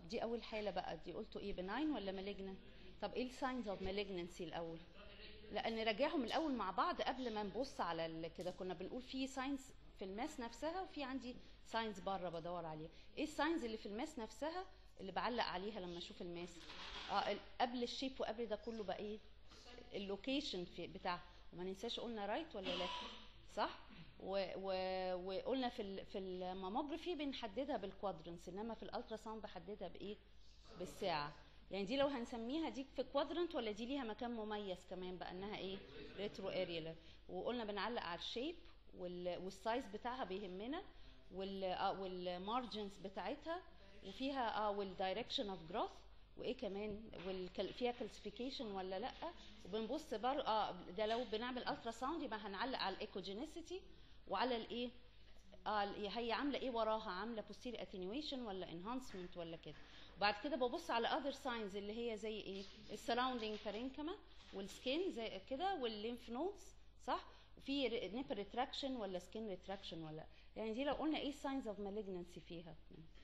طب دي اول حاله بقى دي قلتوا ايه بناين ولا مالجنان طب ايه الساينز اوف مالجنانسي الاول لا نراجعهم الاول مع بعض قبل ما نبص على ال- كده كنا بنقول في ساينز في الماس نفسها وفي عندي ساينز بره بدور عليها ايه الساينز اللي في الماس نفسها اللي بعلق عليها لما اشوف الماس اه ال- قبل الشيب وقبل ده كله بقى ايه اللوكيشن في بتاعها وما ننساش قلنا رايت ولا ليفت صح و و وقلنا في ال في الماموجرافي بنحددها بالكوادرنس انما في الالترا ساوند بحددها بايه بالساعه يعني دي لو هنسميها دي في كوادرنت ولا دي ليها مكان مميز كمان بقى انها ايه ريترو اريولار وقلنا بنعلق على الشيب وال والسايز بتاعها بيهمنا وال اه والمارجنز بتاعتها وفيها اه والدايركشن اوف جروث وايه كمان والكل فيها كالسيفيكيشن ولا لا وبنبص بر اه ده لو بنعمل الترا ساوند يبقى هنعلق على الايكوجينيسيتي وعلى الايه اه ال- هي عامله ايه وراها عامله بوستير اتنيويشن ولا انهانسمنت ولا كده وبعد كده ببص على اذر ساينز اللي هي زي ايه السراوندينج بارينكما والسكين زي كده والليمف نودز صح وفي نيبل ريتراكشن ولا سكين ريتراكشن ولا يعني دي لو قلنا ايه ساينز اوف مالجنسي فيها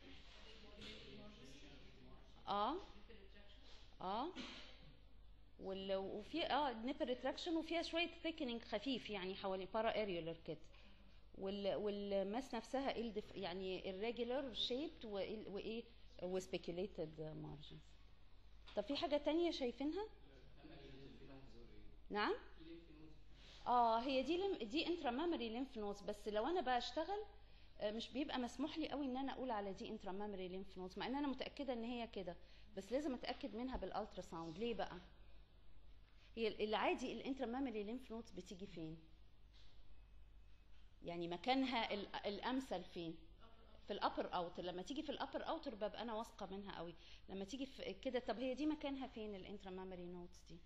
اه اه وال... وفي اه نيبل ريتراكشن وفيها شويه ثيكنينج خفيف يعني حوالي بارا اريولر كده وال... والماس نفسها ايه الدف... يعني الريجولار شيبد وايه وسبيكيوليتد مارجنز طب في حاجه تانية شايفينها نعم اه هي دي لم... دي انترا مامري ليمف نودز بس لو انا بشتغل آه، مش بيبقى مسموح لي قوي ان انا اقول على دي انترا مامري ليمف نودز مع ان انا متاكده ان هي كده بس لازم اتاكد منها بالالترا ساوند ليه بقى هي العادي الانترا مامري ليمف نودز بتيجي فين يعني مكانها ال- الامثل فين في الابر اوتر لما تيجي في الابر اوتر ببقى انا واثقه منها قوي لما تيجي في كده طب هي دي مكانها فين الانترا مامري نودز دي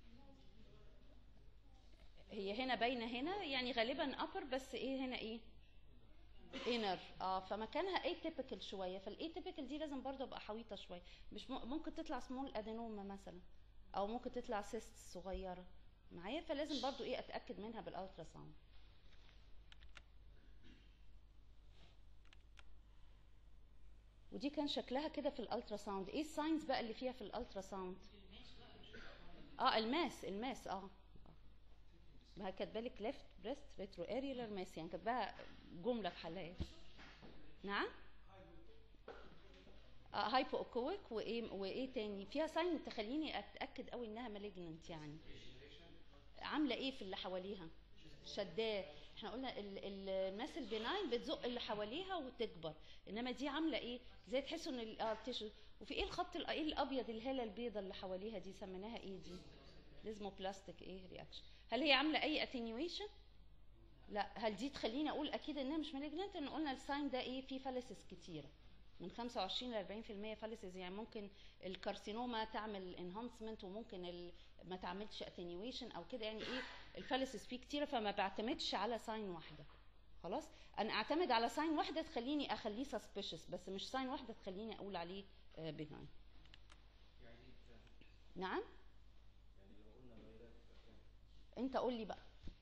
هي هنا باينه هنا يعني غالبا ابر بس ايه هنا ايه انر اه فمكانها اي تيبيكال شويه فالاي تيبيكال دي لازم برضه ابقى حويطه شويه مش م- ممكن تطلع سمول ادينوما مثلا او ممكن تطلع سيست صغيره معايا فلازم برضه ايه اتاكد منها بالالترا ساوند ودي كان شكلها كده في الالترا ساوند ايه الساينز بقى اللي فيها في الالترا ساوند اه الماس الماس اه ما هي كاتبه لك ليفت بريست ريترو اريولار ماس يعني كاتباها جمله في حلقات نعم آه هايبو اوكويك وايه وايه تاني فيها ساين تخليني اتاكد قوي انها مالجننت يعني عامله ايه في اللي حواليها شداه احنا قلنا ال- ال- الماس البناين بتزق اللي حواليها وتكبر انما دي عامله ايه زي تحسوا ان ال- اه بتش- وفي ايه الخط ال- ايه الابيض الهاله البيضه اللي حواليها دي سميناها ايه دي لازمه بلاستيك ايه رياكشن هل هي عامله اي اتنيويشن لا هل دي تخليني اقول اكيد انها مش مالجننت ان قلنا الساين ده ايه فيه فالسز كتيره من 25 ل 40% فالسز يعني ممكن الكارسينوما تعمل انهانسمنت وممكن ال... ما تعملش اتنيويشن او كده يعني ايه الفالسز فيه كتيره فما بعتمدش على ساين واحده خلاص انا اعتمد على ساين واحده تخليني اخليه سسبيشس بس مش ساين واحده تخليني اقول عليه بناين نعم انت قول لي بقى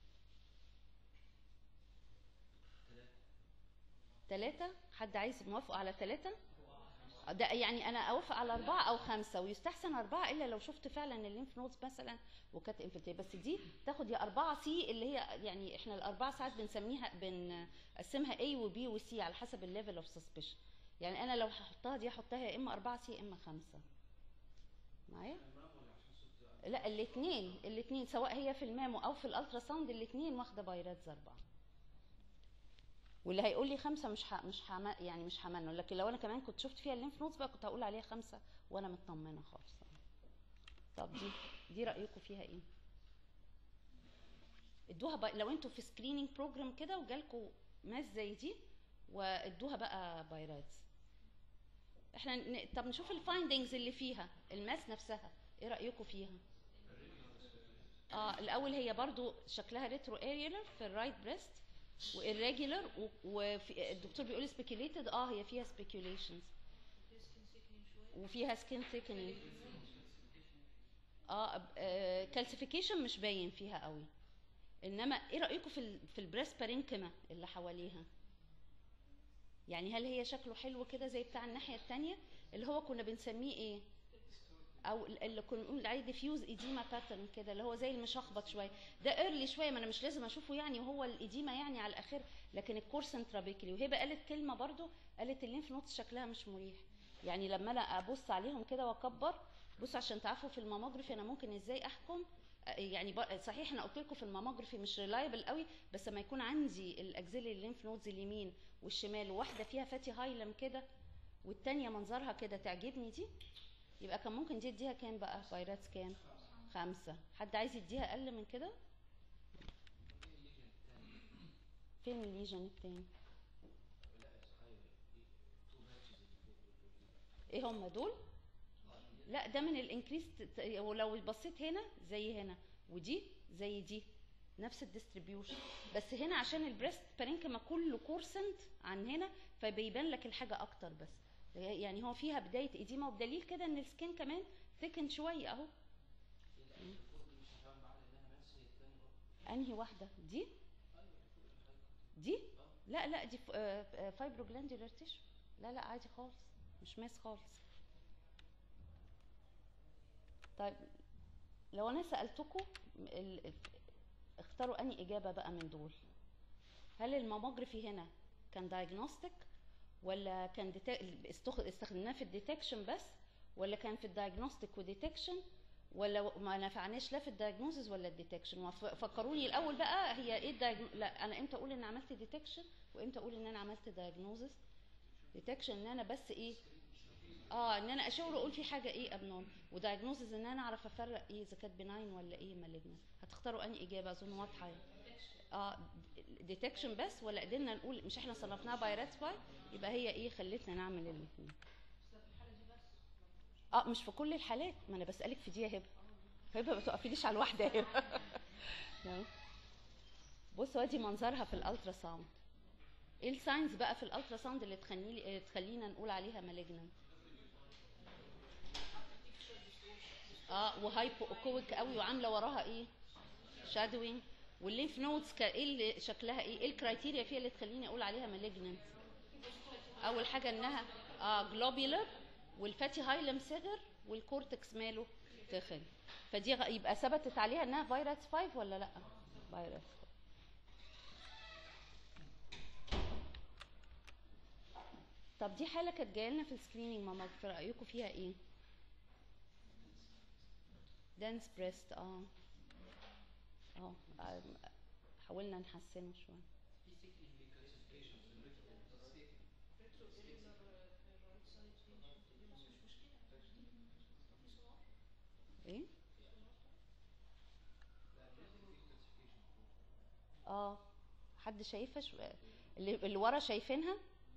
ثلاثة حد عايز موافق على ثلاثة ده يعني انا اوافق على اربعة او خمسة ويستحسن اربعة الا لو شفت فعلا الليمف نودز مثلا وكانت انفلتري بس دي تاخد يا اربعة سي اللي هي يعني احنا الاربعة ساعات بنسميها بنقسمها A و B و C على حسب الليفل اوف سسبشن يعني انا لو هحطها دي هحطها يا اما اربعة سي يا اما خمسة معايا لا الاثنين الاثنين سواء هي في المامو او في الالترا ساوند الاثنين واخده بايرات اربعه واللي هيقول لي خمسه مش ح... مش حم... يعني مش همنه لكن لو انا كمان كنت شفت فيها الليمف نودز بقى كنت هقول عليها خمسه وانا مطمنه خالص طب دي دي رايكم فيها ايه ادوها بقى لو انتوا في سكريننج بروجرام كده وجالكوا ماس زي دي وادوها بقى بايرات احنا ن... طب نشوف الفايندنجز اللي فيها الماس نفسها ايه رايكم فيها اه الاول هي برضو شكلها ريترو اريولر في الرايت بريست والريجولر وفي الدكتور بيقول سبيكيوليتد اه هي فيها سبيكيوليشنز وفيها سكين ثيكنينج اه كالسيفيكيشن مش باين فيها قوي انما ايه رايكم في ال في البريست بارينكما اللي حواليها يعني هل هي شكله حلو كده زي بتاع الناحيه التانية اللي هو كنا بنسميه ايه او اللي كنا بنقول عليه ديفيوز ايديما باترن كده اللي هو زي المشخبط شويه ده ايرلي شويه ما انا مش لازم اشوفه يعني وهو الايديما يعني على الاخر لكن الكورس انترابيكلي وهبه قالت كلمه برضو قالت الليمف نوتس شكلها مش مريح يعني لما انا ابص عليهم كده واكبر بص عشان تعرفوا في الماموجرافي انا ممكن ازاي احكم آه، يعني بر- صحيح انا قلت لكم في الماموجرافي مش ريلايبل قوي بس لما يكون عندي الاكزيلي الليمف نودز اليمين والشمال وواحده فيها فاتي هايلم كده والتانية منظرها كده تعجبني دي يبقى كان ممكن دي اديها كام بقى فيروس كام خمسة حد عايز يديها اقل من كده فين الليجن التاني ايه هم دول لا ده من الانكريس ولو بصيت هنا زي هنا ودي زي دي نفس الديستريبيوشن بس هنا عشان البريست بارينكما كله كورسنت عن هنا فبيبان لك الحاجه اكتر بس يعني هو فيها بدايه ايديما وبدليل كده ان السكين كمان ثيكن شويه اهو انهي واحده دي دي لا لا دي فايبروجلاندولار تيشو لا لا عادي خالص مش ماس خالص طيب لو انا سالتكم ال- اختاروا اني اجابه بقى من دول هل الماموجرافي هنا كان دايجنوستيك ولا كان ديتا- استخ- استخدمناه في الديتكشن بس ولا كان في الدايجنوستيك وديتكشن ولا ما نفعناش لا في الدايجنوزز ولا الديتكشن فكروني الاول بقى هي ايه الدايجنو... لا انا امتى اقول ان عملت ديتكشن وامتى اقول ان انا عملت دايجنوزز ديتكشن ان انا بس ايه اه ان انا اشاور واقول في حاجه ايه ابنون ودايجنوزز ان انا اعرف افرق ايه اذا كانت بناين ولا ايه مالجنس هتختاروا انهي اجابه اظن واضحه يعني. اه ديتكشن بس ولا قدرنا نقول مش احنا صنفناها بايرات باي يبقى هي ايه خلتنا نعمل الاثنين اه مش في كل الحالات ما انا بسالك في دي يا هبه هبه ما تقفيليش على الواحده يا هبه نعم. بصوا ادي منظرها في الالترا ساوند ايه الساينز بقى في الالترا ساوند اللي تخليني تخلينا نقول عليها مالجنانت اه وهايبو اوكويك قوي وعامله وراها ايه شادوينج والليمف نودز كا- ايه اللي شكلها ايه ايه الكرايتيريا فيها اللي تخليني اقول عليها مالجنانت اول حاجه انها اه جلوبيولر والفاتي هايلم صغر والكورتكس ماله تخن فدي غ- يبقى ثبتت عليها انها فيروس 5 ولا لا فيروس طب دي حاله كانت جايه لنا في السكريننج ماما في رايكم فيها ايه دانس بريست اه اه آه، حاولنا نحسنه شويه ايه اه حد شايفها شو... اللي, اللي ورا شايفينها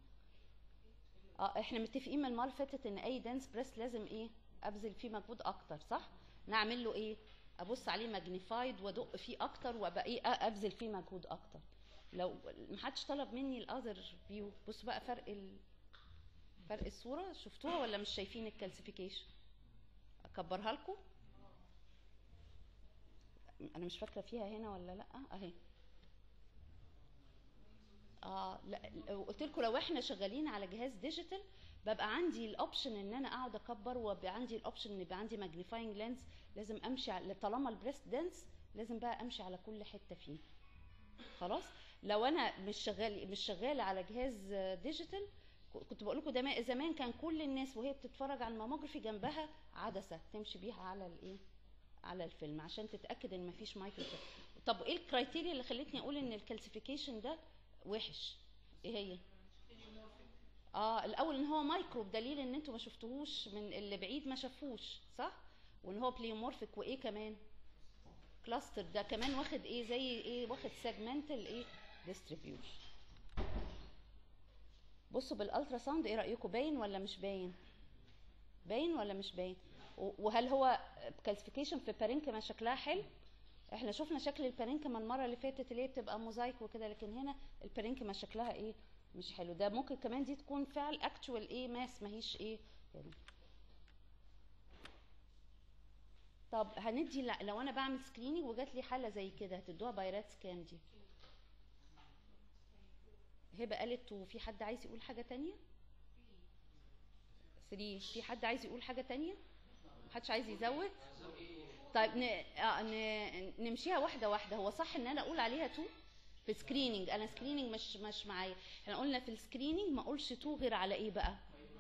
اه احنا متفقين من المره اللي فاتت ان اي دانس بريس لازم ايه ابذل فيه مجهود اكتر صح نعمل له ايه ابص عليه ماجنيفايد وادق فيه اكتر وابقى ايه آه، ابذل فيه مجهود اكتر لو محدش طلب مني الاذر فيو بصوا بقى فرق ال... فرق الصوره شفتوها ولا مش شايفين الكالسيفيكيشن اكبرها لكم انا مش فاكره فيها هنا ولا لا اهي اه لا قلت لكم لو احنا شغالين على جهاز ديجيتال ببقى عندي الاوبشن ان انا اقعد اكبر وبقى عندي الاوبشن ان يبقى عندي ماجنيفاينج لينز لازم امشي على طالما البريست دنس لازم بقى امشي على كل حته فيه خلاص لو انا مش شغال مش شغاله على جهاز ديجيتال كنت بقول لكم ده ما- زمان كان كل الناس وهي بتتفرج على الماموجرافي جنبها عدسه تمشي بيها على الايه على الفيلم عشان تتاكد ان مفيش مايكرو طب ايه الكرايتيريا اللي خلتني اقول ان الكالسيفيكيشن ده وحش ايه هي اه الاول ان هو مايكرو بدليل ان انتوا ما شفتوهوش من اللي بعيد ما شافوش صح وان هو بليومورفيك وايه كمان كلاستر ده كمان واخد ايه زي ايه واخد سيجمنتال ايه ديستريبيوشن بصوا بالالترا ساوند ايه رايكم باين ولا مش باين باين ولا مش باين و- وهل هو كالسيفيكيشن في بارينكما شكلها حلو احنا شفنا شكل البارينكما المره اللي فاتت اللي هي بتبقى موزايك وكده لكن هنا البارينكما شكلها ايه مش حلو ده ممكن كمان دي تكون فعل اكتوال ايه ماس ماهيش ايه يعني. طب هندي لا- لو انا بعمل سكريننج وجات لي حاله زي كده هتدوها بايرات كام دي هبه قالت وفي حد عايز يقول حاجه تانية 3 في حد عايز يقول حاجه تانية محدش عايز يزود طيب ن... آه ن... نمشيها واحده واحده هو صح ان انا اقول عليها 2 في سكريننج انا سكريننج مش مش معايا احنا قلنا في السكريننج ما اقولش 2 غير على ايه بقى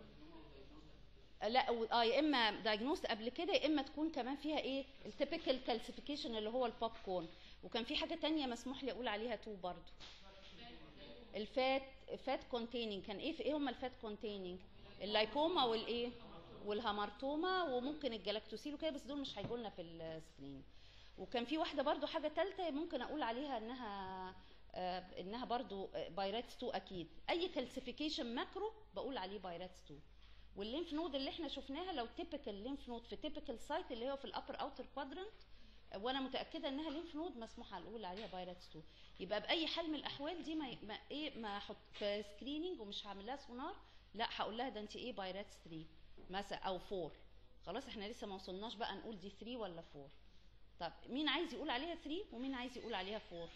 لا و- اه يا اما دايجنوست قبل كده يا اما تكون كمان فيها ايه التيبيكال كالسيفيكيشن اللي هو البوب كورن وكان في حاجه تانية مسموح لي اقول عليها 2 برضو الفات فات كونتيننج كان ايه في ايه هم الفات كونتيننج اللايبوما والايه والهامارتوما وممكن الجلاكتوسيل وكده بس دول مش هيجوا لنا في السكرين وكان في واحده برضو حاجه ثالثه ممكن اقول عليها انها آه انها برضو بايراتس 2 اكيد اي كالسيفيكيشن ماكرو بقول عليه بايراتس 2 والليمف نود اللي احنا شفناها لو تيبيكال ليمف نود في تيبيكال سايت اللي هو في الابر اوتر كوادرنت وانا متاكده انها ليمف نود مسموح اقول عليها بايراتس 2 يبقى باي حال من الاحوال دي ما, ما ايه ما احط في سكريننج ومش هعمل لها سونار لا هقول لها ده انت ايه بايراتس 3 مثلا او 4 خلاص احنا لسه ما وصلناش بقى نقول دي 3 ولا 4 طب مين عايز يقول عليها 3 ومين عايز يقول عليها 4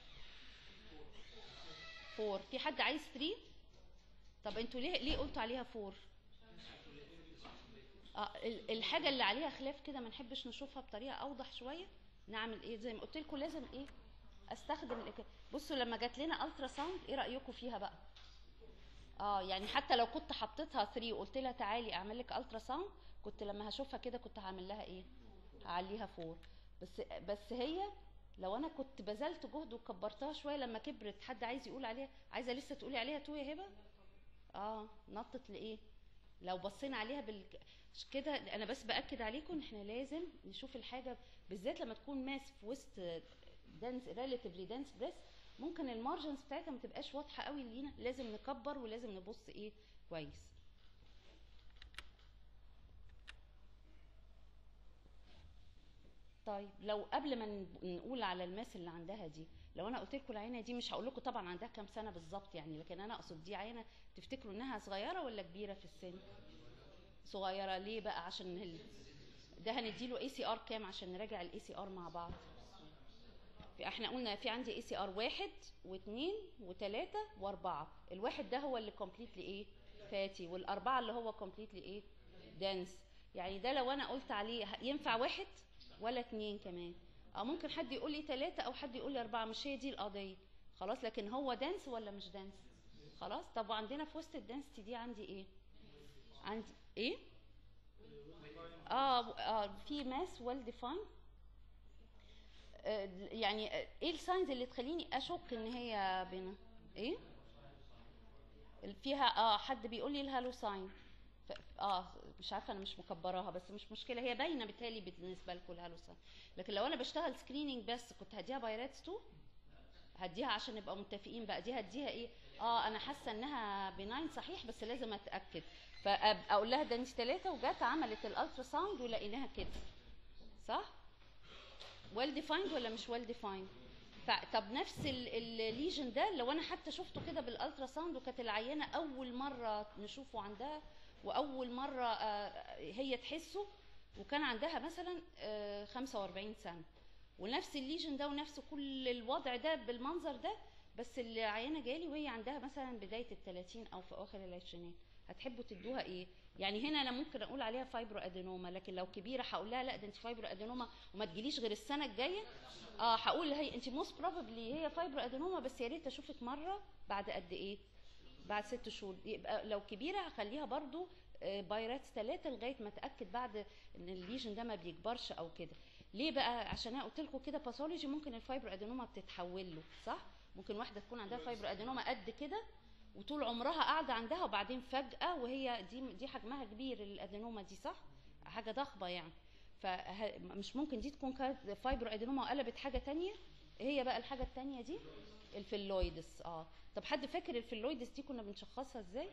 4 في حد عايز 3 طب انتوا ليه ليه قلتوا عليها 4 اه ال- الحاجه اللي عليها خلاف كده ما نحبش نشوفها بطريقه اوضح شويه نعمل ايه زي ما قلت لكم لازم ايه استخدم الإك... بصوا لما جات لنا الترا ساوند ايه رايكم فيها بقى اه يعني حتى لو كنت حطيتها 3 وقلت لها تعالي اعمل لك الترا ساوند كنت لما هشوفها كده كنت هعمل لها ايه هعليها 4 بس بس هي لو انا كنت بذلت جهد وكبرتها شويه لما كبرت حد عايز يقول عليها عايزه لسه تقولي عليها 2 يا هبه اه نطت لايه لو بصينا عليها بال مش كده انا بس باكد عليكم ان احنا لازم نشوف الحاجه بالذات لما تكون ماس في وسط دانس ريلاتيفلي دانس بريس ممكن المارجنز بتاعتها ما تبقاش واضحه قوي لينا لازم نكبر ولازم نبص ايه كويس طيب لو قبل ما ن- نقول على الماس اللي عندها دي لو انا قلت لكم العينه دي مش هقول لكم طبعا عندها كام سنه بالظبط يعني لكن انا اقصد دي عينه تفتكروا انها صغيره ولا كبيره في السن صغيره ليه بقى عشان ال... ده هنديله اي سي ار كام عشان نراجع الاي سي ار مع بعض في احنا قلنا في عندي اي سي ار واحد واثنين وثلاثة واربعة الواحد ده هو اللي كومبليتلي ايه فاتي والاربعة اللي هو كومبليتلي ايه دانس يعني ده لو انا قلت عليه ه- ينفع واحد ولا اتنين كمان او ممكن حد يقول لي ثلاثة او حد يقول لي اربعة مش هي دي القضية خلاص لكن هو دانس ولا مش دانس خلاص طب وعندنا في وسط الدانس دي عندي ايه عندي ايه اه اه في ماس ويل ديفاين يعني آه، ايه الساينز اللي تخليني اشك ان هي بنا ايه فيها اه حد بيقول لي الهالو ساين ف- اه مش عارفه انا مش مكبراها بس مش مشكله هي باينه بالتالي بالنسبه لكم الهالو ساين لكن لو انا بشتغل سكريننج بس كنت هديها بايراتس 2 هديها عشان نبقى متفقين بقى دي هديها ايه اه انا حاسه انها بناين صحيح بس لازم اتاكد فاقول لها ده انت ثلاثه وجت عملت الالترا ساوند ولقيناها كده صح ويل ديفايند ولا مش ويل ديفايند طب نفس الليجن ده لو انا حتى شفته كده بالالترا ساوند وكانت العينه اول مره نشوفه عندها واول مره آه، هي تحسه وكان عندها مثلا آه، 45 سنه ونفس الليجن ده ونفس كل الوضع ده بالمنظر ده بس العيانه جالي وهي عندها مثلا بدايه ال 30 او في اخر العشرينات هتحبوا تدوها ايه يعني هنا انا ممكن اقول عليها فايبرو ادينوما لكن لو كبيره هقول لها لا ده انت فايبرو ادينوما وما تجيليش غير السنه الجايه اه هقول هي انت موست بروبابلي هي فايبرو ادينوما بس يا ريت اشوفك مره بعد قد ايه بعد ست شهور يبقى لو كبيره هخليها برضو آه، بايراتس ثلاثة لغايه ما اتاكد بعد ان الليجن ده ما بيكبرش او كده ليه بقى عشان انا قلت لكم كده باثولوجي ممكن الفايبرو ادينوما بتتحول له صح ممكن واحده تكون عندها فايبرو ادينوما قد كده وطول عمرها قاعده عندها وبعدين فجاه وهي دي دي حجمها كبير الادينوما دي صح حاجه ضخمه يعني فمش ممكن دي تكون كانت فايبرو ادينوما وقلبت حاجه تانية هي بقى الحاجه التانية دي الفيلويدس اه طب حد فاكر الفيلويدس دي كنا بنشخصها ازاي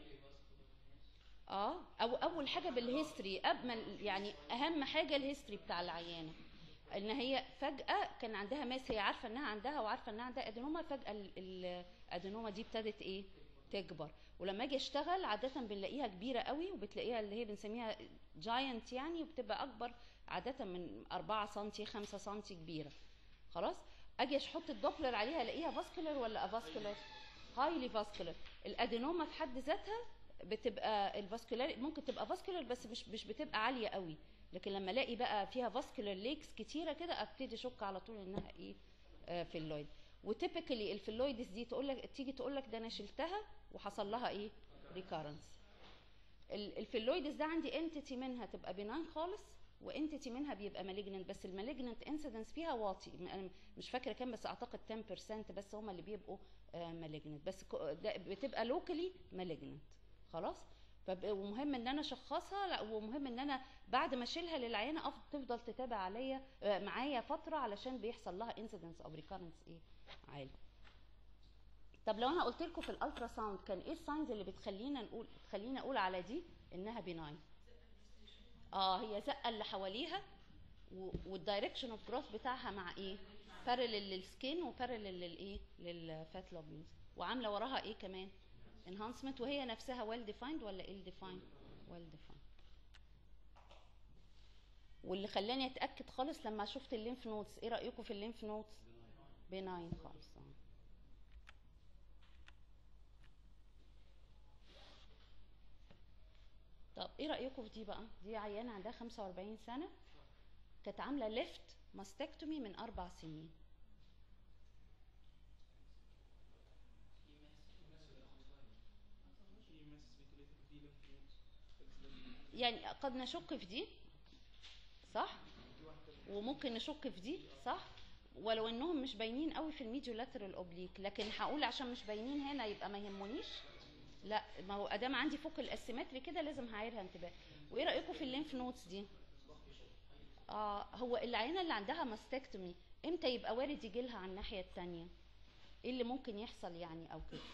اه او اول حاجه بالهيستوري قبل ما- يعني اهم حاجه الهيستوري بتاع العيانه ان هي فجاه كان عندها ماس هي عارفه انها عندها وعارفه انها عندها ادينوما فجاه ال- ال- الادينوما دي ابتدت ايه تكبر ولما اجي اشتغل عاده بنلاقيها كبيره قوي وبتلاقيها اللي هي بنسميها جاينت يعني وبتبقى اكبر عاده من 4 سم 5 سم كبيره خلاص اجي احط الدوبلر عليها الاقيها فاسكولار ولا افاسكولار هايلي فاسكولار الادينوما في حد ذاتها بتبقى الفاسكولار ممكن تبقى فاسكولار بس مش مش بتبقى عاليه قوي لكن لما الاقي بقى فيها فاسكولار ليكس كتيره كده ابتدي اشك على طول انها ايه آه فيلويد وتيبيكالي الفيلويدز دي تقول لك تيجي تقول لك ده انا شلتها وحصل لها ايه ريكارنس الفيلويدز ده عندي انتيتي منها تبقى بنان خالص وانتيتي منها بيبقى مالجننت بس المالجننت انسيدنس فيها واطي انا مش فاكره كام بس اعتقد 10% بس هم اللي بيبقوا مالجننت بس ده بتبقى لوكالي مالجننت خلاص ومهم ان انا اشخصها لا ومهم ان انا بعد ما اشيلها للعيانه تفضل تتابع عليا معايا فتره علشان بيحصل لها انسيدنس او ريكارنس ايه عالي طب لو انا قلت لكم في الالترا ساوند كان ايه الساينز اللي بتخلينا نقول تخلينا اقول على دي انها بيناين اه هي زقه اللي حواليها والدايركشن اوف جروث بتاعها مع ايه بارلل للسكين وبارلل للايه للفات لوبيولز وعامله وراها ايه كمان enhancement وهي نفسها well defined ولا ill defined well defined واللي خلاني اتاكد خالص لما شفت الليمف نودز ايه رايكم في الليمف نودز بناين خالص آه. طب ايه رايكم في دي بقى دي عيانه عندها 45 سنه كانت عامله ليفت ماستكتومي من اربع سنين يعني قد نشك في دي صح وممكن نشك في دي صح ولو انهم مش باينين قوي في الميديو لاترال اوبليك لكن هقول عشان مش باينين هنا يبقى ما يهمونيش لا ما هو ادام عندي فوق الاسيمتري كده لازم هعيرها انتباه وايه رايكم في الليمف نودز دي اه هو العينه اللي عندها ماستكتومي امتى يبقى وارد يجي لها على الناحيه الثانيه ايه اللي ممكن يحصل يعني او كده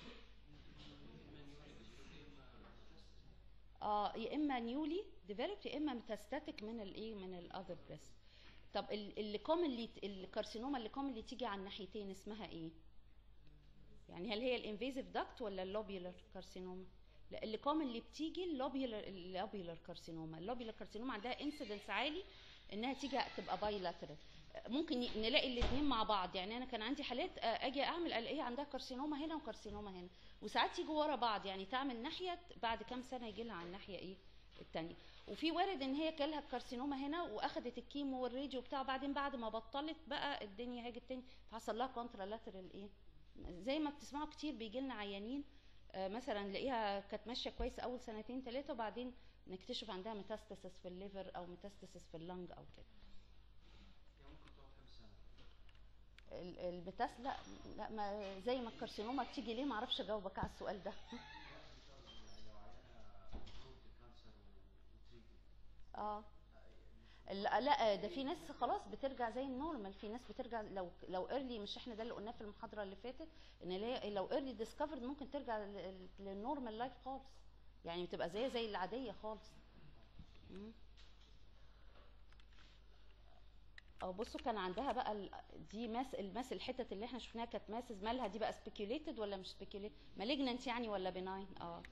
اه يا اما نيولي ديفلوبد يا اما ميتاستاتيك من الايه من الاذر بريست طب اللي كومنلي الكارسينوما اللي كومنلي تيجي على الناحيتين اسمها ايه يعني هل هي الانفيزيف داكت ولا اللوبيولار كارسينوما لا اللي كومنلي بتيجي اللوبيولار اللوبيولار كارسينوما اللوبيولار كارسينوما عندها انسيدنس عالي انها تيجي تبقى بايلاترال ممكن نلاقي الاثنين مع بعض يعني انا كان عندي حالات اجي اعمل الاقيها عندها كارسينوما هنا وكارسينوما هنا وساعات يجوا ورا بعض يعني تعمل ناحيه بعد كام سنه يجي لها على الناحيه ايه الثانيه وفي وارد ان هي جالها الكارسينوما هنا واخدت الكيمو والراديو بتاع بعدين بعد ما بطلت بقى الدنيا هاجت تاني فحصل لها كونترا لاترال ايه زي ما بتسمعوا كتير بيجي لنا عيانين آه مثلا نلاقيها كانت ماشيه كويس اول سنتين ثلاثه وبعدين نكتشف عندها ميتاستاسيس في الليفر او ميتاستاسيس في اللنج او كده البتاس لا لا ما زي ما الكارسينوما بتيجي ليه ما اعرفش اجاوبك على السؤال ده اه لا ده في ناس خلاص بترجع زي النورمال في ناس بترجع لو لو ايرلي مش احنا ده اللي قلناه في المحاضره اللي فاتت ان لو ايرلي ديسكفرد ممكن ترجع للنورمال لايف خالص يعني بتبقى زي زي العاديه خالص او بصوا كان عندها بقى ال... دي ماس الماس الحتت اللي احنا شفناها كانت ماسز مالها دي بقى سبيكيوليتد ولا مش سبيكيوليتد مالجننت يعني ولا بناين اه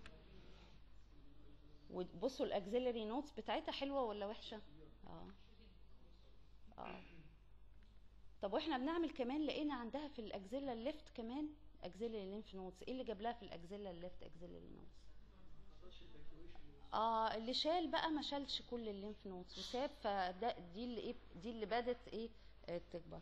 وبصوا الاكزيلري نوتس بتاعتها حلوه ولا وحشه اه اه طب واحنا بنعمل كمان لقينا عندها في الاكزيلا الليفت كمان اكزيلري لينف نوتس ايه اللي جاب لها في الاكزيلا الليفت اكزيلري نوتس اه اللي شال بقى ما شالش كل الليمف نودز وساب فده دي اللي ايه دي اللي بدت ايه آه تكبر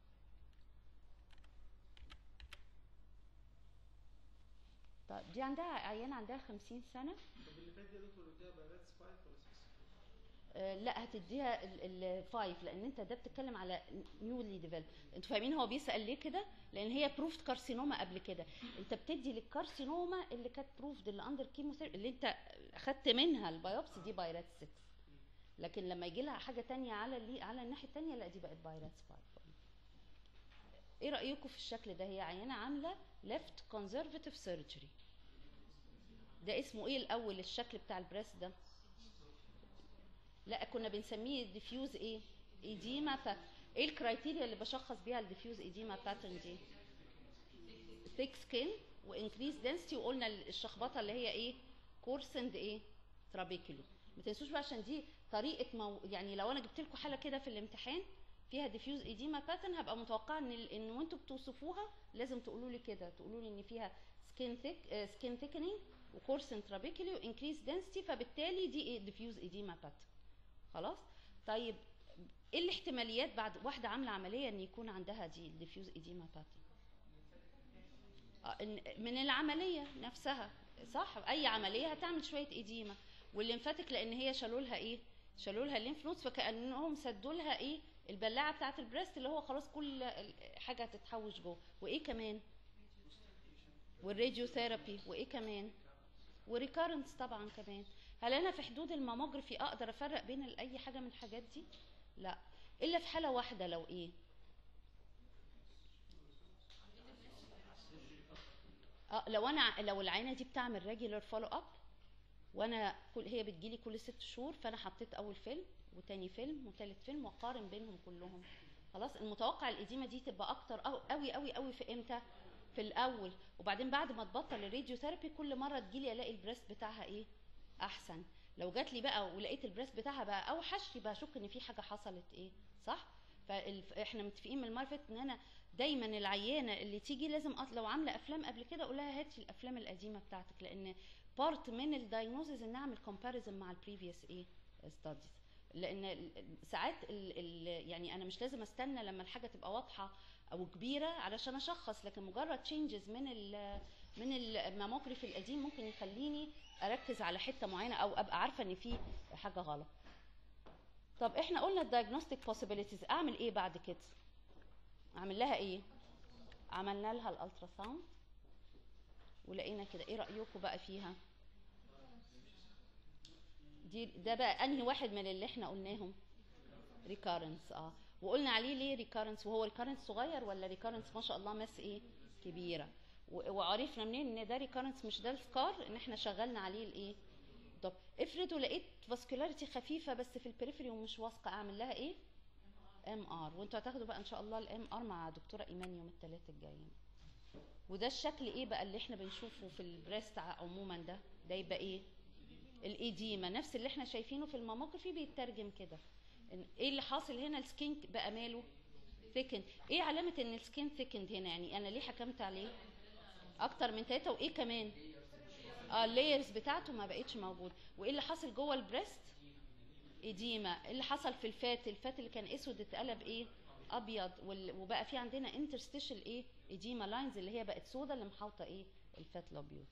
طب دي عندها عيانه عندها 50 سنه طب اللي فات دي يا دكتور اديها بايراتس 5 ولا 6 آه لا هتديها الفايف لان انت ده بتتكلم على نيولي ديفلوب انتوا فاهمين هو بيسال ليه كده لان هي بروفد كارسينوما قبل كده انت بتدي للكارسينوما اللي كانت بروفد اللي اندر كيموثيرابي اللي انت اخدت منها البيوبسي دي بايرات 6 لكن لما يجي لها حاجه تانية على اللي على الناحيه التانية لا دي بقت بايرات 5 ايه رايكم في الشكل ده هي عيانه عامله ليفت كونزرفاتيف سيرجري ده اسمه ايه الاول الشكل بتاع البريس ده لا كنا بنسميه ديفيوز ايه ايديما ف... ايه الكرايتيريا اللي بشخص بيها الديفيوز ايديما باترن دي ثيك سكين وانكريز دنسيتي وقلنا الشخبطه اللي هي ايه كورسند ايه ترابيكولو ما تنسوش بقى عشان دي طريقه مو... يعني لو انا جبت لكم حاله كده في الامتحان فيها ديفيوز ايديما باترن هبقى متوقعه ان ال... ان وانتوا بتوصفوها لازم تقولوا لي كده تقولوا لي ان فيها سكين ثيك سكين ثيكنينج وكورس انترابيكولي وانكريز دنسيتي فبالتالي دي ايه ديفيوز ايديما باترن خلاص طيب ايه الاحتماليات بعد واحده عامله عمليه ان يكون عندها دي ديفيوز ايديما باترن آه، إن- من العمليه نفسها صح اي عمليه هتعمل شويه ايديما والليمفاتيك لان هي شالوا لها ايه شالوا لها الليمف نودز فكانهم سدوا لها ايه البلاعه بتاعه البريست اللي هو خلاص كل ال- حاجه تتحوش جوه وايه كمان والراديو ثيرابي وايه كمان وريكارنس طبعا كمان هل انا في حدود الماموجرافي اقدر افرق بين ال- اي حاجه من الحاجات دي لا الا في حاله واحده لو ايه اه لو انا ع- لو العينه دي بتعمل ريجولار فولو اب وانا كل هي بتجيلي كل ست شهور فانا حطيت اول فيلم وتاني فيلم وتالت فيلم واقارن بينهم كلهم خلاص المتوقع الاديمه دي تبقى اكتر أو- قوي قوي قوي في امتى في الاول وبعدين بعد ما تبطل الراديو ثيرابي كل مره تجيلي الاقي البريست بتاعها ايه احسن لو جات لي بقى ولقيت البريست بتاعها بقى اوحش يبقى اشك ان في حاجه حصلت ايه صح فاحنا متفقين من المره اللي فاتت ان انا دايما العيانه اللي تيجي لازم أط... لو عامله افلام قبل كده اقول لها هاتي الافلام القديمه بتاعتك لان بارت من الدايجنوزز ان اعمل كومباريزن مع البريفيوس ايه ستاديز لان ال- ال- ساعات ال ال يعني انا مش لازم استنى لما الحاجه تبقى واضحه او كبيره علشان اشخص لكن مجرد تشينجز من ال من الماموجرافي القديم ممكن يخليني اركز على حته معينه او ابقى عارفه ان في حاجه غلط طب احنا قلنا الدايجنوستيك possibilities اعمل ايه بعد كده اعمل لها ايه عملنا لها الالترا ساوند ولقينا كده ايه رايكم بقى فيها دي ده بقى انهي واحد من اللي احنا قلناهم ريكارنس اه وقلنا عليه ليه ريكارنس وهو ريكارنس صغير ولا ريكارنس ما شاء الله ماس ايه كبيره و- وعرفنا منين ان ده ريكارنس مش ده السكار ان احنا شغلنا عليه الايه طب افرضوا لقيت فاسكولاريتي خفيفه بس في البريفري ومش واثقه اعمل لها ايه ام ار وانتوا هتاخدوا بقى ان شاء الله الام ار مع دكتوره ايمان يوم الثلاث الجايين وده الشكل ايه بقى اللي احنا بنشوفه في البريست عموما ده ده يبقى ايه الايديما نفس اللي احنا شايفينه في الماموجرافي بيترجم كده إن ايه اللي حاصل هنا السكين بقى ماله ثيكن ايه علامه ان السكين ثيكند هنا يعني انا ليه حكمت عليه اكتر من ثلاثة وايه كمان اه اللايرز بتاعته ما بقتش موجود وايه اللي حصل جوه البريست ايديما إيه اللي حصل في الفات الفات اللي كان اسود اتقلب ايه ابيض وال- وبقى في عندنا انترستيشال ايه ايديما لاينز اللي هي بقت سودا اللي محاوطه ايه الفات الابيض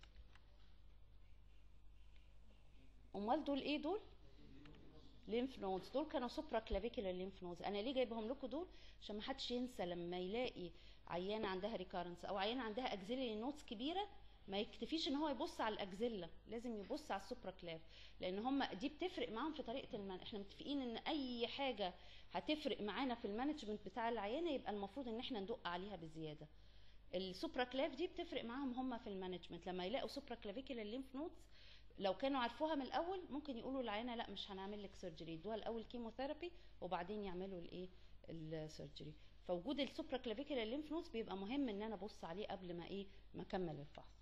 امال دول ايه دول ليمف نودز دول كانوا سوبرا كلافيكولار ليمف نودز انا ليه جايبهم لكم دول عشان ما حدش ينسى لما يلاقي عيانه عندها ريكارنس او عيانه عندها اكزيلري نودز كبيره ما يكتفيش ان هو يبص على الاكزيلا لازم يبص على السوبرا كلاف لان هم دي بتفرق معاهم في طريقه المن... احنا متفقين ان اي حاجه هتفرق معانا في المانجمنت بتاع العيانه يبقى المفروض ان احنا ندق عليها بزياده السوبرا كلاف دي بتفرق معاهم هم في المانجمنت لما يلاقوا سوبرا كلافيكولار ليمف نودز لو كانوا عارفوها من الاول ممكن يقولوا للعيانه لا مش هنعمل لك سيرجري يدوها الاول كيموثيرابي وبعدين يعملوا الايه السيرجري فوجود السوبرا كلافيكولار ليمف نودز بيبقى مهم ان انا ابص عليه قبل ما ايه ما اكمل الفحص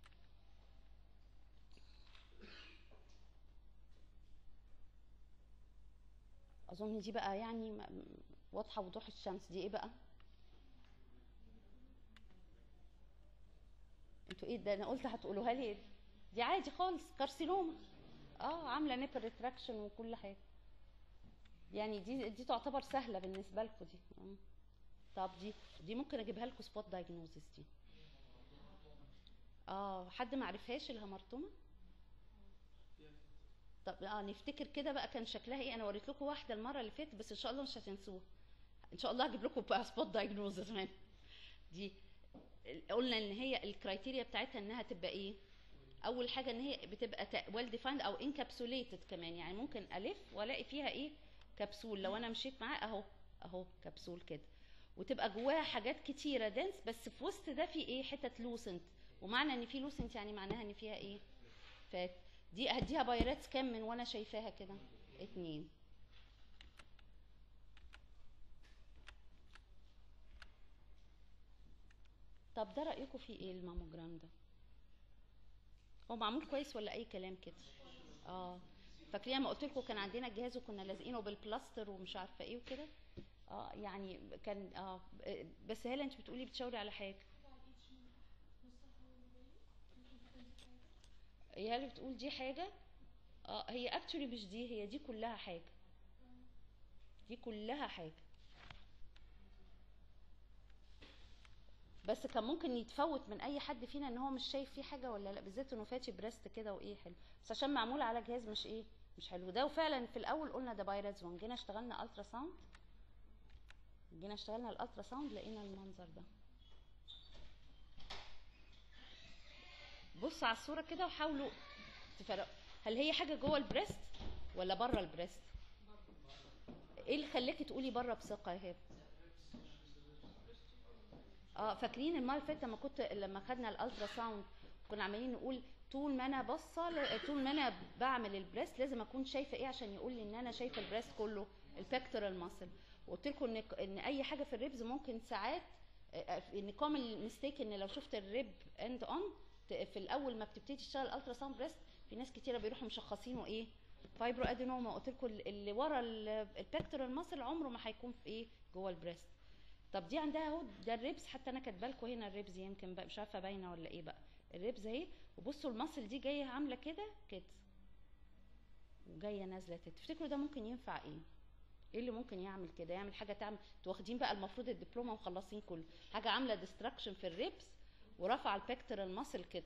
اظن دي بقى يعني م- واضحه وضوح الشمس دي ايه بقى انتوا ايه ده انا قلت هتقولوها لي دي عادي خالص كارسينوما اه عامله نيبل ريتراكشن وكل حاجه يعني دي دي تعتبر سهله بالنسبه لكم دي آه. طب دي دي ممكن اجيبها لكم سبوت دايجنوزس دي اه حد ما عرفهاش الهمرتومه طب اه نفتكر كده بقى كان شكلها ايه انا وريت لكم واحده المره اللي فاتت بس ان شاء الله مش هتنسوها ان شاء الله هجيب لكم بقى سبوت دايجنوزس من دي قلنا ان هي الكرايتيريا بتاعتها انها تبقى ايه اول حاجه ان هي بتبقى ويل ديفايند او انكابسوليتد كمان يعني ممكن الف والاقي فيها ايه كبسول لو انا مشيت معاه اهو اهو كبسول كده وتبقى جواها حاجات كتيره دنس بس في وسط ده في ايه حتت لوسنت ومعنى ان في لوسنت يعني معناها ان فيها ايه فات دي هديها بايراتس كام من وانا شايفاها كده اتنين طب ده رايكم في ايه الماموجرام ده هو معمول كويس ولا اي كلام كده اه فاكرين ما قلت لكم كان عندنا الجهاز وكنا لازقينه بالبلاستر ومش عارفه ايه وكده اه يعني كان اه بس هلا انت بتقولي بتشاوري على حاجه هي اللي بتقول دي حاجة اه هي اكشولي مش دي هي دي كلها حاجة دي كلها حاجة بس كان ممكن يتفوت من اي حد فينا ان هو مش شايف فيه حاجة ولا لا بالذات انه فاتي بريست كده وايه حلو بس عشان معمول على جهاز مش ايه مش حلو ده وفعلا في الاول قلنا ده بايرتز 1 جينا اشتغلنا الترا ساوند جينا اشتغلنا الالترا ساوند لقينا المنظر ده بص على الصورة كده وحاولوا تفرقوا هل هي حاجة جوه البريست ولا بره البريست ايه اللي خلاكي تقولي بره بثقة يا هبه اه فاكرين المره اللي فاتت لما كنت لما خدنا الالترا ساوند كنا عمالين نقول طول ما انا باصه ل- طول ما انا بعمل البريست لازم اكون شايفه ايه عشان يقول لي ان انا شايفه البريست كله البكتورال ماسل وقلت لكم ان ان اي حاجه في الريبز ممكن ساعات آه، آه، ان كومن ميستيك ان لو شفت الريب اند اون في الاول ما بتبتدي تشتغل الترا ساوند بريست في ناس كتيره بيروحوا مشخصينه ايه فايبرو ادينوما قلت لكم اللي ورا البكتورال ماسل عمره ما هيكون في ايه جوه البريست طب دي عندها اهو ده الريبس حتى انا كاتبه لكم هنا الريبس يمكن بقى مش عارفه باينه ولا ايه بقى الريبس اهي وبصوا المصل دي جايه عامله كده كده وجايه نازله كده. تفتكروا ده ممكن ينفع ايه ايه اللي ممكن يعمل كده يعمل حاجه تعمل انتوا واخدين بقى المفروض الدبلومه ومخلصين كله حاجه عامله ديستراكشن في الريبس ورفع البكتورال ماسل كده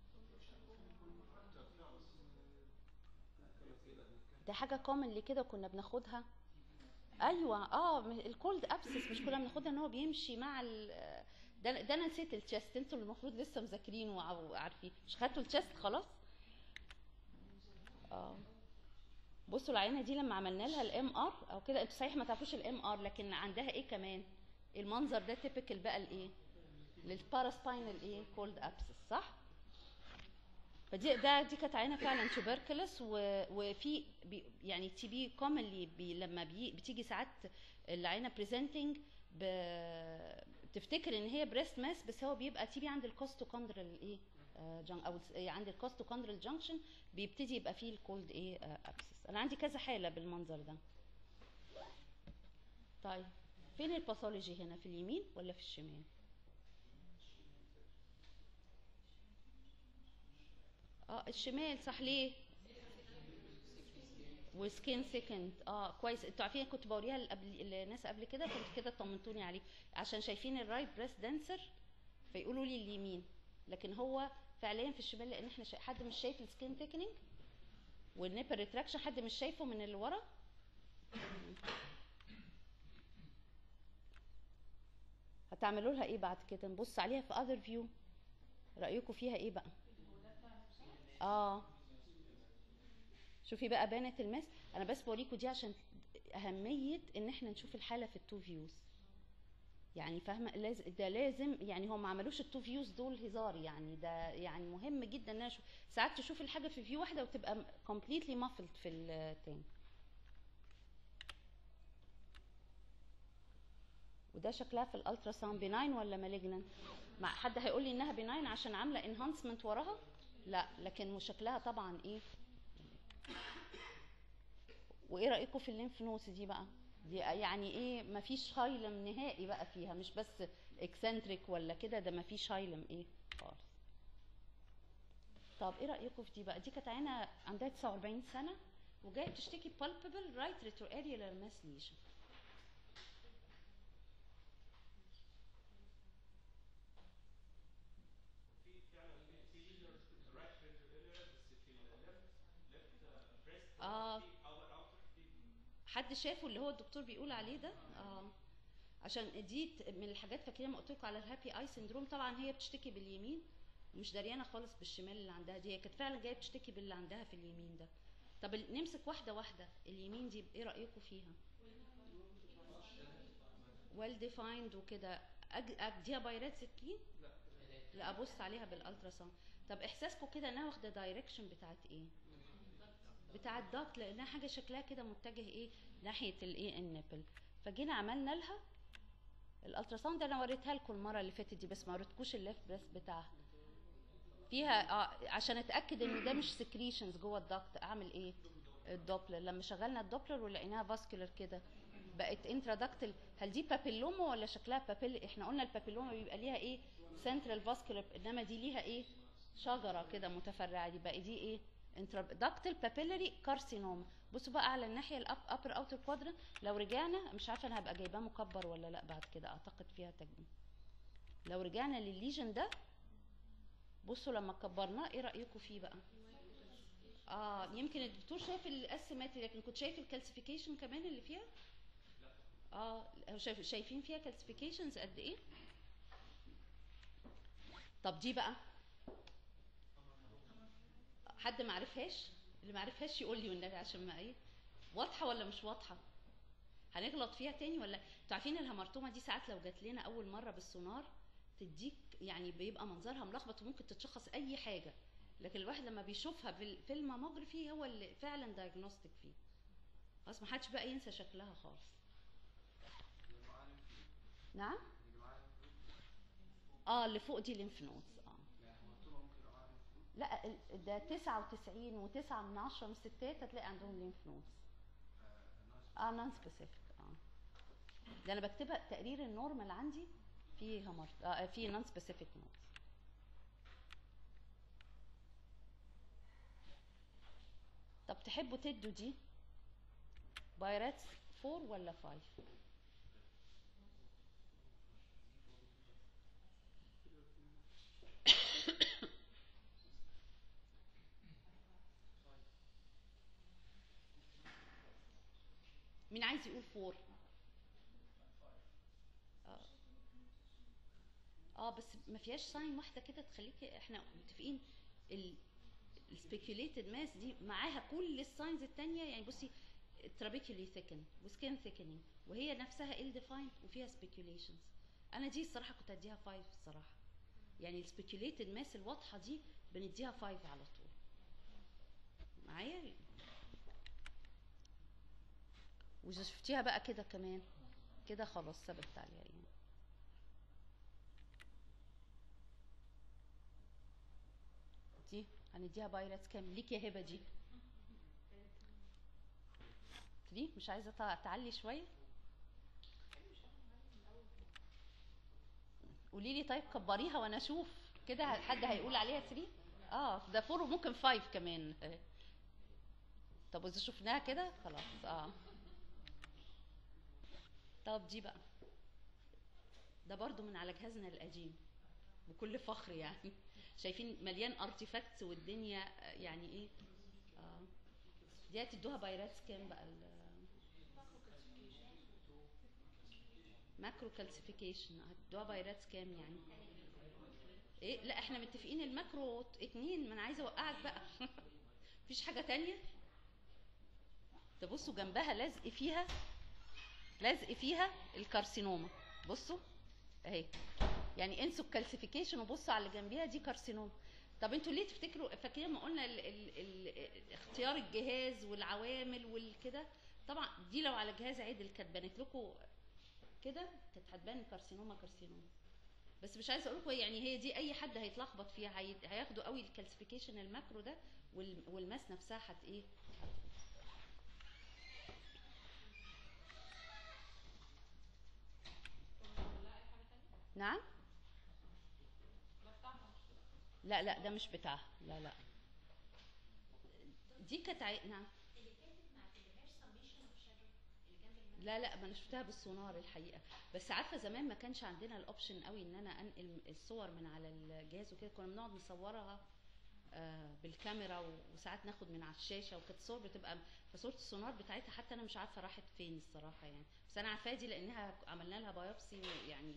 ده حاجه كومنلي كده كنا بناخدها ايوه اه م- الكولد ابسس مش كنا بناخدها ان هو بيمشي مع ال ده ده انا نسيت التشست انتوا اللي المفروض لسه مذاكرين وعارفين مش خدتوا التشست خلاص اه بصوا العينه دي لما عملنا لها الام ار او كده انتوا صحيح ما تعرفوش الام ار لكن عندها ايه كمان المنظر ده تيبيكال بقى الايه للباراسباينال ايه كولد ابسس صح فدي ده دي كانت عينه فعلا توبركلس وفي بي يعني تي بي كومنلي بي لما بي بتيجي ساعات العينه بريزنتنج بتفتكر ان هي بريست ماس بس هو بيبقى تي بي عند الكوستوكوندرال ايه آه، جن- او الس- إيه، عند الكوستوكوندرال جانكشن بيبتدي يبقى فيه الكولد ايه ابسس انا عندي كذا حاله بالمنظر ده طيب فين الباثولوجي هنا في اليمين ولا في الشمال اه الشمال صح ليه وسكين سيكند اه كويس انتوا عارفين كنت بوريها قبل الناس قبل كده كنت كده طمنتوني عليه عشان شايفين الرايت بريست دانسر فيقولوا لي اليمين لكن هو فعليا في الشمال لان احنا شا... حد مش شايف السكين ثيكنينج والنيبل ريتراكشن حد مش شايفه من اللي ورا هتعملوا لها ايه بعد كده نبص عليها في اذر فيو رايكم فيها ايه بقى اه شوفي بقى بانت الماس انا بس بوريكم دي عشان اهميه ان احنا نشوف الحاله في التو فيوز يعني فاهمه لازم ده لازم يعني هم ما عملوش التو فيوز دول هزار يعني ده يعني مهم جدا ان انا اشوف ساعات تشوف الحاجه في فيو واحده وتبقى كومبليتلي مافلد في التاني وده شكلها في الالترا ساوند بناين ولا مالجنان مع حد هيقول لي انها بناين عشان عامله انهانسمنت وراها لا لكن شكلها طبعا ايه وايه رايكم في الليمف نوس دي بقى دي يعني ايه مفيش هايلم نهائي بقى فيها مش بس اكسنتريك ولا كده ده مفيش هايلم ايه خالص طب ايه رايكم في دي بقى دي كانت عينه عندها 49 سنه وجايه بتشتكي بالبابل رايت ريترواريولار ماس ليشن في فعلا في في ليجنز في الرايت ريتروفيريولار بس في الليفت ليفت بريست آه. في اوتر اوتر في حد شافه اللي هو الدكتور بيقول عليه ده اه عشان دي ت- من الحاجات فاكرين ما قلت لكم على الهابي اي سندروم طبعا هي بتشتكي باليمين ومش دريانه خالص بالشمال اللي عندها دي هي كانت فعلا جايه بتشتكي باللي عندها في اليمين ده طب ال- نمسك واحده واحده اليمين دي ايه رايكم فيها ويل ديفايند وكده أج- اديها بايرات سكين لا لا ابص عليها بالالترا ساوند طب احساسكم كده انها واخده دايركشن بتاعت ايه بتاع الضغط لانها حاجه شكلها كده متجه ايه ناحيه الايه النبل فجينا عملنا لها الالترا ساوند انا وريتها لكم المره اللي فاتت دي بس ما وريتكوش الليفت بريست بتاعها فيها اه عشان اتاكد ان ده مش سكريشنز جوه الضغط اعمل ايه الدوبلر لما شغلنا الدوبلر ولقيناها فاسكولار كده بقت انترادكتل هل دي بابيلوما ولا شكلها بابيل احنا قلنا البابيلوما بيبقى ليها ايه سنترال فاسكولار انما دي ليها ايه شجره كده متفرعه دي بقى دي ايه انترادكتال بابيلاري كارسينوما بصوا بقى على الناحيه الاب ابر اوتر كوادرنت لو رجعنا مش عارفه انا هبقى جايباه مكبر ولا لا بعد كده اعتقد فيها تجميل لو رجعنا للليجن ده بصوا لما كبرناه ايه رايكم فيه بقى اه يمكن الدكتور شايف الاسيمتري لكن كنت شايف الكالسيفيكيشن كمان اللي فيها اه شايف شايفين فيها كالسيفيكيشنز قد ايه طب دي بقى حد ما عرفهاش اللي ما عرفهاش يقول لي والنبي عشان ما ايه واضحه ولا مش واضحه هنغلط فيها تاني ولا انتوا عارفين الهمرتومه دي ساعات لو جات لنا اول مره بالسونار تديك يعني بيبقى منظرها ملخبط وممكن تتشخص اي حاجه لكن الواحد لما بيشوفها في في الماموجرافي هو اللي فعلا دايجنوستيك فيه خلاص ما حدش بقى ينسى شكلها خالص نعم اه اللي فوق دي لينف نودز اه لا ال- ده 99 و9 من 10 من الستات هتلاقي عندهم لينف نودز اه نون سبيسيفيك اه ده انا بكتبها تقرير النورمال عندي في همر آه في نون سبيسيفيك نودز طب تحبوا تدوا دي بايراتس 4 ولا 5 مين عايز يقول 4 اه اه بس ما فيهاش ساين واحده كده تخليكي احنا متفقين السبيكيوليتد ماس دي معاها كل الساينز التانية يعني بصي ترابيكولي ثيكن وسكين ثيكنينج وهي نفسها ال ديفايند وفيها سبيكيوليشنز انا دي الصراحه كنت اديها 5 الصراحه يعني السبيكيوليتد ماس الواضحه دي بنديها 5 على طول معايا واذا شفتيها بقى كده كمان كده خلاص ثبت عليها يعني دي هنديها بايرتس كام ليك يا هبه دي دي مش عايزه تع- تعلي شويه قولي لي طيب كبريها وانا اشوف كده حد هيقول عليها 3 اه ده 4 وممكن 5 كمان طب واذا شفناها كده خلاص اه طب دي بقى ده برضو من على جهازنا القديم بكل فخر يعني شايفين مليان ارتيفاكتس والدنيا آه، يعني ايه اه دي هتدوها بايراتس كام بقى ال ماكرو كالسيفيكيشن هتدوها بايراتس كام يعني ايه لا احنا متفقين الماكرو اتنين ما انا عايزه اوقعك بقى مفيش حاجه تانية ده بصوا جنبها لزق فيها لزق فيها الكارسينوما بصوا اهي يعني انسوا الكالسيفيكيشن وبصوا على اللي جنبيها دي كارسينوما طب انتوا ليه تفتكروا فاكرين ما قلنا ال ال ال اختيار الجهاز والعوامل والكده طبعا دي لو على جهاز عدل كانت بانت لكم كده كانت هتبان كارسينوما كارسينوما بس مش عايزه اقول لكم يعني هي دي اي حد هيتلخبط فيها هي- هياخدوا قوي الكالسيفيكيشن الماكرو ده وال- والماس نفسها هت ايه نعم لا لا ده مش بتاعها لا لا دي كانت عي... نعم اللي فاتت ما اعتبرهاش سميشن اوف شادو اللي جنب المكتب لا لا ما انا شفتها بالسونار الحقيقه بس عارفه زمان ما كانش عندنا الاوبشن قوي ان انا انقل الصور من على الجهاز وكده كنا بنقعد نصورها آه، بالكاميرا و- وساعات ناخد من على الشاشه وكانت الصور بتبقى فصوره السونار بتاعتها حتى انا مش عارفه راحت فين الصراحه يعني بس انا عارفاها دي لانها عملنا لها بايوبسي يعني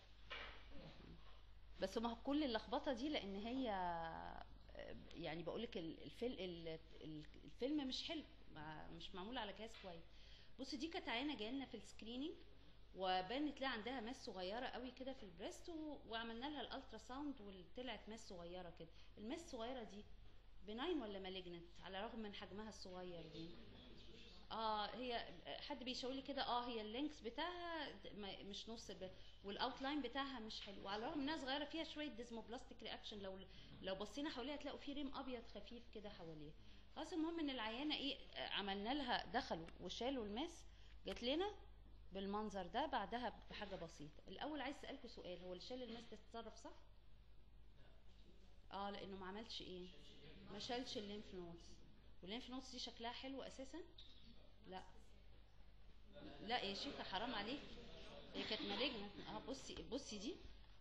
بس ما هو كل اللخبطه دي لان هي آه، يعني بقول لك الفيلم الفيلم مش حلو ما- مش معمول على جهاز كويس بصي دي كانت عينه جايه لنا في السكريننج وبانت لها عندها ماس صغيره قوي كده في البريست و... وعملنا لها الالترا ساوند وطلعت ماس صغيره كده الماس الصغيره دي بناين ولا مالجنت على الرغم من حجمها الصغير دي اه هي حد بيشاور لي كده اه هي اللينكس بتاعها د- ما- مش نص ب... والاوتلاين بتاعها مش حلو وعلى الرغم انها صغيره فيها شويه ديزموبلاستيك رياكشن لو لو بصينا حواليها هتلاقوا في ريم ابيض خفيف كده حواليها خلاص المهم ان العيانه ايه آه، عملنا لها دخلوا وشالوا الماس جت لنا بالمنظر ده بعدها بحاجه بسيطه الاول عايز اسالكم سؤال هو اللي شال الماس ده اتصرف صح اه لانه ما عملش ايه ما شالش الليمف نودز والليمف نودز دي شكلها حلو اساسا لا لا يا شيخة حرام عليك هي كانت مالجنة اه بصي بصي دي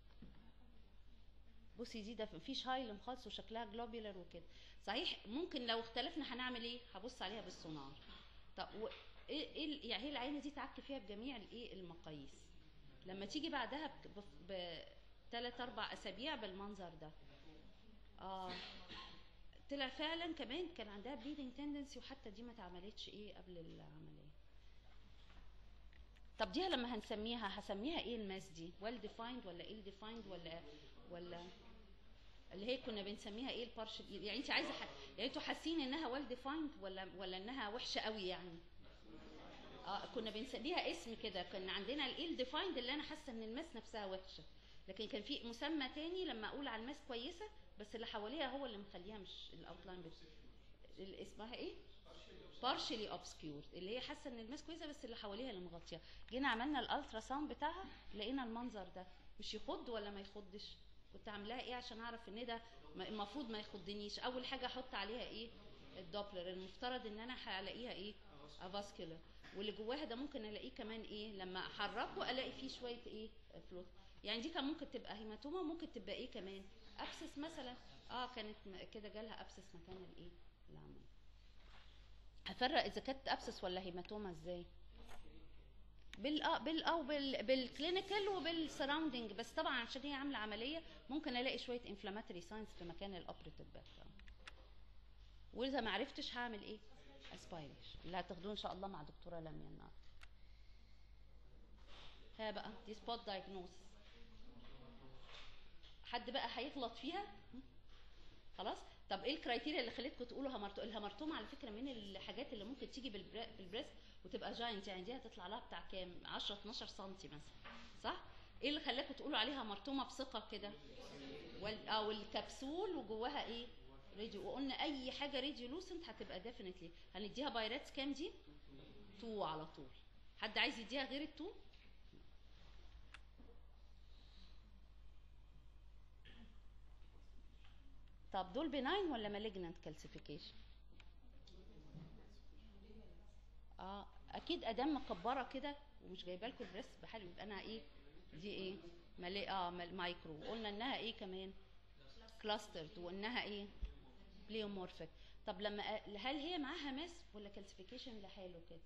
بصي دي ده مفيش هايلم خالص وشكلها جلوبيولار وكده صحيح ممكن لو اختلفنا هنعمل اي هبص عليها بالسونار طب و... ايه ايه ال- يعني هي العينه دي تعك فيها بجميع الايه المقاييس لما تيجي بعدها ب... ب... بثلاث اربع اسابيع بالمنظر ده اه طلع فعلا كمان كان عندها بليدنج تندنسي وحتى دي ما اتعملتش ايه قبل العمليه طب دي لما هنسميها هسميها ايه الماس دي ويل ديفايند ولا ايه ديفايند ولا ولا اللي هي كنا بنسميها ايه البارشل يعني انت عايزه ح... يعني انتوا حاسين انها ويل ديفايند ولا ولا انها وحشه قوي يعني اه كنا بنسميها اسم كده كان عندنا الايه ديفايند اللي انا حاسه ان الماس نفسها وحشه لكن كان في مسمى تاني لما اقول على الماس كويسه بس اللي حواليها هو اللي مخليها مش الاوتلاين بت... ال- اسمها ايه partially obscured اللي هي حاسه ان الماس كويسه بس اللي حواليها اللي مغطيه جينا عملنا الالترا ساوند بتاعها لقينا المنظر ده مش يخض ولا ما يخضش كنت عاملاها ايه عشان اعرف ان ده م- المفروض ما يخضنيش اول حاجه احط عليها ايه الدوبلر المفترض ان انا هلاقيها ايه افاسكولار واللي جواها ده ممكن الاقيه كمان ايه لما احركه الاقي فيه شويه ايه فلوت يعني دي كان ممكن تبقى هيماتوما ممكن تبقى ايه كمان ابسس مثلا اه كانت م- كده جالها ابسس مكان الايه العمل هفرق اذا كانت ابسس ولا هيماتوما ازاي بال اه بال او بال بالكلينيكال وبالسراوندنج بس طبعا عشان هي عامله عمليه ممكن الاقي شويه انفلاماتوري ساينس في مكان الاوبريتيف باك واذا ما عرفتش هعمل ايه اسبايريشن اللي هتاخدوه ان شاء الله مع دكتوره لميا النهارده ها بقى دي سبوت دايجنوز حد بقى هيغلط فيها خلاص طب ايه الكرايتيريا اللي خلتكم تقولوا همرتوم الهمرتوم على فكره من الحاجات اللي ممكن تيجي بالبرا- في البريست وتبقى جاينت يعني دي هتطلع لها بتاع كام 10 12 سم مثلا صح ايه اللي خلاكم تقولوا عليها مرتومه بثقه كده وال... اه والكبسول وجواها ايه راديو وقلنا اي حاجه راديو لوسنت هتبقى ديفينتلي هنديها بايراتس كام دي 2 على طول حد عايز يديها غير التو طب دول بناين ولا مالجنانت كالسيفيكيشن اه اكيد ادام مكبره كده ومش جايبه لكم البريست بحال يبقى انا ايه دي ايه مالي اه مال- مايكرو قلنا انها ايه كمان كلاسترد وانها ايه بليومورفيك طب لما أ- هل هي معاها ماس ولا كالسيفيكيشن لحاله كده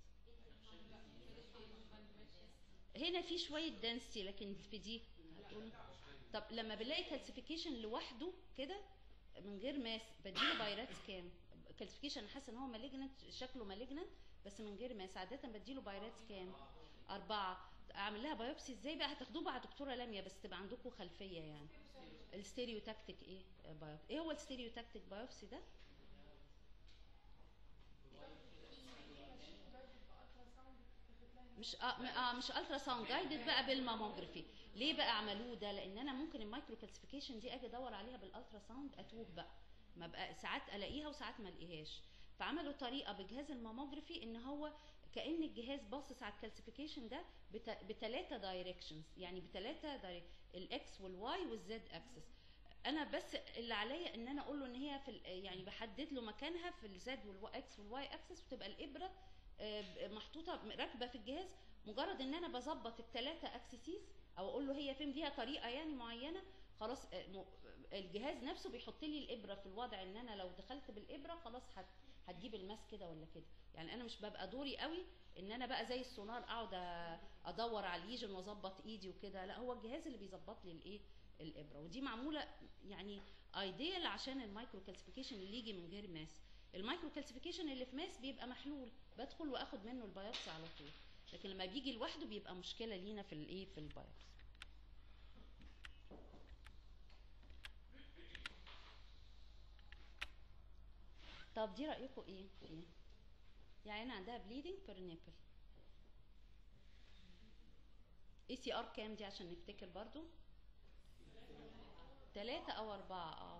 هنا في شويه دنسيتي لكن في دي هتقول طب لما بنلاقي كالسيفيكيشن لوحده كده من غير ماس بديله بايراتس كام كالسيفيكيشن حاسه ان هو مالجنت شكله مالجنت بس من غير ماس عاده بديله بايراتس كام أربعة أعمل لها بايوبسي إزاي بقى هتاخدوه مع دكتورة لميا بس تبقى عندكم خلفية يعني الستيريوتاكتيك إيه بايوبسي إيه هو الستيريوتاكتيك بايوبسي ده؟ مش اه م- اه مش الترا ساوند جايدد بقى بالماموجرافي ليه بقى عملوه ده لان انا ممكن المايكرو كالسيفيكيشن دي اجي ادور عليها بالالترا ساوند اتوه بقى ما بقى ساعات الاقيها وساعات ما الاقيهاش فعملوا طريقه بجهاز الماموجرافي ان هو كان الجهاز باصص على الكالسيفيكيشن ده بثلاثه دايركشنز يعني بثلاثه الاكس والواي والزد اكسس انا بس اللي عليا ان انا اقول له ان هي في ال- يعني بحدد له مكانها في الزد والاكس والواي اكسس وتبقى الابره آه، محطوطه راكبه في الجهاز مجرد ان انا بظبط الثلاثه اكسسيز او اقول له هي فين ليها طريقه يعني معينه خلاص آه، م- الجهاز نفسه بيحط لي الابره في الوضع ان انا لو دخلت بالابره خلاص هت هتجيب الماس كده ولا كده يعني انا مش ببقى دوري قوي ان انا بقى زي السونار اقعد أ- ادور على الليجن واظبط ايدي وكده لا هو الجهاز اللي بيظبط لي الايه الابره ودي معموله يعني ايديال عشان المايكرو كالسيفيكيشن اللي يجي من غير ماس المايكرو كالسيفيكيشن اللي في ماس بيبقى محلول بدخل واخد منه البيوبسي على طول لكن لما بيجي لوحده بيبقى مشكله لينا في الايه في البيوبسي طب دي رايكم ايه فيها يعني انا عندها بليدنج بير نيبل اي سي ار كام دي عشان نفتكر برضو ثلاثة او اربعة اه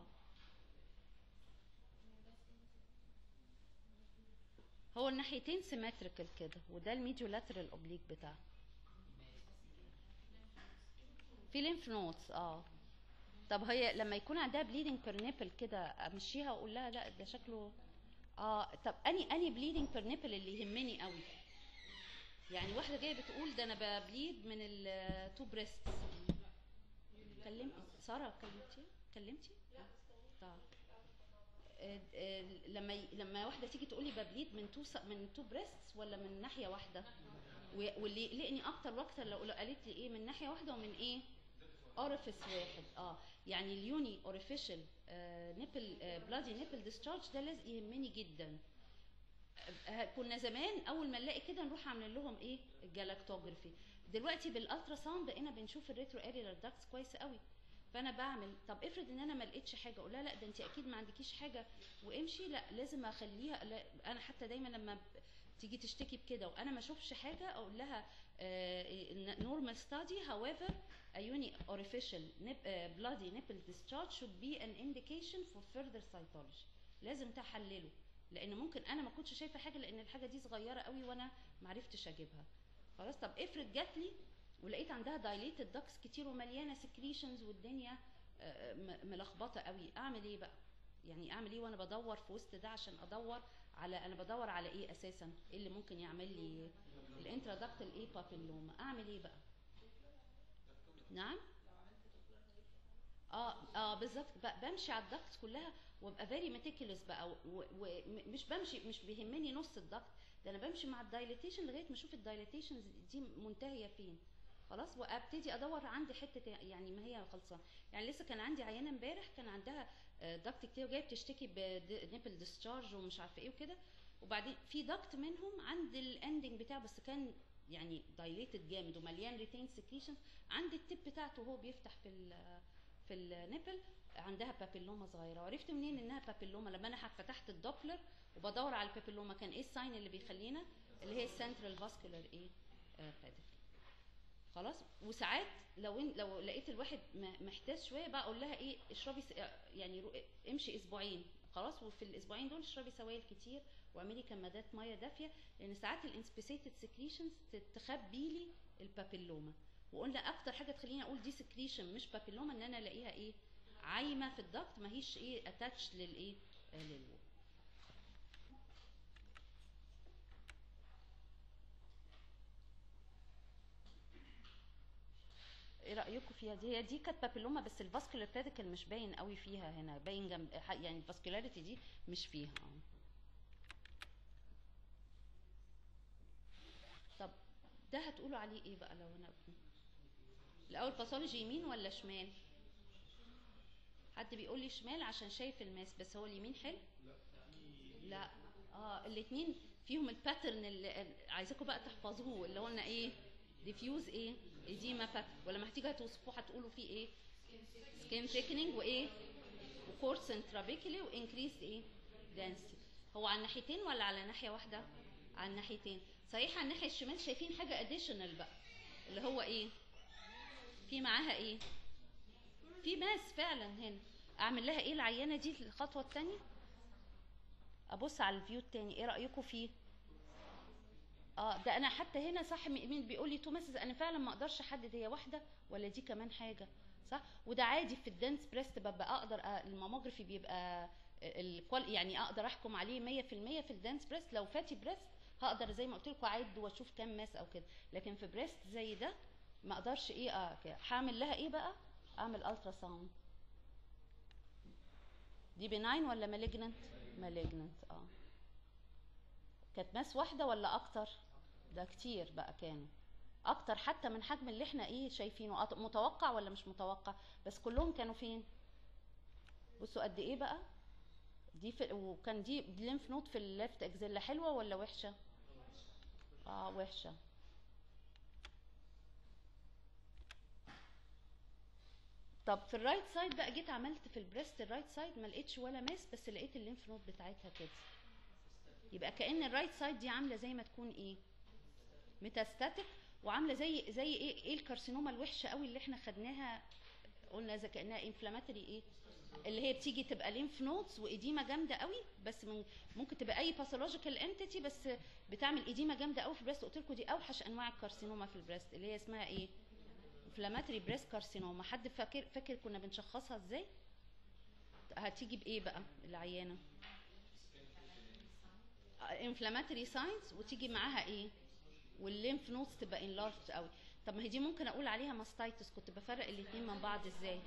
هو الناحيتين سيمتريكال كده وده الميديو لاترال اوبليك بتاعه في لينف نودز اه طب هي لما يكون عندها بليدنج بير نيبل كده امشيها واقول لها لا ده شكله اه طب اني اني بليدنج بير نيبل اللي يهمني قوي يعني واحده جايه بتقول ده انا ببليد من التو بريست كلمت ساره كلمتي كلمتي طب آه، آه، لما ي- لما واحده تيجي تقول لي ببليد من تو من تو بريستس ولا من ناحيه واحده و- واللي يقلقني اكتر واكتر لو لو قالت لي ايه من ناحيه واحده ومن ايه اوريفيس واحد اه يعني اليوني اوريفيشال نيبل بلادي نيبل ديسشارج ده لازم يهمني جدا آه، كنا زمان اول ما نلاقي كده نروح عاملين لهم ايه الجلاكتوجرافي دلوقتي بالالترا ساوند بقينا بنشوف الريترو اريلر داكتس كويس قوي فانا بعمل طب افرض ان انا ما لقيتش حاجه اقول لها لا ده انت اكيد ما عندكيش حاجه وامشي لا لازم اخليها لا انا حتى دايما لما ب- تيجي تشتكي بكده وانا ما اشوفش حاجه اقول لها normal study however a uni orificial nip, uh, bloody nipple discharge should be an indication for further cytology لازم تحلله لان ممكن انا ما كنتش شايفه حاجه لان الحاجه دي صغيره قوي وانا ما عرفتش اجيبها خلاص طب افرض جات لي ولقيت عندها دايليتد داكس كتير ومليانه سكريشنز والدنيا آه، م- ملخبطه قوي اعمل ايه بقى يعني اعمل ايه وانا بدور في وسط ده عشان ادور على انا بدور على ايه اساسا ايه اللي ممكن يعمل لي الانترادكتال ايه بابيلوما اعمل ايه بقى نعم اه اه بالظبط ب- بمشي على الدكت كلها وابقى فيري ميتيكولس بقى ومش بمشي مش بيهمني نص الدكت ده انا بمشي مع الدايليتيشن لغايه ما اشوف الدايليتيشنز دي منتهيه فين خلاص وابتدي ادور عندي حته يعني ما هي خلصان يعني لسه كان عندي عيانه امبارح كان عندها دكت كتير وجايه بتشتكي بنيبل ديسشارج ومش عارفه ايه وكده وبعدين في دكت منهم عند الاندنج بتاعه بس كان يعني دايليتد جامد ومليان ريتين سكريشن عند التip بتاعته وهو بيفتح في ال في النبل عندها بابيلوما صغيره وعرفت منين انها بابيلوما لما انا فتحت الدوبلر وبدور على البابيلوما كان ايه الساين اللي بيخلينا اللي هي السنترال فاسكولار ايه باديفي خلاص وساعات لو إن لو لقيت الواحد م- محتاج شويه بقى اقول لها ايه اشربي س- يعني رو- امشي اسبوعين خلاص وفي الاسبوعين دول اشربي سوائل كتير واعملي كمادات ميه دافيه لان ساعات الانسبيسيتد سكريشنز تخبي لي البابيلوما وقلنا اكتر حاجه تخليني اقول دي سكريشن مش بابيلوما ان انا الاقيها ايه عايمه في الضغط ما هيش ايه اتاتش للايه آه، للوول ايه رايكم فيها دي هي دي كانت بابيلوما بس الفاسكولار باديكل مش باين قوي فيها هنا باين جنب يعني الفاسكولاريتي دي مش فيها اه طب ده هتقولوا عليه ايه بقى لو انا الاول باثولوجي يمين ولا شمال حد بيقول لي شمال عشان شايف الماس بس هو اليمين حلو لا اه الاثنين فيهم الباترن اللي عايزاكم بقى تحفظوه اللي قلنا ايه ديفيوز ايه ايديما باترن ولما هتيجوا هتوصفوه هتقولوا فيه ايه سكين ثيكنينج وايه وكورس انترابيكلي وانكريز ايه دانسي هو على الناحيتين ولا على ناحيه واحده على الناحيتين صحيح على الناحيه الشمال شايفين حاجه اديشنال بقى اللي هو ايه في معاها ايه في ماس فعلا هنا اعمل لها ايه العيانه دي الخطوه الثانيه ابص على الفيو التاني ايه رايكم فيه اه ده انا حتى هنا صح م- مين بيقول لي تو ماسز انا فعلا ما اقدرش احدد هي واحده ولا دي كمان حاجه صح وده عادي في الدنس بريست ببقى اقدر أ- الماموجرافي بيبقى الكوال يعني اقدر احكم عليه 100% في الدنس بريست لو فاتي بريست هقدر زي ما قلت لكم اعد واشوف كام ماس او كده لكن في بريست زي ده ما اقدرش ايه اه كده. هعمل لها ايه بقى اعمل الترا ساوند دي بناين ولا مالجننت مالجننت اه كانت ماس واحده ولا اكتر ده كتير بقى كانوا اكتر حتى من حجم اللي احنا ايه شايفينه أط- متوقع ولا مش متوقع بس كلهم كانوا فين بصوا قد ايه بقى دي في وكان دي الليمف نود في الليفت اكزيلا حلوه ولا وحشه اه وحشه طب في الرايت سايد بقى جيت عملت في البريست الرايت سايد ما لقيتش ولا ماس بس لقيت الليمف نود بتاعتها كده يبقى كأن الرايت سايد دي عامله زي ما تكون ايه ميتاستاتيك وعامله زي زي ايه ايه الكارسينوما الوحشه قوي اللي احنا خدناها قلنا زي كانها انفلاماتوري ايه اللي هي بتيجي تبقى ليمف نودز واديمه جامده قوي بس من ممكن تبقى اي باثولوجيكال انتيتي بس بتعمل اديمه جامده قوي في البريست قلت لكم دي اوحش انواع الكارسينوما في البريست اللي هي اسمها ايه انفلاماتري بريست كارسينوما حد فاكر فاكر كنا بنشخصها ازاي هتيجي بايه بقى العيانه انفلاماتري ساينز وتيجي معاها ايه والليمف نودز تبقى انلارجد قوي طب ما هي دي ممكن اقول عليها ماستايتس كنت بفرق الاثنين من بعض ازاي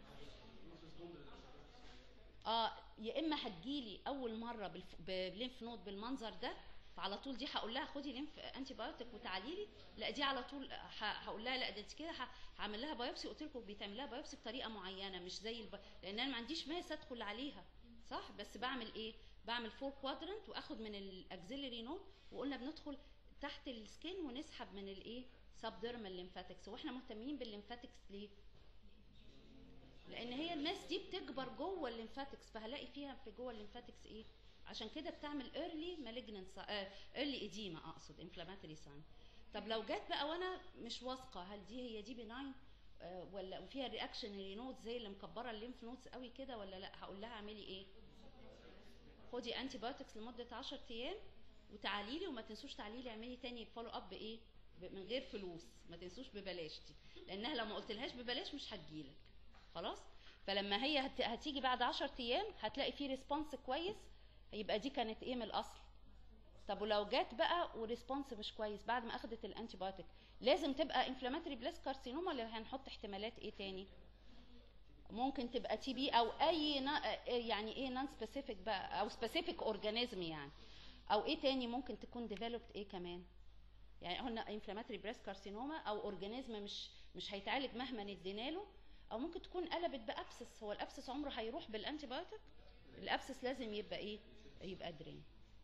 اه يا اما هتجيلي اول مره بالف... بليمف نود بالمنظر ده فعلى طول دي هقول لها خدي ليمف انتي بايوتيك وتعالي لي لا دي على طول ه- هقول لها لا ده انت كده ه- هعمل لها بايوبسي قلت لكم بيتعمل لها بايوبسي بطريقه معينه مش زي الب... لان انا ما عنديش ماس ادخل عليها صح بس بعمل ايه بعمل فور كوادرنت واخد من الاكزيلري نود وقلنا بندخل تحت السكين ونسحب من الايه سبديرمال ليمفاتكس واحنا مهتمين بالليمفاتكس ليه لان هي الماس دي بتكبر جوه الليمفاتكس فهلاقي فيها في جوه الليمفاتكس ايه عشان كده بتعمل early malignant آه early edema اقصد inflammatory sign طب لو جت بقى وانا مش واثقه هل دي هي دي بناين آه ولا وفيها رياكشنري نودز زي اللي مكبره الليمف نودز قوي كده ولا لا هقول لها اعملي ايه خدي انتي بايوتكس لمده 10 ايام وتعالي لي وما تنسوش تعالي لي اعملي تاني فولو اب بايه ب- من غير فلوس ما تنسوش ببلاش دي لانها لو ما قلتلهاش ببلاش مش هتجيلك خلاص فلما هي هت... هتيجي بعد 10 ايام هتلاقي فيه ريسبونس كويس يبقى دي كانت ايه من الاصل طب ولو جت بقى وريسبونس مش كويس بعد ما اخدت الانتي بايوتيك لازم تبقى انفلاماتوري بليس كارسينوما ولا هنحط احتمالات ايه تاني ممكن تبقى تي بي او اي نا... يعني ايه نون سبيسيفيك بقى او سبيسيفيك اورجانيزم يعني او ايه تاني ممكن تكون ديفلوبد ايه كمان يعني قلنا انفلاماتوري بريست كارسينوما او اورجانيزم مش مش هيتعالج مهما ندينا له او ممكن تكون قلبت بابسس هو الابسس عمره هيروح بالانتي بايوتيك الابسس لازم يبقى ايه يبقى درين